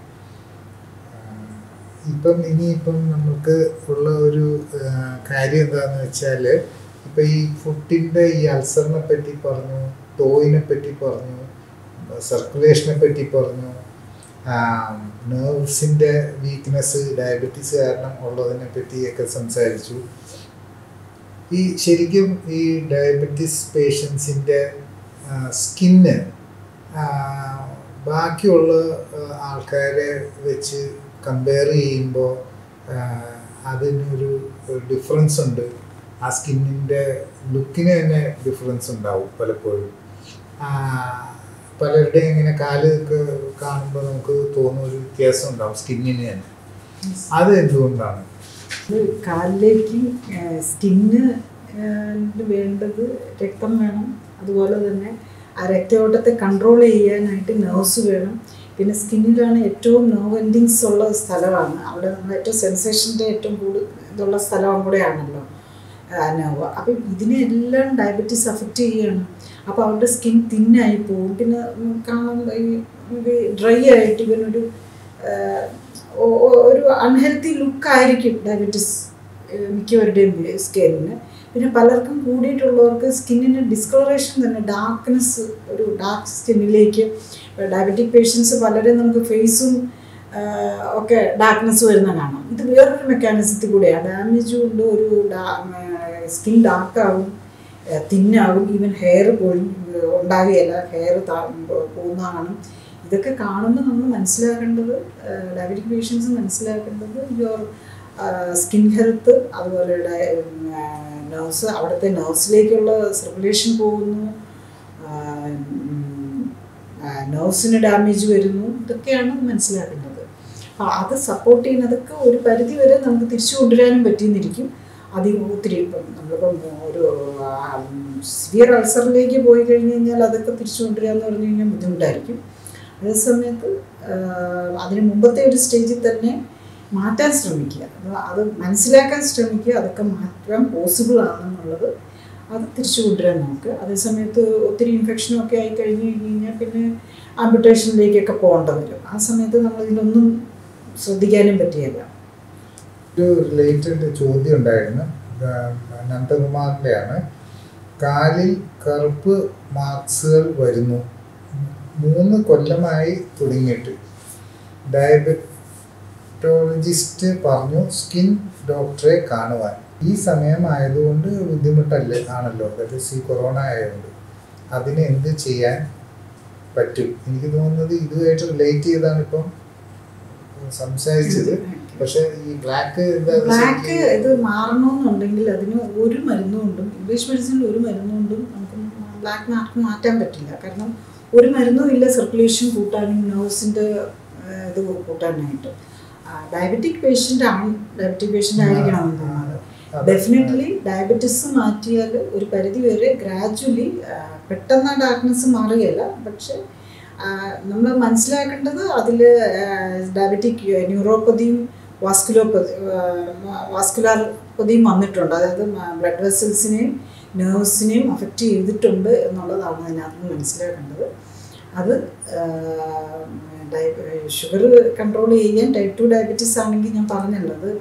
ഇപ്പം ഇനിയിപ്പം നമുക്ക് ഉള്ള ഒരു ആ, കാര്യം എന്താണെന്ന് വെച്ചാൽ ഇപ്പം ഈ ഫുഡിൻ്റെ ഈ അൾസറിനെ പറ്റി പറഞ്ഞു ടോയിനെ പറ്റി പറഞ്ഞു സർക്കുലേഷനെ പറ്റി പറഞ്ഞു നെർവ്സിൻ്റെ വീക്ക്നെസ് ഡയബറ്റീസ് കാരണം ഉള്ളതിനെ പറ്റിയൊക്കെ സംസാരിച്ചു ഈ ശരിക്കും ഈ ഡയബറ്റീസ് പേഷ്യൻസിൻ്റെ സ്കിന്ന് ബാക്കിയുള്ള ആ, ആൾക്കാരെ വെച്ച് കമ്പയർ ചെയ്യുമ്പോൾ അതിനൊരു ഡിഫറൻസ് ഉണ്ട് ആ സ്കിന്നിൻ്റെ ലുക്കിന് തന്നെ ഡിഫറൻസ് ഉണ്ടാവും പലപ്പോഴും ആ, പലരുടെയും ഇങ്ങനെ കാല് ഒക്കെ കാണുമ്പോൾ നമുക്ക് തോന്നുന്ന ഒരു വ്യത്യാസം ഉണ്ടാവും സ്കിന്നിന് തന്നെ അത് എന്തുകൊണ്ടാണ് ഇത് കാലിലേക്ക് സ്കിന്ന് വേണ്ടത് രക്തം വേണം അതുപോലെ തന്നെ ആ രക്തയോട്ടത്തെ കൺട്രോൾ ചെയ്യാനായിട്ട് നെർവ്സ് വേണം പിന്നെ സ്കിന്നിലാണ് ഏറ്റവും നെർവ് എൻഡിങ്സ് ഉള്ള സ്ഥലമാണ് അവിടെ നമ്മൾ ഏറ്റവും സെൻസേഷൻ്റെ ഏറ്റവും കൂടുതൽ ഇതുള്ള സ്ഥലവും കൂടെയാണല്ലോ നെർവ് അപ്പം ഇതിനെല്ലാം ഡയബറ്റീസ് അഫക്റ്റ് ചെയ്യുകയാണ് അപ്പോൾ അവരുടെ സ്കിൻ തിന്നായി പോകും പിന്നെ ഉം കാണാൻ ഈ ഡ്രൈ ആയിട്ട് ഇവനൊരു ആ, ഒ- ഒ- ഒരു അൺഹെൽത്തി ലുക്കായിരിക്കും ഡയബറ്റീസ് മിക്കവരുടെയും സ്കിന്നിന് പിന്നെ പലർക്കും കൂടിയിട്ടുള്ളവർക്ക് സ്കിന്നിന് ഡിസ്കളറേഷൻ തന്നെ ഡാർക്ക്നെസ് ഒരു ഡാർക്ക് സ്കിന്നിലേക്ക് ഡയബറ്റിക് പേഷ്യൻസ് പലരും നമുക്ക് ഫേസും ഒക്കെ ഡാർക്ക്നെസ് വരുന്ന കാണാം ഇത് വേറൊരു മെക്കാനിസത്തിൽ കൂടെയാണ് ഡാമേജ് കൊണ്ട് ഒരു സ്കിൻ ഡാർക്കാകും തിന്നാകും ഈവൻ ഹെയർ പോയി ഉണ്ടാകുകയില്ല ഹെയർ പോകുന്ന കാണും ഇതൊക്കെ കാണുമ്പോൾ നമ്മൾ മനസ്സിലാക്കേണ്ടത് ഡയബറ്റിക് പേഷ്യൻസ് മനസ്സിലാക്കേണ്ടത് യുവർ സ്കിൻ ഹെൽത്ത് അതുപോലെ നേഴ്സ് അവിടുത്തെ നേഴ്സിലേക്കുള്ള സർക്കുലേഷൻ പോകുന്നു നേഴ്സിന് ഡാമേജ് വരുന്നു ഇതൊക്കെയാണ് മനസ്സിലാക്കേണ്ടത് അപ്പോൾ അത് സപ്പോർട്ട് ചെയ്യുന്നതൊക്കെ ഒരു പരിധി വരെ നമുക്ക് തിരിച്ചു കൊണ്ടുവരാനും പറ്റിയെന്നിരിക്കും അധികം ഒത്തിരി ഇപ്പം നമ്മളിപ്പം ഒരു സിവിയർ അൾസറിലേക്ക് പോയി കഴിഞ്ഞ് കഴിഞ്ഞാൽ അതൊക്കെ തിരിച്ചു കൊണ്ടുവരിക എന്ന് പറഞ്ഞു കഴിഞ്ഞാൽ ബുദ്ധിമുട്ടായിരിക്കും അതേ സമയത്ത് ആഹ് അതിന് മുമ്പത്തെ ഒരു സ്റ്റേജിൽ തന്നെ മാറ്റാൻ ശ്രമിക്കുക അത് അത് മനസ്സിലാക്കാൻ ശ്രമിക്കുക അതൊക്കെ മാറ്റാൻ പോസിബിൾ ആണെന്നുള്ളത് അത് തിരിച്ചു കൊണ്ടുവരാൻ നോക്കുക അതേസമയത്ത് ഒത്തിരി ഇൻഫെക്ഷനൊക്കെ ആയി കഴിഞ്ഞ് കഴിഞ്ഞ് കഴിഞ്ഞാൽ പിന്നെ ആംബിറ്റേഷനിലേക്കൊക്കെ പോകേണ്ടി വരും ആ സമയത്ത് നമ്മൾ ഇതിലൊന്നും ശ്രദ്ധിക്കാനും പറ്റിയല്ല ഒരു റിലേറ്റഡ് ചോദ്യം ഉണ്ടായിരുന്നു ആ, നന്ദകുമാറിൻ്റെയാണ് കാലിൽ കറുപ്പ് മാർക്സുകൾ വരുന്നു മൂന്ന് കൊല്ലമായി തുടങ്ങിയിട്ട് ഡയബറ്റോളജിസ്റ്റ് പറഞ്ഞു സ്കിൻ ഡോക്ടറെ കാണുവാൻ ഈ സമയം ആയതുകൊണ്ട് ബുദ്ധിമുട്ടല്ലേ ആണല്ലോ ദാറ്റ് ഈ കൊറോണ ആയതുകൊണ്ട് അതിന് എന്ത് ചെയ്യാൻ പറ്റും എനിക്ക് തോന്നുന്നത് ഇതുമായിട്ട് റിലേറ്റ് ചെയ്താണ് ഇപ്പം സംസാരിച്ചത് പക്ഷെ ഈ ബ്ലാക്ക് എന്താ ബ്ലാക്ക് ഇത് മാറണമെന്നുണ്ടെങ്കിൽ അതിന് ഒരു മരുന്നുകൊണ്ടും ഇംഗ്ലീഷ് മെഡിസിനിൽ ഒരു മരുന്നുകൊണ്ടും നമുക്ക് ബ്ലാക്ക് മാർക്ക് മാറ്റാൻ പറ്റില്ല കാരണം ഒരു മരുന്നും ഇല്ല സർക്കുലേഷൻ കൂട്ടാനും നെർവ്സിൻ്റെ ഇത് കൂട്ടാനായിട്ട് ഡയബറ്റിക് പേഷ്യൻ്റ് ആണ് ഡയബറ്റിക് പേഷ്യൻ്റ് ആയിരിക്കണം എന്ന് തോന്നുന്നത് ഡെഫിനറ്റ്ലി ഡയബറ്റിസ് മാറ്റിയാൽ ഒരു പരിധി വരെ ഗ്രാജുവലി പെട്ടെന്ന് ഡാർക്ക്നെസ് മാറുകയല്ല പക്ഷെ നമ്മൾ മനസ്സിലാക്കേണ്ടത് അതിൽ ഡയബറ്റിക് ന്യൂറോപ്പതിയും വാസ്കുലോപ്പതി വാസ്കുലാർപ്പതിയും വന്നിട്ടുണ്ട് അതായത് ബ്ലഡ് വെസൽസിനെയും നേഴ്സിനെയും അഫക്റ്റ് ചെയ്തിട്ടുണ്ട് എന്നുള്ളതാണ് അതിനകത്ത് മനസ്സിലാക്കേണ്ടത് അത് ഷുഗർ കൺട്രോൾ ചെയ്യാൻ ടൈപ്പ് ടു ഡയബറ്റീസ് ആണെങ്കിൽ ഞാൻ പറഞ്ഞല്ലോ അത്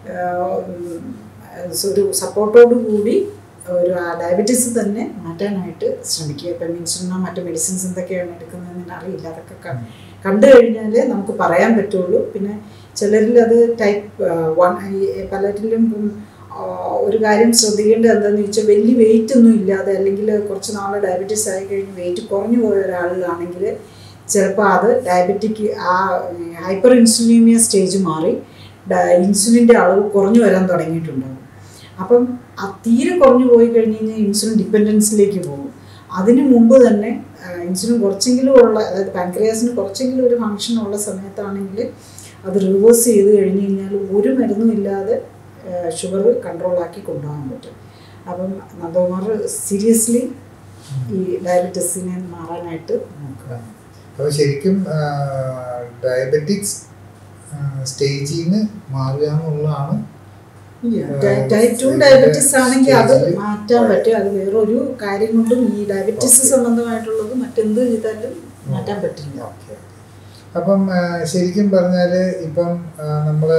ഒരു സപ്പോർട്ടോടു കൂടി ഒരു ഡയബറ്റീസ് തന്നെ മാറ്റാനായിട്ട് ശ്രമിക്കുക ഇപ്പം ഇൻസുലിനോ മറ്റു മെഡിസിൻസ് എന്തൊക്കെയാണ് എടുക്കുന്നതെന്ന് അറിയില്ല അതൊക്കെ കണ്ടു കഴിഞ്ഞാൽ നമുക്ക് പറയാൻ പറ്റുള്ളൂ പിന്നെ ചിലരിൽ അത് ടൈപ്പ് വൺ പലരിലും ഒരു കാര്യം ശ്രദ്ധിക്കേണ്ടത് എന്താണെന്ന് ചോദിച്ചാൽ വലിയ വെയിറ്റ് ഒന്നും ഇല്ലാതെ അല്ലെങ്കിൽ കുറച്ച് നാൾ ഡയബറ്റീസ് ആയി കഴിഞ്ഞ് വെയിറ്റ് കുറഞ്ഞു പോയ ഒരാളിലാണെങ്കിൽ ചിലപ്പോൾ അത് ഡയബറ്റിക് ആ ഹൈപ്പർ ഇൻസുലിനിയ സ്റ്റേജ് മാറി ഇൻസുലിൻ്റെ അളവ് കുറഞ്ഞു വരാൻ തുടങ്ങിയിട്ടുണ്ടാകും അപ്പം ആ തീരെ കുറഞ്ഞു പോയി കഴിഞ്ഞ് കഴിഞ്ഞാൽ ഇൻസുലിൻ ഡിപ്പെൻഡൻസിലേക്ക് പോകും അതിന് മുമ്പ് തന്നെ ഇൻസുലിൻ കുറച്ചെങ്കിലും ഉള്ള അതായത് പാൻക്രിയാസിന് കുറച്ചെങ്കിലും ഒരു ഫങ്ഷൻ ഉള്ള സമയത്താണെങ്കിൽ അത് റിവേഴ്സ് ചെയ്ത് കഴിഞ്ഞ് കഴിഞ്ഞാൽ ഒരു മരുന്നും ഇല്ലാതെ ഷുഗർ കൺട്രോളാക്കി കൊണ്ടുപോകാൻ പറ്റും അപ്പം നന്ദകുമാർ സീരിയസ്ലി ഈ ഡയബറ്റീസിനെ മാറാനായിട്ട് നോക്കുക അപ്പോൾ ശരിക്കും ഡയബറ്റിക്സ് സ്റ്റേജിൽ നിന്ന് മാറുക എന്നുള്ളതാണ് ടൈപ്പ് ടു ഡയബറ്റീസ് ആണെങ്കിൽ അത് മാറ്റാൻ പറ്റും അത് വേറൊരു കാര്യം കൊണ്ടും ഈ ഡയബറ്റീസ് സംബന്ധമായിട്ടുള്ളത് മറ്റെന്ത് ചെയ്താലും മാറ്റാൻ പറ്റില്ല ഓക്കെ അപ്പം ശരിക്കും പറഞ്ഞാൽ ഇപ്പം നമ്മൾ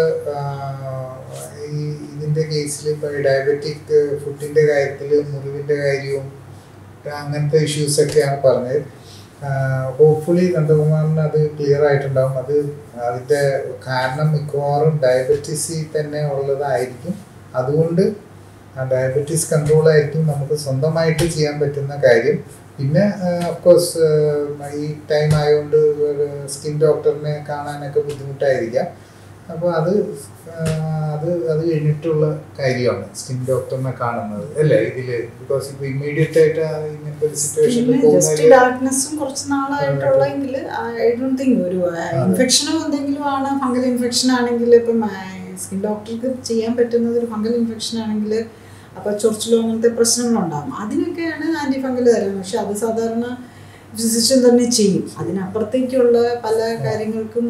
ഈ ഇതിൻ്റെ കേസിൽ ഇപ്പോൾ ഡയബറ്റിക് ഫുഡിൻ്റെ കാര്യത്തിൽ മുറിവിൻ്റെ കാര്യവും അങ്ങനത്തെ ഇഷ്യൂസൊക്കെയാണ് പറഞ്ഞത് ഹോപ്പ്ഫുള്ളി നന്ദകുമാറിന് അത് ക്ലിയർ ആയിട്ടുണ്ടാവും അത് അതിൻ്റെ കാരണം മിക്കവാറും ഡയബറ്റീസിൽ തന്നെ ഉള്ളതായിരിക്കും അതുകൊണ്ട് ആ ഡയബറ്റീസ് കൺട്രോൾ ആയിരിക്കും നമുക്ക് സ്വന്തമായിട്ട് ചെയ്യാൻ പറ്റുന്ന കാര്യം പിന്നെ അഫ്കോഴ്സ് ഈ ടൈം ആയതുകൊണ്ട് സ്കിൻ ഡോക്ടറിനെ കാണാനൊക്കെ ബുദ്ധിമുട്ടായിരിക്കാം അപ്പോൾ അത് അത് അത് കഴിഞ്ഞിട്ടുള്ള കാര്യമാണ് സ്കിൻ ഡോക്ടറിനെ കാണുന്നത് അല്ലേ ഇതില് ബിക്കോസ് ഇപ്പൊ ഇമ്മീഡിയറ്റ് ആയിട്ട് ഇങ്ങനത്തെ ഒരു സിറ്റുവേഷനിൽ ജസ്റ്റ് ഡാർക്ക്നെസ്സും കുറച്ച് നാളായിട്ടുള്ളെങ്കിൽ ഐ ഡോണ്ട് തിങ്ക് ഒരു ഇൻഫെക്ഷനോ എന്തെങ്കിലും ആണ് ഫംഗൽ ഇൻഫെക്ഷൻ ആണെങ്കിൽ ഇപ്പം സ്കിൻ ഡോക്ടർക്ക് ചെയ്യാൻ പറ്റുന്നത് ഒരു ഫംഗൽ ഇൻഫെക്ഷൻ ആണെങ്കിൽ അപ്പോൾ ചൊറിച്ചിലോ അങ്ങനത്തെ പ്രശ്നങ്ങളുണ്ടാകും അതിനൊക്കെയാണ് ആൻറ്റി ഫംഗൽ തരുന്നത് പക്ഷെ അത് സാധാരണ ഫിസിഷ്യൻ തന്നെ ചെയ്യും അതിനപ്പുറത്തേക്കുള്ള പല കാര്യങ്ങൾക്കും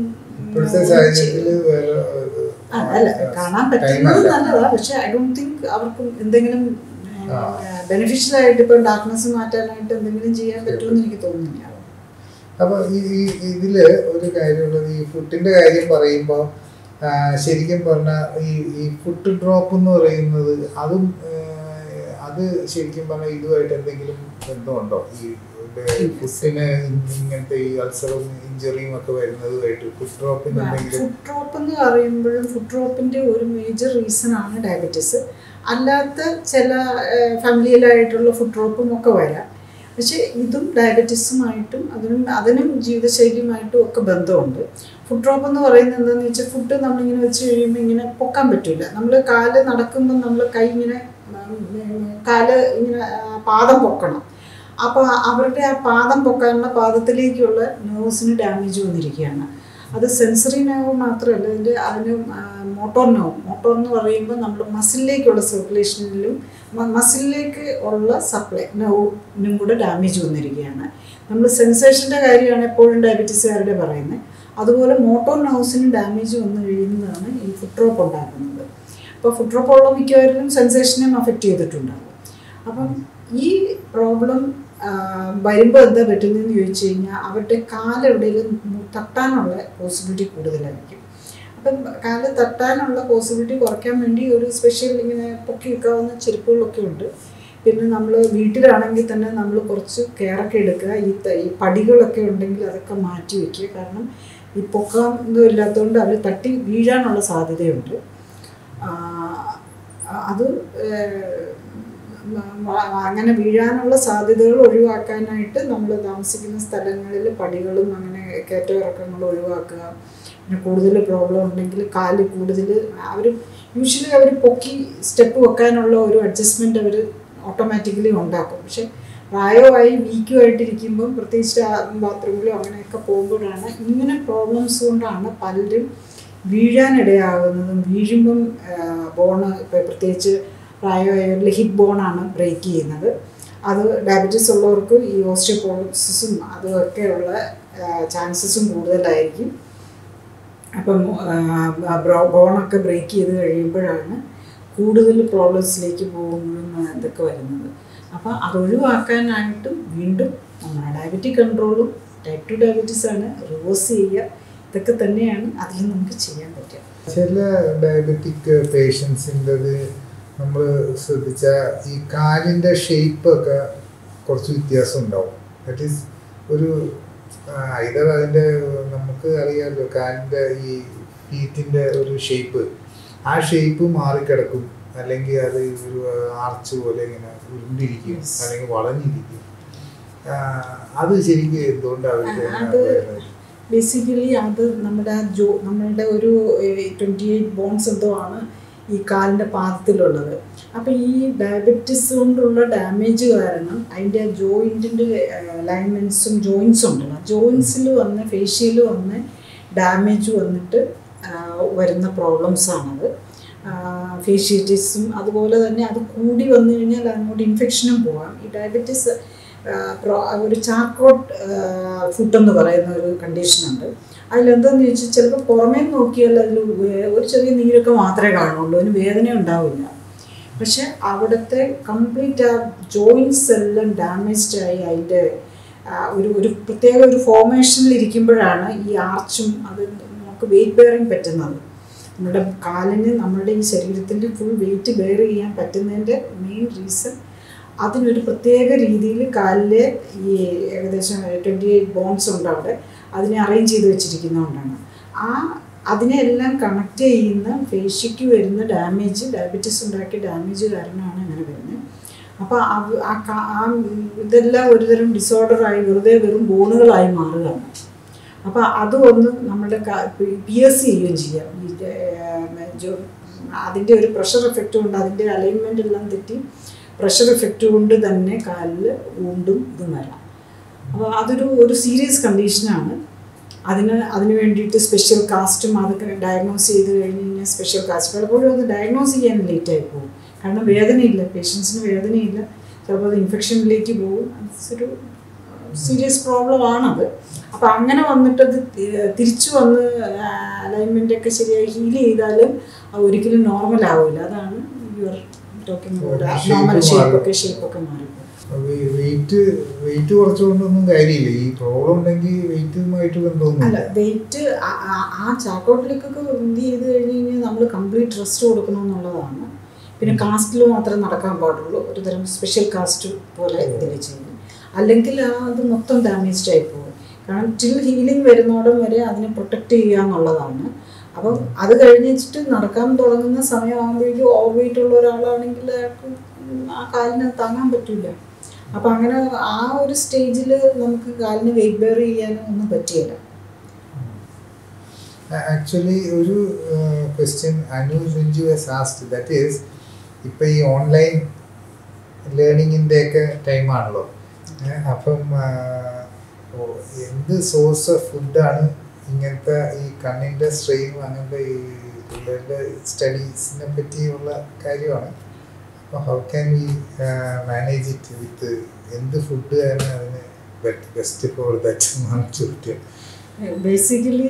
അല്ല കാണാൻ പറ്റുന്നത് നല്ലതാ പക്ഷെ ഐ ഡോണ്ട് തിങ്ക് അവർക്ക് എന്തെങ്കിലും ബെനിഫിഷ്യൽ ആയിട്ട് ഇപ്പം ഡാർക്ക്നെസ് മാറ്റാനായിട്ട് എന്തെങ്കിലും ചെയ്യാൻ പറ്റുമെന്ന് എനിക്ക് തോന്നുന്നില്ല അപ്പൊ ഈ ഇതില് ഒരു കാര്യമുള്ളത് ഈ ഫുഡിന്റെ കാര്യം പറയുമ്പോൾ ശരിക്കും പറഞ്ഞാൽ ഈ ഈ ഫുഡ് ഡ്രോപ്പ് എന്ന് പറയുന്നത് അതും അത് ശരിക്കും പറഞ്ഞാൽ ഇതുമായിട്ട് എന്തെങ്കിലും ബന്ധമുണ്ടോ ഈ ഫുഡിന് ഇങ്ങനത്തെ ഈ അൾസറും ഇഞ്ചറിയും ഒക്കെ വരുന്നതുമായിട്ട് ഫുഡ് ഡ്രോപ്പിന് എന്തെങ്കിലും ഫുഡ് ഡ്രോപ്പ് എന്ന് പറയുമ്പോഴും ഫുഡ് ഡ്രോപ്പിന്റെ ഒരു മേജർ റീസൺ ആണ് ഡയബറ്റീസ് അല്ലാത്ത ചില ഫാമിലിയിലായിട്ടുള്ള ഫുഡ് ഡ്രോപ്പും ഒക്കെ വരാം പക്ഷേ ഇതും ഡയബറ്റീസുമായിട്ടും അതിനും അതിനും ജീവിതശൈലിയുമായിട്ടും ഒക്കെ ബന്ധമുണ്ട് ഫുഡ് ഡ്രോപ്പ് എന്ന് പറയുന്നത് എന്താണെന്ന് വെച്ചാൽ ഫുഡ് നമ്മളിങ്ങനെ വെച്ച് കഴിയുമ്പോൾ ഇങ്ങനെ പൊക്കാൻ പറ്റില്ല നമ്മൾ കാല് നടക്കുമ്പോൾ നമ്മൾ കൈ ഇങ്ങനെ കാല് ഇങ്ങനെ പാദം പൊക്കണം അപ്പോൾ അവരുടെ ആ പാദം പൊക്കാനുള്ള പാദത്തിലേക്കുള്ള നെർവ്സിന് ഡാമേജ് വന്നിരിക്കുകയാണ് അത് സെൻസറി നെർവ് മാത്രമല്ല അതിൻ്റെ അതിന് മോട്ടോർ നെർവ് മോട്ടോർ എന്ന് പറയുമ്പോൾ നമ്മൾ മസിലിലേക്കുള്ള സർക്കുലേഷനിലും മസിലിലേക്ക് ഉള്ള സപ്ലൈ നെർവിനും കൂടെ ഡാമേജ് വന്നിരിക്കുകയാണ് നമ്മൾ സെൻസേഷൻ്റെ കാര്യമാണ് എപ്പോഴും ഡയബറ്റീസുകാരുടെ പറയുന്നത് അതുപോലെ മോട്ടോർ നെർവ്സിനും ഡാമേജ് വന്നു കഴിയുന്നതാണ് ഈ ഫുഡ് ഡ്രോപ്പ് ഉണ്ടാക്കുന്നത് അപ്പോൾ ഫുഡ് ഡ്രോപ്പ് ഉള്ള മിക്കവാറിലും സെൻസേഷനെയും അഫക്റ്റ് ചെയ്തിട്ടുണ്ടാകും അപ്പം ഈ പ്രോബ്ലം വരുമ്പോൾ എന്താ പറ്റുന്നതെന്ന് ചോദിച്ചു കഴിഞ്ഞാൽ അവരുടെ കാലെവിടെയെങ്കിലും തട്ടാനുള്ള പോസിബിലിറ്റി കൂടുതലായിരിക്കും അപ്പം കാല് തട്ടാനുള്ള പോസിബിലിറ്റി കുറയ്ക്കാൻ വേണ്ടി ഒരു സ്പെഷ്യൽ ഇങ്ങനെ പൊക്കി വെക്കാവുന്ന ചെരുപ്പുകളൊക്കെ ഉണ്ട് പിന്നെ നമ്മൾ വീട്ടിലാണെങ്കിൽ തന്നെ നമ്മൾ കുറച്ച് കെയറൊക്കെ എടുക്കുക ഈ ത- ഈ പടികളൊക്കെ ഉണ്ടെങ്കിൽ അതൊക്കെ മാറ്റി വെക്കുക കാരണം ഈ പൊക്കം ഇതും ഇല്ലാത്തതുകൊണ്ട് അവർ തട്ടി വീഴാനുള്ള സാധ്യതയുണ്ട് ആ, അത് ഏഹ്, മ- അങ്ങനെ വീഴാനുള്ള സാധ്യതകൾ ഒഴിവാക്കാനായിട്ട് നമ്മൾ താമസിക്കുന്ന സ്ഥലങ്ങളിൽ പടികളും അങ്ങനെ കയറ്റമിറക്കങ്ങളും ഒഴിവാക്കുക പിന്നെ കൂടുതൽ പ്രോബ്ലം ഉണ്ടെങ്കിൽ കാല് കൂടുതൽ അവർ യൂഷ്വലി അവർ പൊക്കി സ്റ്റെപ്പ് വെക്കാനുള്ള ഒരു അഡ്ജസ്റ്റ്മെൻ്റ് അവർ ഓട്ടോമാറ്റിക്കലി ഉണ്ടാക്കും പക്ഷെ പ്രായമായി വീക്കുമായിട്ടിരിക്കുമ്പം പ്രത്യേകിച്ച് ബാത്റൂമിലോ അങ്ങനെയൊക്കെ പോകുമ്പോഴാണ് ഇങ്ങനെ പ്രോബ്ലംസ് കൊണ്ടാണ് പലരും വീഴാനിടയാകുന്നതും വീഴുമ്പം ബോണ് ഇപ്പോൾ പ്രത്യേകിച്ച് പ്രായമായവരിൽ ഹിപ്പ് ബോണാണ് ബ്രേക്ക് ചെയ്യുന്നത് അത് ഡയബറ്റീസ് ഉള്ളവർക്ക് ഈ ഓസ്റ്റിയോപോളിസിസും അതുമൊക്കെയുള്ള ചാൻസസും കൂടുതലായിരിക്കും അപ്പം ബോണൊക്കെ ബ്രേക്ക് ചെയ്ത് കഴിയുമ്പോഴാണ് കൂടുതൽ പ്രോബ്ലംസിലേക്ക് പോകുമ്പോഴും ഇതൊക്കെ വരുന്നത് അപ്പോൾ അത് ഒഴിവാക്കാനായിട്ടും വീണ്ടും നമ്മുടെ ഡയബറ്റിക് കൺട്രോളും ടൈപ്പ് ടു ഡയബറ്റീസ് ആണ് റിവേഴ്സ് ചെയ്യുക ഇതൊക്കെ തന്നെയാണ് അതിൽ നമുക്ക് ചെയ്യാൻ പറ്റുക ചില ഡയബറ്റിക് പേഷ്യൻസിൻ്റെത് നമ്മൾ ശ്രദ്ധിച്ച ഈ കാലിൻ്റെ ഷേപ്പൊക്കെ കുറച്ച് വ്യത്യാസം ഉണ്ടാവും ദറ്റ് ഈസ് ഒരു ഇതർ അതിൻ്റെ നമുക്ക് അറിയാമല്ലോ കാലിൻ്റെ ഈ ഫീറ്റിൻ്റെ ഒരു ഷേപ്പ് ആ ഷേപ്പ് മാറിക്കിടക്കും അല്ലെങ്കിൽ അത് ഒരു ആർച്ച് പോലെ ഇങ്ങനെ ഉരുണ്ടിരിക്കും Yes. അല്ലെങ്കിൽ വളഞ്ഞിരിക്കും ആ, അത് ശരിക്കും എന്തുകൊണ്ടാണ് അവർക്ക് ആ, അത് വരുന്നത്? ബേസിക്കലി അത് നമ്മുടെ ആ ജോ നമ്മളുടെ ഒരു ട്വൻറ്റി എയ്റ്റ് ബോൺസ് എന്തോ ആണ് ഈ കാലിൻ്റെ പാദത്തിലുള്ളത് അപ്പോൾ ഈ ഡയബറ്റിസ് കൊണ്ടുള്ള ഡാമേജ് കാരണം അതിൻ്റെ ജോയിൻറ്റിൻ്റെ അലൈൻമെൻറ്റ്സും ജോയിൻസും ഉണ്ടല്ലോ ജോയിൻസിൽ വന്ന് ഫേഷ്യൽ വന്ന് ഡാമേജ് വന്നിട്ട് ആ, വരുന്ന പ്രോബ്ലംസാണത് ഫേഷ്യറ്റിസും അതുപോലെ തന്നെ അത് കൂടി വന്നു കഴിഞ്ഞാൽ അങ്ങോട്ട് ഇൻഫെക്ഷനും പോകാം ഈ ഡയബറ്റീസ് ഒരു ചാർക്കോട്ട് ഫുഡ് എന്ന് പറയുന്ന ഒരു കണ്ടീഷനുണ്ട് അതിലെന്താണെന്ന് ചോദിച്ചാൽ ചിലപ്പോൾ പുറമേ നോക്കിയാൽ അതിൽ ഒരു ചെറിയ നീരൊക്കെ മാത്രമേ കാണുള്ളൂ അതിന് വേദന ഉണ്ടാവില്ല പക്ഷെ അവിടുത്തെ കംപ്ലീറ്റ് ആ ജോയിൻസ് എല്ലാം ഡാമേജ്ഡ് ആയി അതിൻ്റെ ആ, ഒരു ഒരു പ്രത്യേക ഒരു ഫോർമേഷനിൽ ഇരിക്കുമ്പോഴാണ് ഈ ആർച്ചും അത് നമുക്ക് വെയിറ്റ് ബെയറിങ് പറ്റുന്നത് നമ്മുടെ കാലിന് നമ്മുടെ ഈ ശരീരത്തിൻ്റെ ഫുൾ വെയിറ്റ് ബെയർ ചെയ്യാൻ പറ്റുന്നതിൻ്റെ മെയിൻ റീസൺ അതിനൊരു പ്രത്യേക രീതിയിൽ കാലിലെ ഈ ഏകദേശം ട്വൻറ്റി എയ്റ്റ് ബോൺസ് ഉണ്ട് അവിടെ അതിനെ അറേഞ്ച് ചെയ്ത് വെച്ചിരിക്കുന്നതുകൊണ്ടാണ് ആ അതിനെല്ലാം കണക്ട് ചെയ്യുന്ന ഫേഷ്യയ്ക്ക് വരുന്ന ഡാമേജ് ഡയബറ്റീസ് ഉണ്ടാക്കിയ ഡാമേജ് കാരണമാണ് അങ്ങനെ വരുന്നത് അപ്പോൾ ആ ക- ആ ഇതെല്ലാം ഒരുതരം ഡിസോർഡറായി വെറുതെ വെറും ബോണുകളായി മാറുകയാണ് അപ്പോൾ അത് ഒന്ന് നമ്മുടെ പി എസ് സി ചെയ്യുകയും ചെയ്യാം ഈ ഏർ, ജോ- അതിൻ്റെ ഒരു പ്രഷർ എഫക്റ്റ് കൊണ്ട് അതിൻ്റെ അലൈൻമെൻ്റ് എല്ലാം തെറ്റി പ്രഷർ എഫക്റ്റ് കൊണ്ട് തന്നെ കാലിൽ ഊണ്ടും ഇതും വരാം അപ്പോൾ അതൊരു ഒരു സീരിയസ് കണ്ടീഷനാണ് അതിന് അതിന് വേണ്ടിയിട്ട് സ്പെഷ്യൽ കാസ്റ്റും അതൊക്കെ ഡയഗ്നോസ് ചെയ്ത് കഴിഞ്ഞ് കഴിഞ്ഞാൽ സ്പെഷ്യൽ കാസ്റ്റ് പലപ്പോഴും അത് ഡയഗ്നോസ് ചെയ്യാൻ ലേറ്റ് ആയി പോകും കാരണം വേദനയില്ല പേഷ്യൻസിന് വേദനയില്ല ചിലപ്പോൾ അത് ഇൻഫെക്ഷനിലേക്ക് പോകും ഒരു സീരിയസ് പ്രോബ്ലം ആണത് അപ്പം അങ്ങനെ വന്നിട്ട് അത് തി- തിരിച്ചു വന്ന് അലൈൻമെൻ്റ് ഒക്കെ ശരിയായി ഹീൽ ചെയ്താലും അത് ഒരിക്കലും നോർമൽ ആവില്ല അതാണ് യുവർ ടോക്കിംഗ് ഒരു shape നോർമൽ മാറും. ഷേപ്പൊക്കെ ഷേപ്പൊക്കെ മാറിപ്പോകും വെയിറ്റ് വെയിറ്റ് കുറച്ചുകൊണ്ടൊന്നും കാര്യമില്ല ഈ പ്രോബ്ലം ഉണ്ടെങ്കിൽ വെയിറ്റുമായിട്ട് അല്ല ബന്ധമൊന്നുമില്ല വെയിറ്റ് ആ ചാക്കോട്ടിലേക്കൊക്കെ എന്ത് ചെയ്ത് കഴിഞ്ഞ് കഴിഞ്ഞാൽ നമ്മൾ കംപ്ലീറ്റ് റെസ്റ്റ് കൊടുക്കണമെന്നുള്ളതാണ് പിന്നെ കാസ്റ്റിൽ മാത്രമേ നടക്കാൻ പാടുള്ളൂ ഒരു തരം സ്പെഷ്യൽ കാസ്റ്റ് പോലെ ഇതിൽ ചെയ്യും അല്ലെങ്കിൽ ആ അത് മൊത്തം ഡാമേജ്ഡ് ആയി പോകും കാരണം ടിൽ ഹീലിംഗ് വരുന്നോടം വരെ അതിനെ പ്രൊട്ടക്റ്റ് ചെയ്യുക എന്നുള്ളതാണ് അപ്പം അത് കഴിഞ്ഞിട്ട് നടക്കാൻ തുടങ്ങുന്ന സമയമാകുമ്പോഴേക്കും ഓവർ വെയിറ്റ് ഉള്ള ഒരാളാണെങ്കിൽ അയാൾക്ക് ആ കാലിന് താങ്ങാൻ പറ്റില്ല അപ്പം അങ്ങനെ ആ ഒരു സ്റ്റേജിൽ നമുക്ക് കാലിന് വെയിറ്റ് ബെയർ ചെയ്യാനും ഒന്നും പറ്റിയില്ല ആക്ച്വലി ഒരു question Anu Ranju has asked that is ഇപ്പം ഈ ഓൺലൈൻ ലേണിങ്ങിൻ്റെ ഒക്കെ ടൈമാണല്ലോ അപ്പം ആ, ഓ, എന്ത് സോഴ്സ് ഓഫ് ഫുഡാണ് ഇങ്ങനത്തെ ഈ കണ്ണിൻ്റെ സ്ട്രെയിനും അങ്ങനത്തെ ഈ പിള്ളേരുടെ സ്റ്റഡീസിനെ പറ്റിയുള്ള കാര്യമാണ് അപ്പോൾ how can we manage it with എന്ത് ഫുഡ് ആണ് അതിന് ബെസ്റ്റ് ഫോർ ദാറ്റ് എന്നാണ് ചോദ്യം ബേസിക്കലി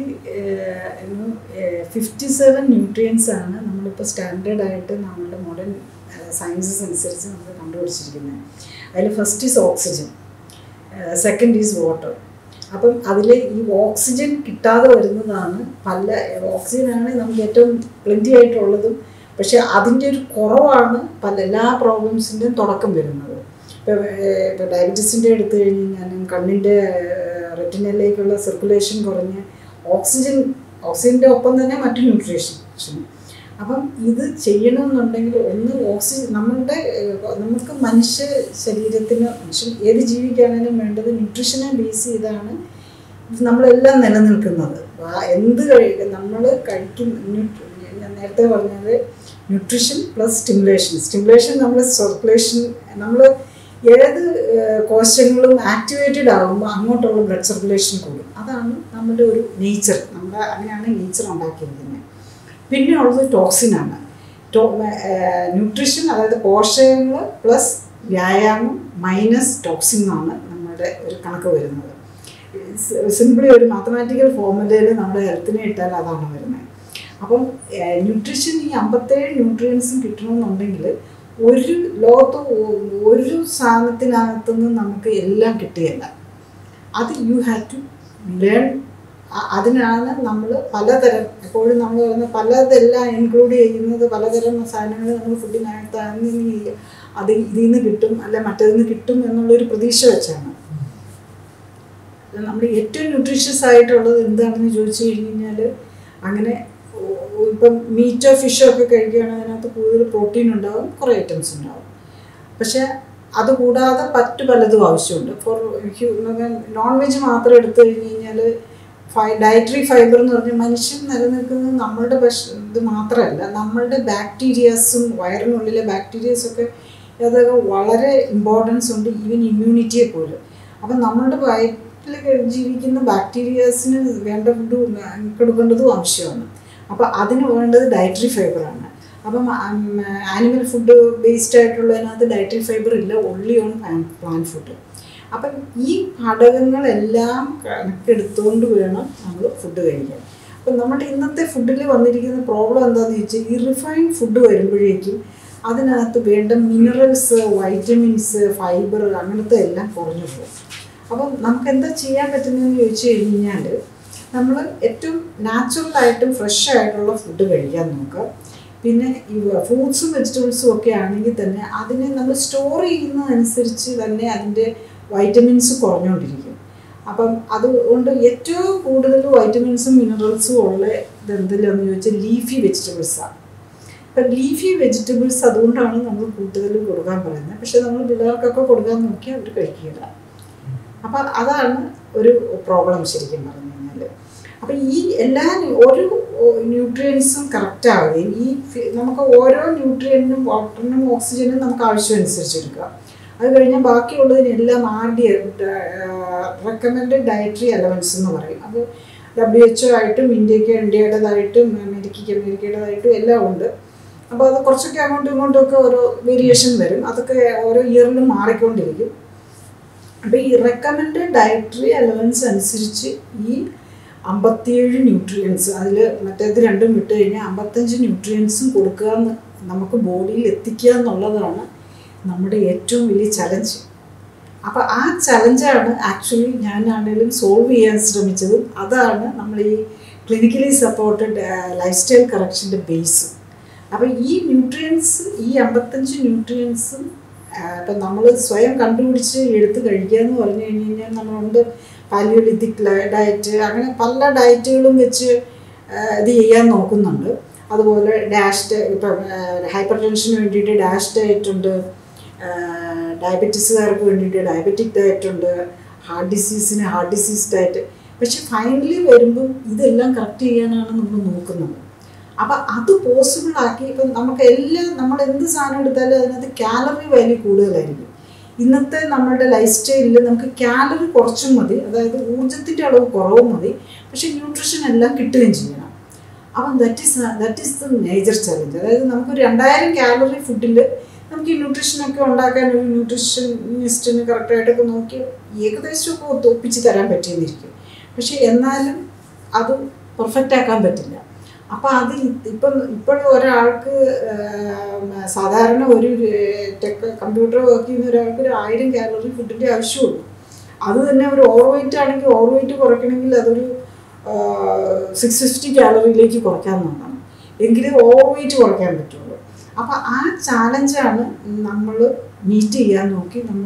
ഫിഫ്റ്റി സെവൻ ന്യൂട്രിയൻസ് ആണ് നമ്മളിപ്പോൾ സ്റ്റാൻഡേർഡ് ആയിട്ട് നമ്മുടെ മോഡേൺ സയൻസസ് അനുസരിച്ച് നമ്മൾ കണ്ടുപിടിച്ചിരിക്കുന്നത് അതിൽ first is oxygen second is water അപ്പം അതിൽ ഈ ഓക്സിജൻ കിട്ടാതെ വരുന്നതാണ് പല ഓക്സിജനാണ് നമുക്ക് ഏറ്റവും പ്ലെൻറ്റി ആയിട്ടുള്ളതും പക്ഷെ അതിൻ്റെ ഒരു കുറവാണ് പല എല്ലാ പ്രോബ്ലംസിൻ്റെയും തുടക്കം വരുന്നത് ഇപ്പോൾ ഇപ്പോൾ ഡയബറ്റീസിൻ്റെ എടുത്തു കഴിഞ്ഞ് കഴിഞ്ഞാലും കണ്ണിൻ്റെ റെറ്റിനയിലേക്കുള്ള സർക്കുലേഷൻ കുറഞ്ഞ് ഓക്സിജൻ ഓക്സിജൻ്റെ ഒപ്പം തന്നെ മറ്റു ന്യൂട്രീഷൻ അപ്പം ഇത് ചെയ്യണമെന്നുണ്ടെങ്കിൽ ഒന്ന് ഓക്സിജൻ നമ്മളുടെ ഏഹ്, നമുക്ക് മനുഷ്യ ശരീരത്തിന് മനുഷ്യൻ ഏത് ജീവിക്കാണെങ്കിലും വേണ്ടത് ന്യൂട്രീഷനെ ബേസ് ചെയ്താണ് ഇത് നമ്മളെല്ലാം നിലനിൽക്കുന്നത് ആ എന്ത് കഴിക്കുക നമ്മൾ കഴിക്കുന്ന ന്യൂട്രി ഞാൻ നേരത്തെ പറഞ്ഞത് ന്യൂട്രീഷൻ പ്ലസ് സ്റ്റിമുലേഷൻ സ്റ്റിമുലേഷൻ നമ്മൾ സർക്കുലേഷൻ നമ്മൾ ഏത് ഏഹ്, കോശങ്ങളും ആക്ടിവേറ്റഡ് ആകുമ്പോൾ അങ്ങോട്ടുള്ള ബ്ലഡ് സർക്കുലേഷൻ കൂടും അതാണ് നമ്മുടെ ഒരു നേച്ചർ നമ്മുടെ അങ്ങനെയാണ് നേച്ചർ ഉണ്ടാക്കിയിരിക്കുന്നത് പിന്നെ ഉള്ളത് ടോക്സിനാണ് ടോ ന്യൂട്രീഷൻ അതായത് പോഷകങ്ങൾ പ്ലസ് വ്യായാമം മൈനസ് ടോക്സിൻ എന്നാണ് നമ്മുടെ ഒരു കണക്ക് വരുന്നത് സിംപിളി ഒരു മാത്തമാറ്റിക്കൽ ഫോർമുലയിൽ നമ്മുടെ ഹെൽത്തിനെ ഇട്ടാൽ അതാണ് വരുന്നത് അപ്പം ന്യൂട്രീഷൻ ഈ അമ്പത്തേഴ് ന്യൂട്രിയൻസും കിട്ടണമെന്നുണ്ടെങ്കിൽ ഒരു ലോകത്ത് ഒ- ഒരു സാധനത്തിനകത്തുനിന്ന് നമുക്ക് എല്ലാം കിട്ടുകയില്ല അത് യു ഹാവ് ടു ലേൺ അതിനാണ് നമ്മൾ പലതരം എപ്പോഴും നമ്മൾ പറയുന്ന പലതെല്ലാം ഇൻക്ലൂഡ് ചെയ്യുന്നത് പലതരം സാധനങ്ങൾ നമ്മൾ ഫുഡിനകത്ത് അതിൽ നിന്ന് അത് ഇതിൽ നിന്ന് കിട്ടും അല്ല മറ്റേതിൽ നിന്ന് കിട്ടും എന്നുള്ളൊരു പ്രതീക്ഷ വെച്ചാണ് നമ്മൾ ഏറ്റവും ന്യൂട്രീഷ്യസ് ആയിട്ടുള്ളത് എന്താണെന്ന് ചോദിച്ചു കഴിഞ്ഞ് കഴിഞ്ഞാൽ അങ്ങനെ ഓ- ഇപ്പം മീറ്റോ ഫിഷോ ഒക്കെ കഴിക്കുകയാണെങ്കിൽ അതിനകത്ത് കൂടുതൽ പ്രോട്ടീൻ ഉണ്ടാവും കുറേ ഐറ്റംസ് ഉണ്ടാവും പക്ഷേ അതുകൂടാതെ മറ്റു പലതും ആവശ്യമുണ്ട് ഫോർ നോൺ വെജ് മാത്രം എടുത്തു കഴിഞ്ഞ് കഴിഞ്ഞാൽ ഫൈ ഡയറ്ററി ഫൈബർ എന്ന് പറഞ്ഞാൽ മനുഷ്യൻ നിലനിൽക്കുന്നത് നമ്മളുടെ ഭക്ഷ ഇത് മാത്രമല്ല നമ്മളുടെ ബാക്ടീരിയാസും വയറിനുള്ളിലെ ബാക്ടീരിയാസൊക്കെ അതൊക്കെ വളരെ ഇമ്പോർട്ടൻസ് ഉണ്ട് ഈവൻ ഇമ്മ്യൂണിറ്റിയെ പോലും അപ്പം നമ്മളുടെ വയറ്റിൽ ജീവിക്കുന്ന ബാക്ടീരിയാസിന് വേണ്ട ഫുഡ് കൊടുക്കേണ്ടതും ആവശ്യമാണ് അപ്പോൾ അതിന് വേണ്ടത് ഡയറ്ററി ഫൈബറാണ് അപ്പം ആനിമൽ ഫുഡ് ബേസ്ഡ് ആയിട്ടുള്ളതിനകത്ത് ഡയറ്ററി ഫൈബർ ഇല്ല ഒള്ളി ഓൺ പ്ലാന്റ് ഫുഡ് അപ്പം ഈ ഘടകങ്ങളെല്ലാം കണക്കെടുത്തുകൊണ്ട് വേണം നമ്മൾ ഫുഡ് കഴിക്കാൻ അപ്പം നമ്മുടെ ഇന്നത്തെ ഫുഡിൽ വന്നിരിക്കുന്ന പ്രോബ്ലം എന്താണെന്ന് ചോദിച്ചാൽ ഈ റിഫൈൻഡ് ഫുഡ് വരുമ്പോഴേക്കും അതിനകത്ത് വേണ്ട മിനറൽസ് വൈറ്റമിൻസ് ഫൈബർ അങ്ങനത്തെ എല്ലാം കുറഞ്ഞു പോകും അപ്പം നമുക്ക് എന്താ ചെയ്യാൻ പറ്റുന്നതെന്ന് ചോദിച്ചു കഴിഞ്ഞാൽ നമ്മൾ ഏറ്റവും നാച്ചുറലായിട്ടും ഫ്രഷ് ആയിട്ടുള്ള ഫുഡ് കഴിക്കാൻ നോക്കുക പിന്നെ ഈ ഫ്രൂട്ട്സും വെജിറ്റബിൾസും ഒക്കെ ആണെങ്കിൽ തന്നെ അതിനെ നമ്മൾ സ്റ്റോർ ചെയ്യുന്നതനുസരിച്ച് തന്നെ അതിൻ്റെ വൈറ്റമിൻസ് കുറഞ്ഞുകൊണ്ടിരിക്കും അപ്പം അതുകൊണ്ട് ഏറ്റവും കൂടുതൽ വൈറ്റമിൻസും മിനറൽസും ഉള്ള ഇത് എന്തെല്ലാന്ന് ചോദിച്ചാൽ ലീഫി വെജിറ്റബിൾസാണ് അപ്പം ലീഫി വെജിറ്റബിൾസ് അതുകൊണ്ടാണ് നമ്മൾ കൂടുതലും കൊടുക്കാൻ പറയുന്നത് പക്ഷെ നമ്മൾ പിള്ളേർക്കൊക്കെ കൊടുക്കാൻ നോക്കിയാൽ അവർ കഴിക്കില്ല അപ്പം അതാണ് ഒരു പ്രോബ്ലം ശരിക്കും പറഞ്ഞു കഴിഞ്ഞാൽ അപ്പം ഈ എല്ലാ ന്യൂ- ഒരു ന്യൂട്രിയൻസും കറക്റ്റ് ആവുകയും ഈ ഫി- നമുക്ക് ഓരോ ന്യൂട്രിയൻറ്റിനും വാട്ടറിനും ഓക്സിജനും നമുക്ക് ആവശ്യമനുസരിച്ച് എടുക്കുക അത് കഴിഞ്ഞാൽ ബാക്കിയുള്ളതിനെല്ലാം R D recommended dietary allowance എന്ന് പറയും അത് ഡബ്ല്യു എച്ച് ആയിട്ടും ഇന്ത്യക്ക് ഇന്ത്യയുടേതായിട്ടും അമേരിക്കയ്ക്ക് അമേരിക്കയുടേതായിട്ടും എല്ലാം ഉണ്ട് അപ്പോൾ അത് കുറച്ചൊക്കെ അങ്ങോട്ടും ഇങ്ങോട്ടും ഒക്കെ ഓരോ വേരിയേഷൻ വരും അതൊക്കെ ഓരോ ഇയറിലും മാറിക്കൊണ്ടിരിക്കും അപ്പോൾ ഈ റെക്കമെൻഡ് ഡയറ്ററി അലവൻസ് അനുസരിച്ച് ഈ അമ്പത്തിയേഴ് ന്യൂട്രിയൻസ് അതിൽ മറ്റേത് രണ്ടും വിട്ട് കഴിഞ്ഞാൽ അമ്പത്തഞ്ച് ന്യൂട്രിയൻസും കൊടുക്കുക എന്ന് നമുക്ക് ബോഡിയിൽ എത്തിക്കുക എന്നുള്ളതാണ് നമ്മുടെ ഏറ്റവും വലിയ ചലഞ്ച് അപ്പോൾ ആ ചലഞ്ചാണ് ആക്ച്വലി ഞാനാണെങ്കിലും സോൾവ് ചെയ്യാൻ ശ്രമിച്ചതും അതാണ് നമ്മൾ ഈ ക്ലിനിക്കലി സപ്പോർട്ടഡ് ലൈഫ് സ്റ്റൈൽ കറക്ഷൻ്റെ ബേസ് അപ്പോൾ ഈ ന്യൂട്രിയൻസ് ഈ അമ്പത്തഞ്ച് ന്യൂട്രിയൻസും ഇപ്പം നമ്മൾ സ്വയം കണ്ടുപിടിച്ച് എടുത്ത് കഴിക്കുക എന്ന് പറഞ്ഞു കഴിഞ്ഞ് കഴിഞ്ഞാൽ നമ്മളുണ്ട് പാലിയോലിത്തിക് ഡയറ്റ് അങ്ങനെ പല ഡയറ്റുകളും വെച്ച് ആ, ഇത് ചെയ്യാൻ നോക്കുന്നുണ്ട് അതുപോലെ ഡാഷ് ഇപ്പം ഹൈപ്പർ ടെൻഷന് വേണ്ടിയിട്ട് ഡാഷ് ഡയറ്റ് ഉണ്ട് ഡയബറ്റീസുകാർക്ക് വേണ്ടിയിട്ട് ഡയബറ്റിക് ഡയറ്റ് ഉണ്ട് ഹാർട്ട് ഡിസീസിന് ഹാർട്ട് ഡിസീസ് ഡയറ്റ് പക്ഷെ ഫൈനലി വരുമ്പം ഇതെല്ലാം കറക്റ്റ് ചെയ്യാനാണ് നമ്മൾ നോക്കുന്നത് അപ്പം അത് പോസിബിൾ ആക്കി ഇപ്പം നമുക്ക് എല്ലാം നമ്മൾ എന്ത് സാധനം എടുത്താലും അതിനകത്ത് കാലറി വാല്യൂ കൂടുതലായിരിക്കും ഇന്നത്തെ നമ്മളുടെ ലൈഫ് സ്റ്റൈലിൽ നമുക്ക് കാലറി കുറച്ചും മതി അതായത് ഊർജത്തിൻ്റെ അളവ് കുറവും മതി പക്ഷേ ന്യൂട്രീഷൻ എല്ലാം കിട്ടുകയും ചെയ്യണം അപ്പം that is that is the major challenge അതായത് നമുക്ക് രണ്ടായിരം കാലറി ഫുഡിൽ നമുക്ക് ഈ ന്യൂട്രീഷനൊക്കെ ഉണ്ടാക്കാൻ ഒരു ന്യൂട്രീഷനിസ്റ്റിന് കറക്റ്റായിട്ടൊക്കെ നോക്കി ഏകദേശമൊക്കെ ഒത്ത് ഒപ്പിച്ച് തരാൻ പറ്റിയെന്നിരിക്കും പക്ഷേ എന്നാലും അത് പെർഫെക്റ്റ് ആക്കാൻ പറ്റില്ല അപ്പോൾ അത് ഇപ്പം ഇപ്പോഴും ഒരാൾക്ക് സാധാരണ ഒരു ടെക് കമ്പ്യൂട്ടർ വർക്ക് ചെയ്യുന്ന ഒരാൾക്ക് ഒരു ആയിരം കാലറി ഫുഡിൻ്റെ ആവശ്യമുള്ളൂ അത് തന്നെ ഒരു ഓവർ വെയിറ്റ് ആണെങ്കിൽ ഓവർ വെയിറ്റ് കുറയ്ക്കണമെങ്കിൽ അതൊരു സിക്സ് ഫിഫ്റ്റി കാലറിയിലേക്ക് കുറയ്ക്കാൻ നോക്കണം എങ്കിലേ ഓവർ വെയിറ്റ് കുറയ്ക്കാൻ പറ്റുള്ളൂ അപ്പോൾ ആ ചാലഞ്ചാണ് നമ്മൾ മീറ്റ് ചെയ്യാൻ നോക്കി നമ്മൾ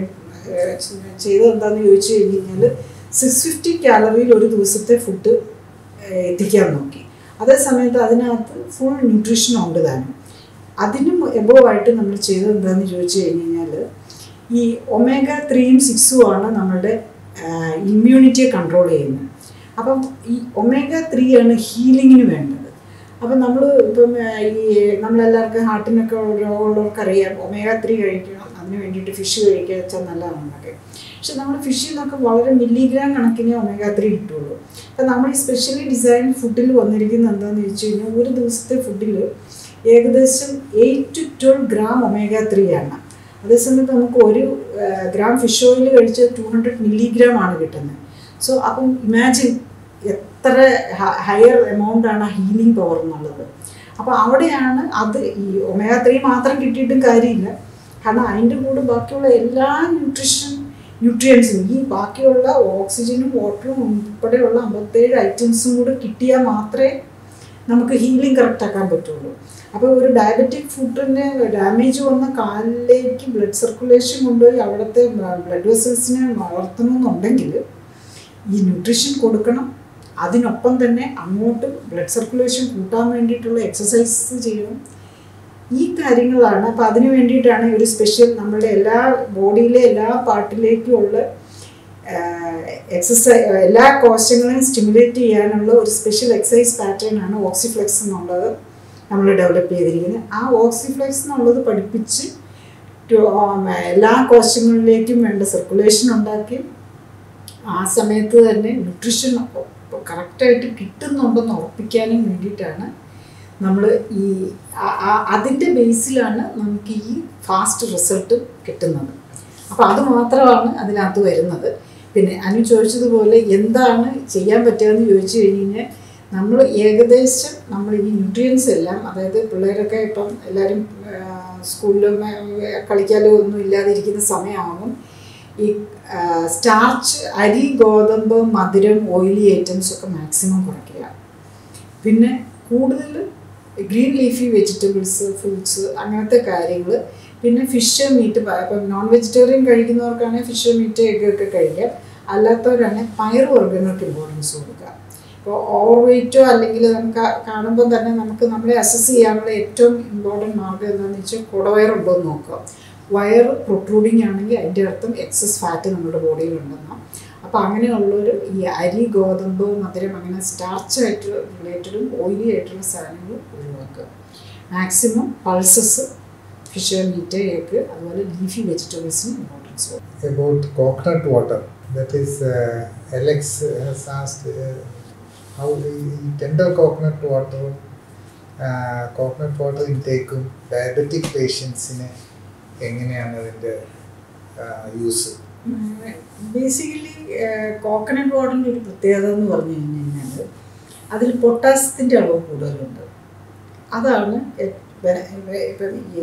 ചെയ്തത് എന്താണെന്ന് ചോദിച്ചു കഴിഞ്ഞ് കഴിഞ്ഞാൽ സിക്സ് ഫിഫ്റ്റി കാലറിയിൽ ഒരു ദിവസത്തെ ഫുഡ് എത്തിക്കാൻ നോക്കി അതേ സമയത്ത് അതിനകത്ത് ഫുൾ ന്യൂട്രീഷൻ ഉണ്ട് താനും അതിനും എബോവായിട്ട് നമ്മൾ ചെയ്തത് എന്താണെന്ന് ചോദിച്ചു കഴിഞ്ഞ് കഴിഞ്ഞാൽ ഈ ഒമേഗ ത്രീയും സിക്സും ആണ് നമ്മളുടെ ഇമ്മ്യൂണിറ്റിയെ കൺട്രോൾ ചെയ്യുന്നത് അപ്പം ഈ ഒമേഗ ത്രീ ആണ് ഹീലിങ്ങിന് വേണ്ടത് അപ്പം നമ്മൾ ഇപ്പം ഈ നമ്മളെല്ലാവർക്കും ഹാർട്ടിനൊക്കെ രോഗമുള്ളവർക്ക് അറിയാം ഒമേഗ ത്രീ കഴിക്കണം അതിന് വേണ്ടിയിട്ട് ഫിഷ് കഴിക്കുക വെച്ചാൽ നല്ലതാണെന്നൊക്കെ പക്ഷെ നമ്മൾ ഫിഷിൽ നിന്നൊക്കെ വളരെ മില്ലിഗ്രാം കണക്കിന് ഒമേഗ ത്രീ കിട്ടുള്ളൂ അപ്പം നമ്മൾ ഈ സ്പെഷ്യലി ഡിസൈൻ ഫുഡിൽ വന്നിരിക്കുന്നത് എന്താണെന്ന് വെച്ച് കഴിഞ്ഞാൽ ഒരു ദിവസത്തെ ഫുഡിൽ ഏകദേശം eight to twelve gram omega three ആണ് അതേസമയത്ത് നമുക്ക് ഒരു ഗ്രാം ഫിഷ് ഓയിൽ കഴിച്ച് ടു ഹൺഡ്രഡ് മില്ലിഗ്രാം ആണ് കിട്ടുന്നത് സോ അപ്പം ഇമാജിൻ എത്ര ഹയർ എമൗണ്ട് ആണ് ഹീലിംഗ് പവർ എന്നുള്ളത് അപ്പോൾ അവിടെയാണ് അത് ഈ ഒമേഗ ത്രീ മാത്രം കിട്ടിയിട്ടും കാര്യമില്ല കാരണം അതിൻ്റെ കൂടെ ബാക്കിയുള്ള എല്ലാ ന്യൂട്രീഷൻ ന്യൂട്രിയൻസും ഈ ബാക്കിയുള്ള ഓക്സിജനും വാട്ടറും ഉൾപ്പെടെയുള്ള അമ്പത്തേഴ് ഐറ്റംസും കൂടെ കിട്ടിയാൽ മാത്രമേ നമുക്ക് ഹീലിംഗ് കറക്റ്റ് ആക്കാൻ പറ്റുള്ളൂ അപ്പോൾ ഒരു ഡയബറ്റിക് ഫുഡിന് ഡാമേജ് വന്ന കാലിലേക്ക് ബ്ലഡ് സർക്കുലേഷൻ കൊണ്ടുപോയി അവിടുത്തെ ബ്ലഡ് വെസൽസിനെ വളർത്തണമെന്നുണ്ടെങ്കിൽ ഈ ന്യൂട്രീഷൻ കൊടുക്കണം അതിനൊപ്പം തന്നെ അങ്ങോട്ട് ബ്ലഡ് സർക്കുലേഷൻ കൂട്ടാൻ വേണ്ടിയിട്ടുള്ള എക്സസൈസ് ചെയ്യണം ഈ കാര്യങ്ങളാണ് അപ്പോൾ അതിന് വേണ്ടിയിട്ടാണ് ഒരു സ്പെഷ്യൽ നമ്മുടെ എല്ലാ ബോഡിയിലെ എല്ലാ പാർട്ടിലേക്കുമുള്ള എക്സസൈസ് എല്ലാ കോശങ്ങളെയും സ്റ്റിമുലേറ്റ് ചെയ്യാനുള്ള ഒരു സ്പെഷ്യൽ എക്സസൈസ് പാറ്റേൺ ആണ് ഓക്സിഫ്ലെക്സ് എന്നുള്ളത് നമ്മൾ ഡെവലപ്പ് ചെയ്തിരിക്കുന്നത് ആ ഓക്സിഫ്ലെക്സ് എന്നുള്ളത് പഠിപ്പിച്ച് എല്ലാ കോശങ്ങളിലേക്കും വേണ്ട സർക്കുലേഷൻ ഉണ്ടാക്കി ആ സമയത്ത് തന്നെ ന്യൂട്രീഷൻ കറക്റ്റായിട്ട് കിട്ടുന്നുണ്ടെന്ന് ഉറപ്പിക്കാനും വേണ്ടിയിട്ടാണ് നമ്മൾ ഈ അതിൻ്റെ ബേസിലാണ് നമുക്ക് ഈ ഫാസ്റ്റ് റിസൾട്ട് കിട്ടുന്നത് അപ്പോൾ അത് മാത്രമാണ് അതിനകത്ത് വരുന്നത് പിന്നെ അനു ചോദിച്ചതുപോലെ എന്താണ് ചെയ്യാൻ പറ്റുകയെന്ന് ചോദിച്ചു കഴിഞ്ഞ് കഴിഞ്ഞാൽ നമ്മൾ ഏകദേശം നമ്മൾ ഈ ന്യൂട്രിയൻസ് എല്ലാം അതായത് പിള്ളേരൊക്കെ ഇപ്പം എല്ലാവരും സ്കൂളിലും കളിക്കാലോ ഒന്നും ഇല്ലാതിരിക്കുന്ന സമയമാകും ഈ സ്റ്റാർച്ച് അരി ഗോതമ്പ് മധുരം ഓയിലി ഐറ്റംസ് ഒക്കെ മാക്സിമം കുറയ്ക്കുക പിന്നെ കൂടുതൽ ഗ്രീൻ ലീഫി വെജിറ്റബിൾസ് ഫ്രൂട്ട്സ് അങ്ങനത്തെ കാര്യങ്ങൾ പിന്നെ ഫിഷ് മീറ്റ് ഇപ്പം നോൺ വെജിറ്റേറിയൻ കഴിക്കുന്നവർക്കാണെങ്കിൽ ഫിഷ് മീറ്റ് എഗ് ഒക്കെ കഴിക്കാം അല്ലാത്തവരാണെങ്കിൽ പയർ വർഗ്ഗങ്ങൾക്ക് ഇമ്പോർട്ടൻസ് കൊടുക്കുക ഇപ്പോൾ ഓവർ വെയിറ്റോ അല്ലെങ്കിൽ നമുക്ക് കാണുമ്പോൾ തന്നെ നമുക്ക് നമ്മളെ അസസ് ചെയ്യാനുള്ള ഏറ്റവും ഇമ്പോർട്ടൻറ്റ് മാർഗ്ഗം എന്താണെന്ന് വെച്ചാൽ കുടവയറുണ്ടോ എന്ന് നോക്കുക വയർ പ്രൊട്രൂഡിങ് ആണെങ്കിൽ അതിൻ്റെ അർത്ഥം എക്സസ് ഫാറ്റ് നമ്മുടെ ബോഡിയിലുണ്ടെന്നാണ് അപ്പോൾ അങ്ങനെയുള്ളവർ ഈ അരി ഗോതമ്പ് മധുരം അങ്ങനെ സ്റ്റാർച്ചായിട്ട് റിലേറ്റഡും ഓയിലി ആയിട്ടുള്ള സാധനങ്ങൾ ഒഴിവാക്കുക maximum pulses fish meat egg അതുപോലെ ലീഫി വെജിറ്റബിൾസിന് ഇമ്പോർട്ടൻസ് കൊടുക്കും about coconut water. That is, uh, Alex has asked uh, how the tender coconut water, uh, coconut water ഇൻടേക്കും ഡയബറ്റിക് പേഷ്യൻസിന് എങ്ങനെയാണ് അതിൻ്റെ യൂസ് ബേസിക്കലി കോക്കനട്ട് വാട്ടറിൻ്റെ ഒരു പ്രത്യേകത എന്ന് പറഞ്ഞു കഴിഞ്ഞ് കഴിഞ്ഞാൽ അതിൽ പൊട്ടാസ്യത്തിൻ്റെ അളവ് കൂടുതലുണ്ട് അതാണ് ഇപ്പം ഈ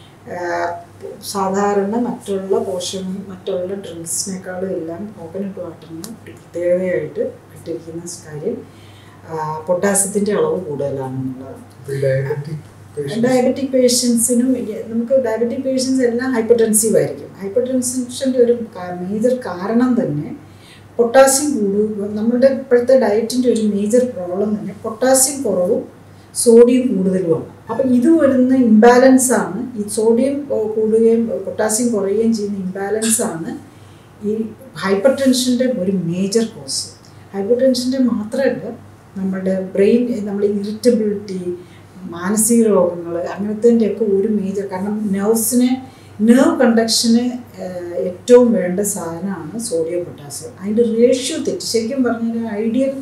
സാധാരണ മറ്റുള്ള പോഷൻ മറ്റുള്ള ഡ്രിങ്ക്സിനേക്കാളും എല്ലാം കോക്കനട്ട് വാട്ടറിന് ഒരു പ്രത്യേകതയായിട്ട് ഇട്ടിരിക്കുന്ന കാര്യം പൊട്ടാസ്യത്തിൻ്റെ അളവ് കൂടുതലാണെന്നുള്ളതാണ് ഡയബറ്റിക് ഡയബറ്റിക് പേഷ്യൻസിനും നമുക്ക് ഡയബറ്റിക് പേഷ്യൻസ് എല്ലാം ഹൈപ്പർ ടെൻസീവ് ആയിരിക്കും ഹൈപ്പർ ടെൻഷൻ്റെ ഒരു മേജർ കാരണം തന്നെ പൊട്ടാസ്യം കൂടുക നമ്മളുടെ ഇപ്പോഴത്തെ ഡയറ്റിൻ്റെ ഒരു മേജർ പ്രോബ്ലം തന്നെ പൊട്ടാസ്യം കുറവും സോഡിയം കൂടുതലുമാണ് അപ്പം ഇത് വരുന്ന ഇംബാലൻസ് ആണ് ഈ സോഡിയം കൂടുകയും പൊട്ടാസ്യം കുറയുകയും ചെയ്യുന്ന ഇംബാലൻസ് ആണ് ഈ ഹൈപ്പർ ടെൻഷൻ്റെ ഒരു മേജർ കോസ് ഹൈപ്പർ ടെൻഷൻ്റെ മാത്രമല്ല നമ്മുടെ ബ്രെയിൻ നമ്മൾ ഇറിറ്റബിലിറ്റി മാനസിക രോഗങ്ങൾ അങ്ങനത്തെ ഒരു മേജർ കാരണം നെർവ്സിനെ നെർവ് കണ്ടക്ഷന് ഏറ്റവും വേണ്ട സാധനമാണ് സോഡിയം പൊട്ടാസ്യം അതിൻ്റെ റേഷ്യോ തെറ്റി ശരിക്കും പറഞ്ഞാൽ ഐഡിയൽ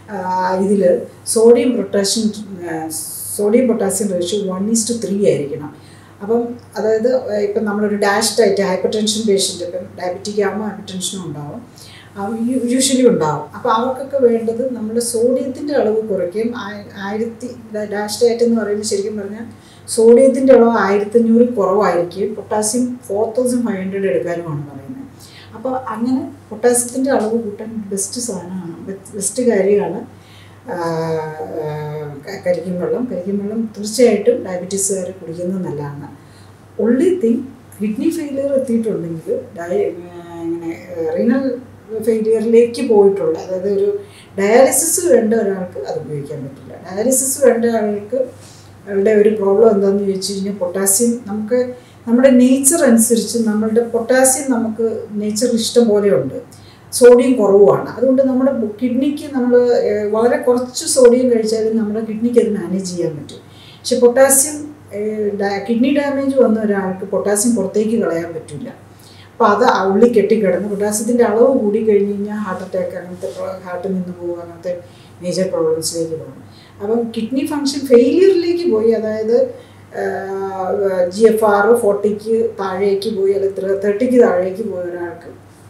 ഇതിൽ sodium potassium sodium potassium ratio one is to three ആയിരിക്കണം അപ്പം അതായത് ഇപ്പം നമ്മളൊരു DASH diet hypertension patient ഇപ്പം ഡയബറ്റിക് ആകുമ്പോൾ ഹൈപ്പർ ടെൻഷനും ഉണ്ടാവും യൂഷ്വലി ഉണ്ടാവും അപ്പോൾ അവർക്കൊക്കെ വേണ്ടത് നമ്മുടെ സോഡിയത്തിൻ്റെ അളവ് കുറയ്ക്കും ആ- ആയിരത്തി ഡാഷ് ഡയറ്റ് എന്ന് പറയുമ്പോൾ ശരിക്കും പറഞ്ഞാൽ സോഡിയത്തിൻ്റെ അളവ് ആയിരത്തഞ്ഞൂറിൽ കുറവായിരിക്കും potassium four thousand five hundred എടുക്കാനുമാണ് പറയുന്നത് അപ്പോൾ അങ്ങനെ പൊട്ടാസ്യത്തിൻ്റെ അളവ് കൂട്ടാൻ ബെസ്റ്റ് സാധനമാണ് ബെസ്റ്റ് കാര്യമാണ് ആ, ആ, ക- കരിക്കും വെള്ളം കരിക്കും വെള്ളം തീർച്ചയായിട്ടും ഡയബറ്റീസുകാർ കുടിക്കുന്നത് നല്ലതാണ് ഒള്ളി തിങ് കിഡ്നി ഫെയിലിയർ എത്തിയിട്ടുണ്ടെങ്കിൽ ഡയ ഇങ്ങനെ റീനൽ ഫെയിലിയറിലേക്ക് പോയിട്ടുള്ള അതായത് ഒരു ഡയാലിസിസ് വേണ്ട ഒരാൾക്ക് അത് ഉപയോഗിക്കാൻ പറ്റില്ല ഡയാലിസിസ് വേണ്ട ആൾക്ക് അവരുടെ ഒരു പ്രോബ്ലം എന്താണെന്ന് ചോദിച്ചു കഴിഞ്ഞാൽ പൊട്ടാസ്യം നമുക്ക് നമ്മുടെ നേച്ചർ അനുസരിച്ച് നമ്മളുടെ പൊട്ടാസ്യം നമുക്ക് നേച്ചർ ഇഷ്ടം പോലെ ഉണ്ട് സോഡിയം കുറവുമാണ് അതുകൊണ്ട് നമ്മുടെ കിഡ്നിക്ക് നമ്മൾ വളരെ കുറച്ച് സോഡിയം കഴിച്ചാലും നമ്മുടെ കിഡ്നിക്ക് അത് മാനേജ് ചെയ്യാൻ പറ്റും പക്ഷെ പൊട്ടാസ്യം കിഡ്നി ഡാമേജ് വന്ന ഒരാൾക്ക് പൊട്ടാസ്യം പുറത്തേക്ക് കളയാൻ പറ്റില്ല അപ്പോൾ അത് ആ ഉള്ളി കെട്ടിക്കിടന്ന് പൊട്ടാസ്യത്തിൻ്റെ അളവ് കൂടി കഴിഞ്ഞ് കഴിഞ്ഞാൽ ഹാർട്ട് അറ്റാക്ക് അങ്ങനത്തെ ഹാർട്ടിൽ നിന്ന് പോകുക അങ്ങനത്തെ മേജർ പ്രോബ്ലംസിലേക്ക് പോകും അപ്പം കിഡ്നി ഫങ്ഷൻ ഫെയിലിയറിലേക്ക് പോയി അതായത് ജി എഫ് ആർ ഫോർട്ടിക്ക് താഴേക്ക് പോയി അല്ലെങ്കിൽ തേർട്ടിക്ക് താഴേക്ക് പോയ ഒരാൾക്ക്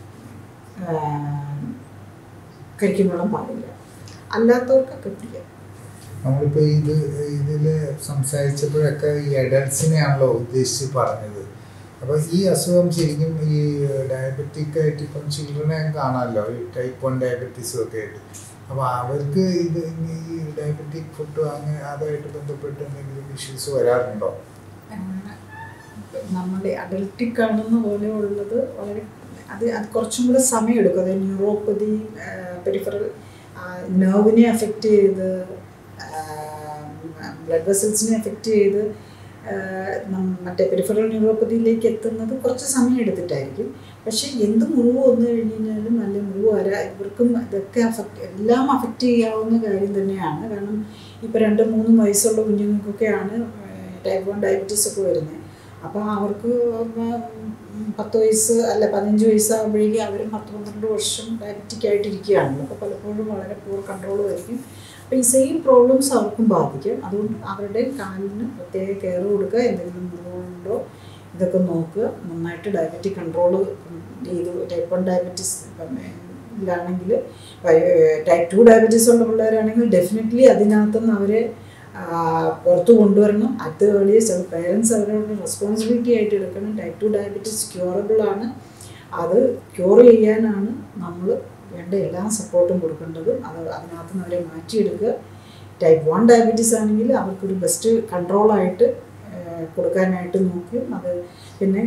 കരിക്കും വെള്ളം പാടില്ല അല്ലാത്തവർക്കൊക്കെ പിടിക്കാം നമ്മളിപ്പോൾ ഇത് ഇതിൽ സംസാരിച്ചപ്പോഴൊക്കെ ഈ അഡൽട്സിനെയാണല്ലോ ഉദ്ദേശിച്ച് പറഞ്ഞത് അപ്പോൾ ഈ അസുഖം ശരിക്കും ഈ ഡയബറ്റിക് ആയിട്ട് ഇപ്പം ചിൽഡ്രനെ കാണാമല്ലോ ഈ ടൈപ്പ് വൺ ഡയബറ്റീസും ഒക്കെ ആയിട്ട് അപ്പോൾ അവർക്ക് ഇത് ഈ ഡയബറ്റിക് ഫുഡ് അങ്ങനെ അതുമായിട്ട് ബന്ധപ്പെട്ട് എന്തെങ്കിലും ഇഷ്യൂസ് വരാറുണ്ടോ നമ്മുടെ അഡൽട്ടിക് കാണുന്ന പോലെ ഉള്ളത് വളരെ അത് അത് കുറച്ചും കൂടെ സമയമെടുക്കും അതായത് ന്യൂറോപ്പതി പെരിഫറൽ നെർവിനെ അഫക്റ്റ് ചെയ്ത് ബ്ലഡ് വെസൽസിനെ അഫക്റ്റ് ചെയ്ത് ആ, നം- മറ്റേ പെരിഫറൽ ന്യൂറോപ്പതിയിലേക്ക് എത്തുന്നത് കുറച്ച് സമയം എടുത്തിട്ടായിരിക്കും പക്ഷേ എന്ത് മുറിവ് വന്നു കഴിഞ്ഞ് കഴിഞ്ഞാലും നല്ല മുറിവ് വരാ ഇവർക്കും ഇതൊക്കെ അഫക്റ്റ് എല്ലാം അഫക്റ്റ് ചെയ്യാവുന്ന കാര്യം തന്നെയാണ് കാരണം ഇപ്പോൾ രണ്ട് മൂന്ന് വയസ്സുള്ള കുഞ്ഞുങ്ങൾക്കൊക്കെയാണ് ടൈപ്പ് വൺ ഡയബറ്റീസ് ഒക്കെ വരുന്നത് അപ്പോൾ അവർക്ക് ഉം പത്ത് വയസ്സ് അല്ല പതിനഞ്ച് വയസ്സാകുമ്പോഴേക്കും അവരും പത്ത് പന്ത്രണ്ട് വർഷം ഡയബറ്റിക് ആയിട്ടിരിക്കുകയാണല്ലോ അപ്പോൾ പലപ്പോഴും വളരെ പൂർ കൺട്രോൾ ആയിരിക്കും അപ്പോൾ ഈ സെയിം പ്രോബ്ലംസ് അവർക്കും ബാധിക്കും അതുകൊണ്ട് അവരുടെ കാലിന് പ്രത്യേക കെയർ കൊടുക്കുക എന്തെങ്കിലും മുറിവുണ്ടോ ഇതൊക്കെ നോക്കുക നന്നായിട്ട് ഡയബറ്റിക് കൺട്രോൾ ചെയ്ത് ടൈപ്പ് വൺ ഡയബറ്റീസ് ിലാണെങ്കിൽ ടൈപ്പ് ടു ഡയബറ്റീസ് ഉള്ള പിള്ളേരാണെങ്കിൽ ഡെഫിനറ്റ്ലി അതിനകത്തുനിന്ന് അവരെ ആ, പുറത്ത് കൊണ്ടുവരണം അത് ഏർലിയസ്റ്റ് അത് പേരൻസ് അവരോട് റെസ്പോൺസിബിലിറ്റി ആയിട്ട് എടുക്കണം ടൈപ്പ് ടു ഡയബറ്റീസ് ക്യൂറബിൾ ആണ് അത് ക്യൂർ ചെയ്യാനാണ് നമ്മൾ വേണ്ട എല്ലാ സപ്പോർട്ടും കൊടുക്കേണ്ടത് അത് അതിനകത്ത് നിന്ന് അവരെ മാറ്റിയെടുക്കുക ടൈപ്പ് വൺ ഡയബറ്റീസ് ആണെങ്കിൽ അവർക്കൊരു ബെസ്റ്റ് കൺട്രോളായിട്ട് കൊടുക്കാനായിട്ട് നോക്കും അത് പിന്നെ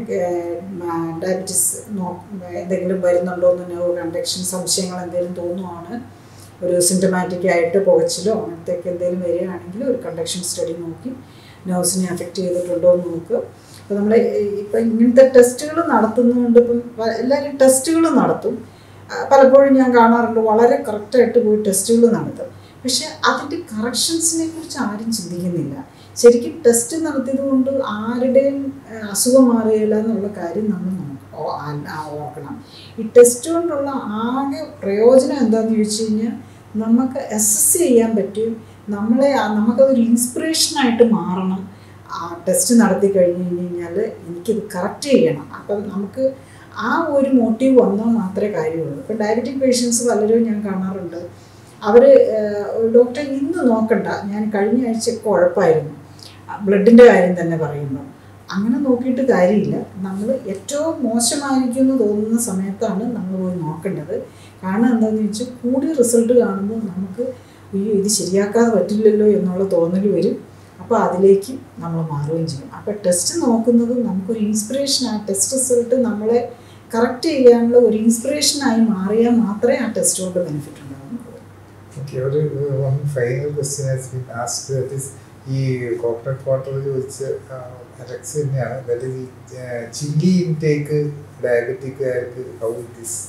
ഡയബറ്റീസ് നോ എന്തെങ്കിലും വരുന്നുണ്ടോ എന്ന് നോ കണ്ടക്ഷൻ സംശയങ്ങൾ എന്തെങ്കിലും തോന്നുവാണ് ഒരു സിംറ്റമാറ്റിക് ആയിട്ട് പുകച്ചിലോ അങ്ങനത്തെയൊക്കെ എന്തെങ്കിലും വരികയാണെങ്കിൽ ഒരു കണ്ടക്ഷൻ സ്റ്റഡി നോക്കി നെർവ്സിനെ അഫക്റ്റ് ചെയ്തിട്ടുണ്ടോ എന്ന് നോക്കുക അപ്പോൾ നമ്മൾ ഇപ്പം ഇങ്ങനത്തെ ടെസ്റ്റുകൾ നടത്തുന്നതുകൊണ്ട് ഇപ്പം പ- എല്ലാവരും ടെസ്റ്റുകൾ നടത്തും ആ, പലപ്പോഴും ഞാൻ കാണാറുണ്ട് വളരെ കറക്റ്റായിട്ട് പോയി ടെസ്റ്റുകൾ നടത്തും പക്ഷെ അതിൻ്റെ കറക്ഷൻസിനെ കുറിച്ച് ആരും ചിന്തിക്കുന്നില്ല ശരിക്കും ടെസ്റ്റ് നടത്തിയത് കൊണ്ട് ആരുടെയും ആ, അസുഖം മാറുകയില്ല എന്നുള്ള കാര്യം നമ്മൾ നോക്കണം ഓ- ആ- ആ ഓർക്കണം ഈ ടെസ്റ്റ് കൊണ്ടുള്ള ആകെ പ്രയോജനം എന്താണെന്ന് ചോദിച്ചു കഴിഞ്ഞാൽ നമുക്ക് അസസ് ചെയ്യാൻ പറ്റും നമ്മളെ ആ- നമുക്കതൊരു ഇൻസ്പിറേഷനായിട്ട് മാറണം ആ ടെസ്റ്റ് നടത്തി കഴിഞ്ഞ് കഴിഞ്ഞ് കഴിഞ്ഞാൽ എനിക്കിത് കറക്റ്റ് ചെയ്യണം അപ്പം നമുക്ക് ആ ഒരു മോട്ടീവ് വന്നാൽ മാത്രമേ കാര്യമുള്ളൂ ഇപ്പം ഡയബറ്റിക് പേഷ്യൻസ് പലരും ഞാൻ കാണാറുണ്ട് അവർ ഡോക്ടർ ഇന്ന് നോക്കണ്ട ഞാൻ കഴിഞ്ഞ ആഴ്ച കുഴപ്പമായിരുന്നു ബ്ലഡിൻ്റെ കാര്യം തന്നെ പറയുമ്പോൾ അങ്ങനെ നോക്കിയിട്ട് കാര്യമില്ല നമ്മൾ ഏറ്റവും മോശമായിരിക്കും എന്ന് തോന്നുന്ന സമയത്താണ് നമ്മൾ പോയി നോക്കേണ്ടത് കാരണം എന്താണെന്ന് വെച്ചാൽ കൂടിയ റിസൾട്ട് കാണുമ്പോൾ നമുക്ക് അയ്യോ ഇത് ശരിയാക്കാതെ പറ്റില്ലല്ലോ എന്നുള്ള തോന്നൽ വരും അപ്പോൾ അതിലേക്ക് നമ്മൾ മാറുകയും ചെയ്യും അപ്പോൾ ടെസ്റ്റ് നോക്കുന്നത് നമുക്കൊരു ഇൻസ്പിറേഷൻ ആ ടെസ്റ്റ് റിസൾട്ട് നമ്മളെ കറക്റ്റ് ചെയ്യാനുള്ള ഒരു ഇൻസ്പിറേഷനായി മാറിയാൽ മാത്രമേ ആ ടെസ്റ്റ് കൊണ്ട് ബെനിഫിറ്റ് ഉണ്ടാകുന്നുള്ളൂ Okay, ഒരു one final question has been asked that is ഈ കോർപ്പറേറ്റ് ക്വാർട്ടറിൽ ചോദിച്ച അലക്സ് തന്നെയാണ് ദാറ്റ് ഇസ് ഈ ചില്ലി ഇൻടേക്ക് ഡയബറ്റിക്കാർക്ക് how it is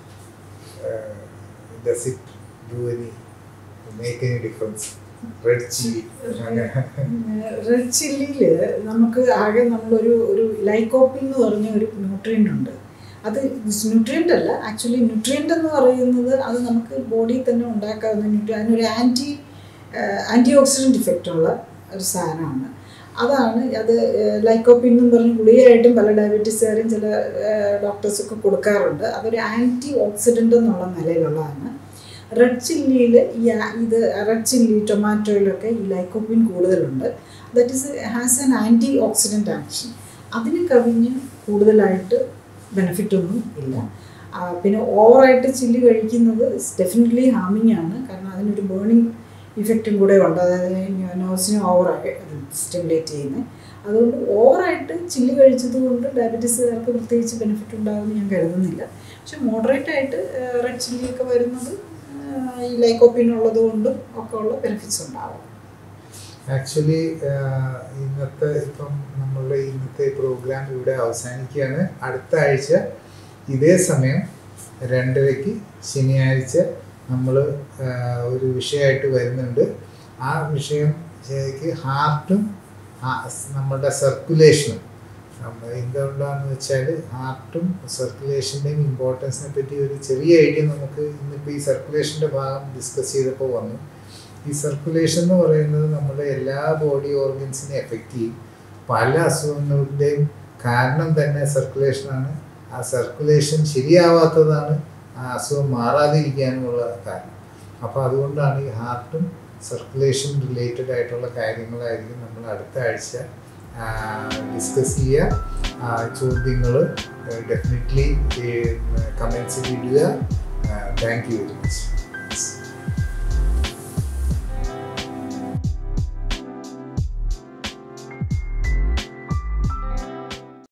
does it do any make any difference red chilli അങ്ങനെ റെഡ് ചില്ലിയിൽ നമുക്ക് ആകെ നമ്മളൊരു ഒരു ലൈക്കോപ്പിൻ എന്ന് പറഞ്ഞ ഒരു ന്യൂട്രിയൻ്റ് ഉണ്ട് അത് ന്യൂട്രിയൻ്റ് അല്ല ആക്ച്വലി ന്യൂട്രിയൻ്റ് എന്ന് പറയുന്നത് അത് നമുക്ക് ബോഡിയിൽ തന്നെ ഉണ്ടാക്കാവുന്ന ന്യൂട്രി അതിനൊരു ആൻറ്റി ആൻറ്റി ഓക്സിഡൻറ്റ് ഇഫക്റ്റ് ഉള്ള ഒരു സാധനമാണ് അതാണ് അത് ലൈക്കോപ്പിൻ എന്ന് പറഞ്ഞ് ഗുളികയായിട്ടും പല ഡയബറ്റീസുകാരും ചില ഡോക്ടേഴ്സൊക്കെ കൊടുക്കാറുണ്ട് അതൊരു ആൻറ്റി ഓക്സിഡൻ്റ് എന്നുള്ള നിലയിലുള്ളതാണ് റെഡ് ചില്ലിയിൽ ഈ ആ- ഇത് റെഡ് ചില്ലി ടൊമാറ്റോയിലൊക്കെ ഈ ലൈക്കോപ്പിൻ കൂടുതലുണ്ട് that is has an antioxidant action അതിന് കവിഞ്ഞ് കൂടുതലായിട്ട് ബെനിഫിറ്റ് ഒന്നും ഇല്ല ആ, പിന്നെ ഓവറായിട്ട് ചില്ലി കഴിക്കുന്നത് ഡെഫിനറ്റ്ലി ഹാമിങ് ആണ് കാരണം അതിനൊരു ബേണിംഗ് ഇഫക്റ്റും കൂടെ ഉണ്ട് അതായത് നോസിനെ ഓവറായി സ്റ്റിമുലേറ്റ് ചെയ്യുന്നത് അതുകൊണ്ട് ഓവറായിട്ട് ചില്ലി കഴിച്ചത് കൊണ്ട് ഡയബറ്റീസുകാർക്ക് പ്രത്യേകിച്ച് ബെനിഫിറ്റ് ഉണ്ടാകുമെന്ന് ഞാൻ കരുതുന്നില്ല പക്ഷെ മോഡറേറ്റ് ആയിട്ട് റെഡ് ചില്ലിയൊക്കെ വരുന്നത് ആ, ഈ ലൈക്കോപ്പിൻ ഉള്ളത് കൊണ്ടും ഒക്കെ ഉള്ള ബെനിഫിറ്റ്സ് ഉണ്ടാവും ആക്ച്വലി ഇന്നത്തെ ഇപ്പം നമ്മളുടെ ഇന്നത്തെ പ്രോഗ്രാം ഇവിടെ അവസാനിക്കുകയാണ് അടുത്ത ആഴ്ച ഇതേ സമയം രണ്ടരയ്ക്ക് ശനിയാഴ്ച നമ്മൾ ഒരു വിഷയമായിട്ട് വരുന്നുണ്ട് ആ വിഷയം ശരിക്ക് ഹാർട്ടും നമ്മുടെ സർക്കുലേഷനും നമ്മൾ എന്തുകൊണ്ടാണെന്ന് വെച്ചാൽ ഹാർട്ടും സർക്കുലേഷൻ്റെയും ഇമ്പോർട്ടൻസിനെ പറ്റി ഒരു ചെറിയ ഐഡിയ നമുക്ക് ഇന്നിപ്പോൾ ഈ സർക്കുലേഷൻ്റെ ഭാഗം ഡിസ്കസ് ചെയ്തപ്പോൾ വന്നു ഈ സർക്കുലേഷൻ എന്ന് പറയുന്നത് നമ്മുടെ എല്ലാ ബോഡി ഓർഗൻസിനെ എഫക്റ്റ് ചെയ്യും പല അസുഖങ്ങളുടെയും കാരണം തന്നെ സർക്കുലേഷനാണ് ആ സർക്കുലേഷൻ ശരിയാവാത്തതാണ് ആ അസുഖം മാറാതിരിക്കാനുമുള്ള കാരണം അപ്പോൾ അതുകൊണ്ടാണ് ഈ ഹാർട്ടും സർക്കുലേഷൻ റിലേറ്റഡ് ആയിട്ടുള്ള കാര്യങ്ങളായിരിക്കും നമ്മൾ അടുത്ത ആഴ്ച ഡിസ്കസ് ചെയ്യുക ചോദ്യങ്ങൾ ഡെഫിനറ്റ്ലി കമൻസിൽ ഇടുക താങ്ക് യു വെരി മച്ച്